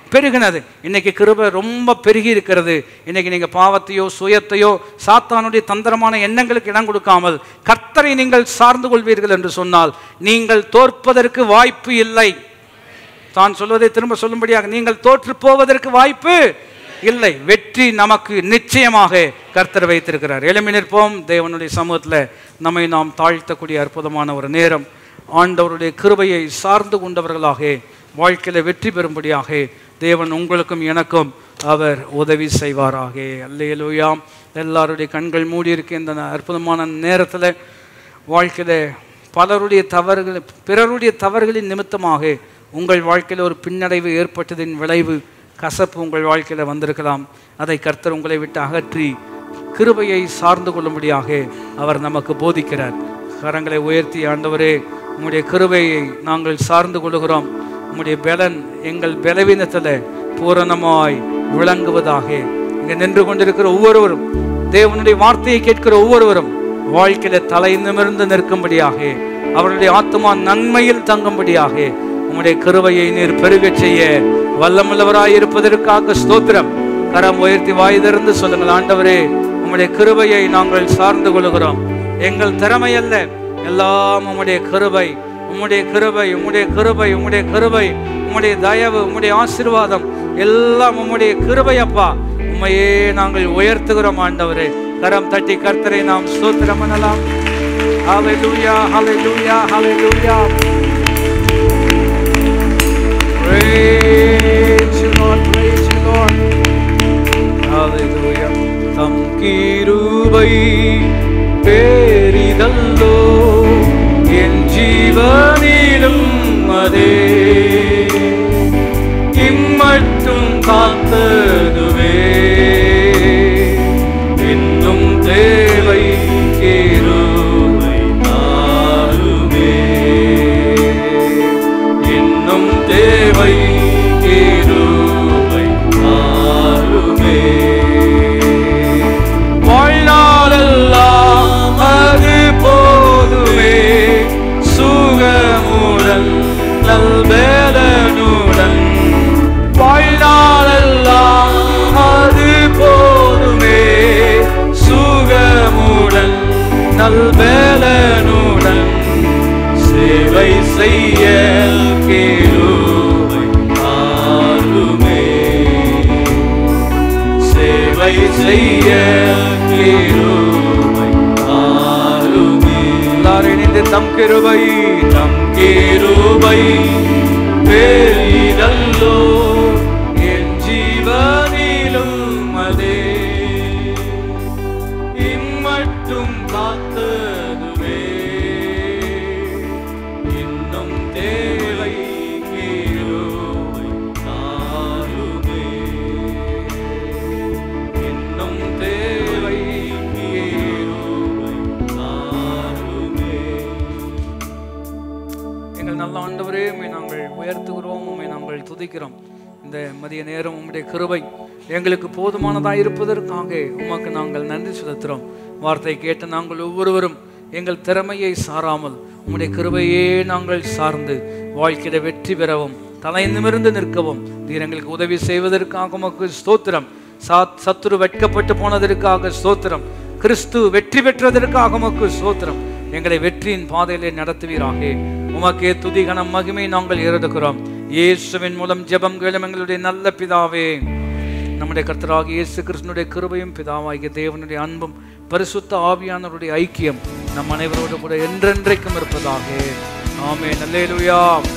பெருகினது இன்னைக்கு கிருபை ரொம்ப பெருகி இருக்கிறது இன்னைக்கு நீங்க பாவத்தையோ சுயத்தையோ சாத்தானுடைய தந்திரமான எண்ணங்களுக்கு இடம் கொடுக்காமல் கர்த்தரை நீங்கள் சார்ந்து கொள்வீர்கள் என்று சொன்னால் நீங்கள் தோற்பதற்கு வாய்ப்பு இல்லை தான் சொல்வதை திரும்ப சொல்லும்படியாக நீங்கள் தோற்று போவதற்கு வாய்ப்பு இல்லை வெற்றி நமக்கு நிச்சயமாக கர்த்தர் வைத்திருக்கிறார் எழுமி நிற்போம் தேவனுடைய சமூகத்தில் நம்மை நாம் தாழ்த்தக்கூடிய அற்புதமான ஒரு நேரம் ஆண்டவருடைய கிருபையை சார்ந்து கொண்டவர்களாக வாழ்க்கையில் வெற்றி பெறும்படியாக தேவன் உங்களுக்கும் எனக்கும் அவர் உதவி செய்வாராக அல்லேலூயாம் எல்லாருடைய கண்கள் மூடி இருக்க இந்த அற்புதமான நேரத்தில் வாழ்க்கையில் பலருடைய தவறுகள் பிறருடைய தவறுகளின் நிமித்தமாக உங்கள் வாழ்க்கையில் ஒரு பின்னடைவு ஏற்பட்டதின் விளைவு கசப்பு உங்கள் வாழ்க்கையில் வந்திருக்கலாம் அதை கர்த்தர் உங்களை விட்டு அகற்றி கிருபையை சார்ந்து கொள்ளும்படியாக அவர் நமக்கு போதிக்கிறார் கரங்களை உயர்த்தி ஆண்டவரே உம்முடைய கிருபையை நாங்கள் சார்ந்து கொள்கிறோம் உம்முடைய பலன் எங்கள் பலவீனத்தில் பூரணமாய் விளங்குவதாக இங்கே நின்று கொண்டிருக்கிற ஒவ்வொருவரும் தேவனுடைய வார்த்தையை கேட்கிற ஒவ்வொருவரும் வாழ்க்கையில தலை நிமிர்ந்து நிற்கும்படியாக அவருடைய ஆத்மா நன்மையில் தங்கும்படியாக உம்முடைய கிருபையை நீர் பெருகச் செய்ய வல்லமுள்ளவராய் இருப்பதற்காக ஸ்தோத்திரம் கரம் உயர்த்தி வாய் திறந்து சொல்லுங்கள் ஆண்டவரே உம்முடைய கிருபையை நாங்கள் சார்ந்து கொள்கிறோம் எங்கள் திறமை அல்ல எல்லாம் உம்முடைய கிருபை உம்முடைய கிருபை உம்முடைய கிருபை உம்முடைய கிருபை உம்முடைய தயவு உம்முடைய ஆசீர்வாதம் எல்லாம் உம்முடைய கிருபை அப்பா உம்மையே நாங்கள் உயர்த்துகிறோம் ஆண்டவரே கரம் தட்டி கர்த்தரை நாம் ஸ்தோத்திரம் பண்ணலாம் ஹalleluya hallelujah hallelujah praise you lord praise you lord hallelujah தம் கிருபை பேரிதல்லோ என் ஜீவனிலும் அதே இம்மட்டும் காத்ததுவே இன்னும் தேவை கிருபை தாருமே இன்னும் தேவை கிருபை தாருமே வாழ்நாளெல்லாம் அது போதுமே சுகமுடன் நல்வேலனுடன் வாழ்நாளெல்லாம் அது போதுமே சுகமுடன் நல்வேலனுடன் சேவை செய்ய கிருபை தாருமே சேவை செய்ய கிருபை தாருமே எல்லாரும் இணைந்து தம் கிருபை தம் கிருபை பெரிதல்லோ என் ஜீவனிலும் அதே இம்மட்டும் காத்ததுவே இன்னும் தேவை கிருபை தாருமே இன்னும் தேவை கிருபை தாருமே எங்கள் நல்ல ஆண்டவரே உம்மை நாங்கள் உயர்த்துகிறோம் உம்மை நாங்கள் துதிக்கிறோம் இந்த மதிய நேரம் உம்முடைய கிருபை எங்களுக்கு போதுமானதாக இருப்பதற்காக உமக்கு நாங்கள் நன்றி செலுத்துகிறோம் வார்த்தை கேட்ட நாங்கள் ஒவ்வொருவரும் எங்கள் திறமையை சாராமல் உம்முடைய கிருபையே நாங்கள் சார்ந்து வாழ்க்கையில வெற்றி பெறவும் தலை நிமிர்ந்து நிற்கவும் நீர் எங்களுக்கு உதவி செய்வதற்காக உமக்கு ஸ்தோத்திரம் சாத் சத்துரு வெட்கப்பட்டு போனதற்காக ஸ்தோத்திரம் கிறிஸ்து வெற்றி பெற்றதற்காக உமக்கு ஸ்தோத்திரம் எங்களை வெற்றியின் பாதையிலே நடத்துவீராக உமக்கே துதிகணம் மகிமை நாங்கள் ஏறெடுக்கிறோம் இயேசுவின் மூலம் ஜெபம் கேளும் எங்களுடைய நல்ல பிதாவே நம்முடைய கர்த்தராகிய இயேசு கிறிஸ்தனுடைய கிருபையும் பிதாவாகிய தேவனுடைய அன்பும் பரிசுத்த ஆவியானவருடைய ஐக்கியம் நம் அனைவரோடு கூட என்றென்றைக்கும் இருப்பதாக ஆமே நல்லேலுயா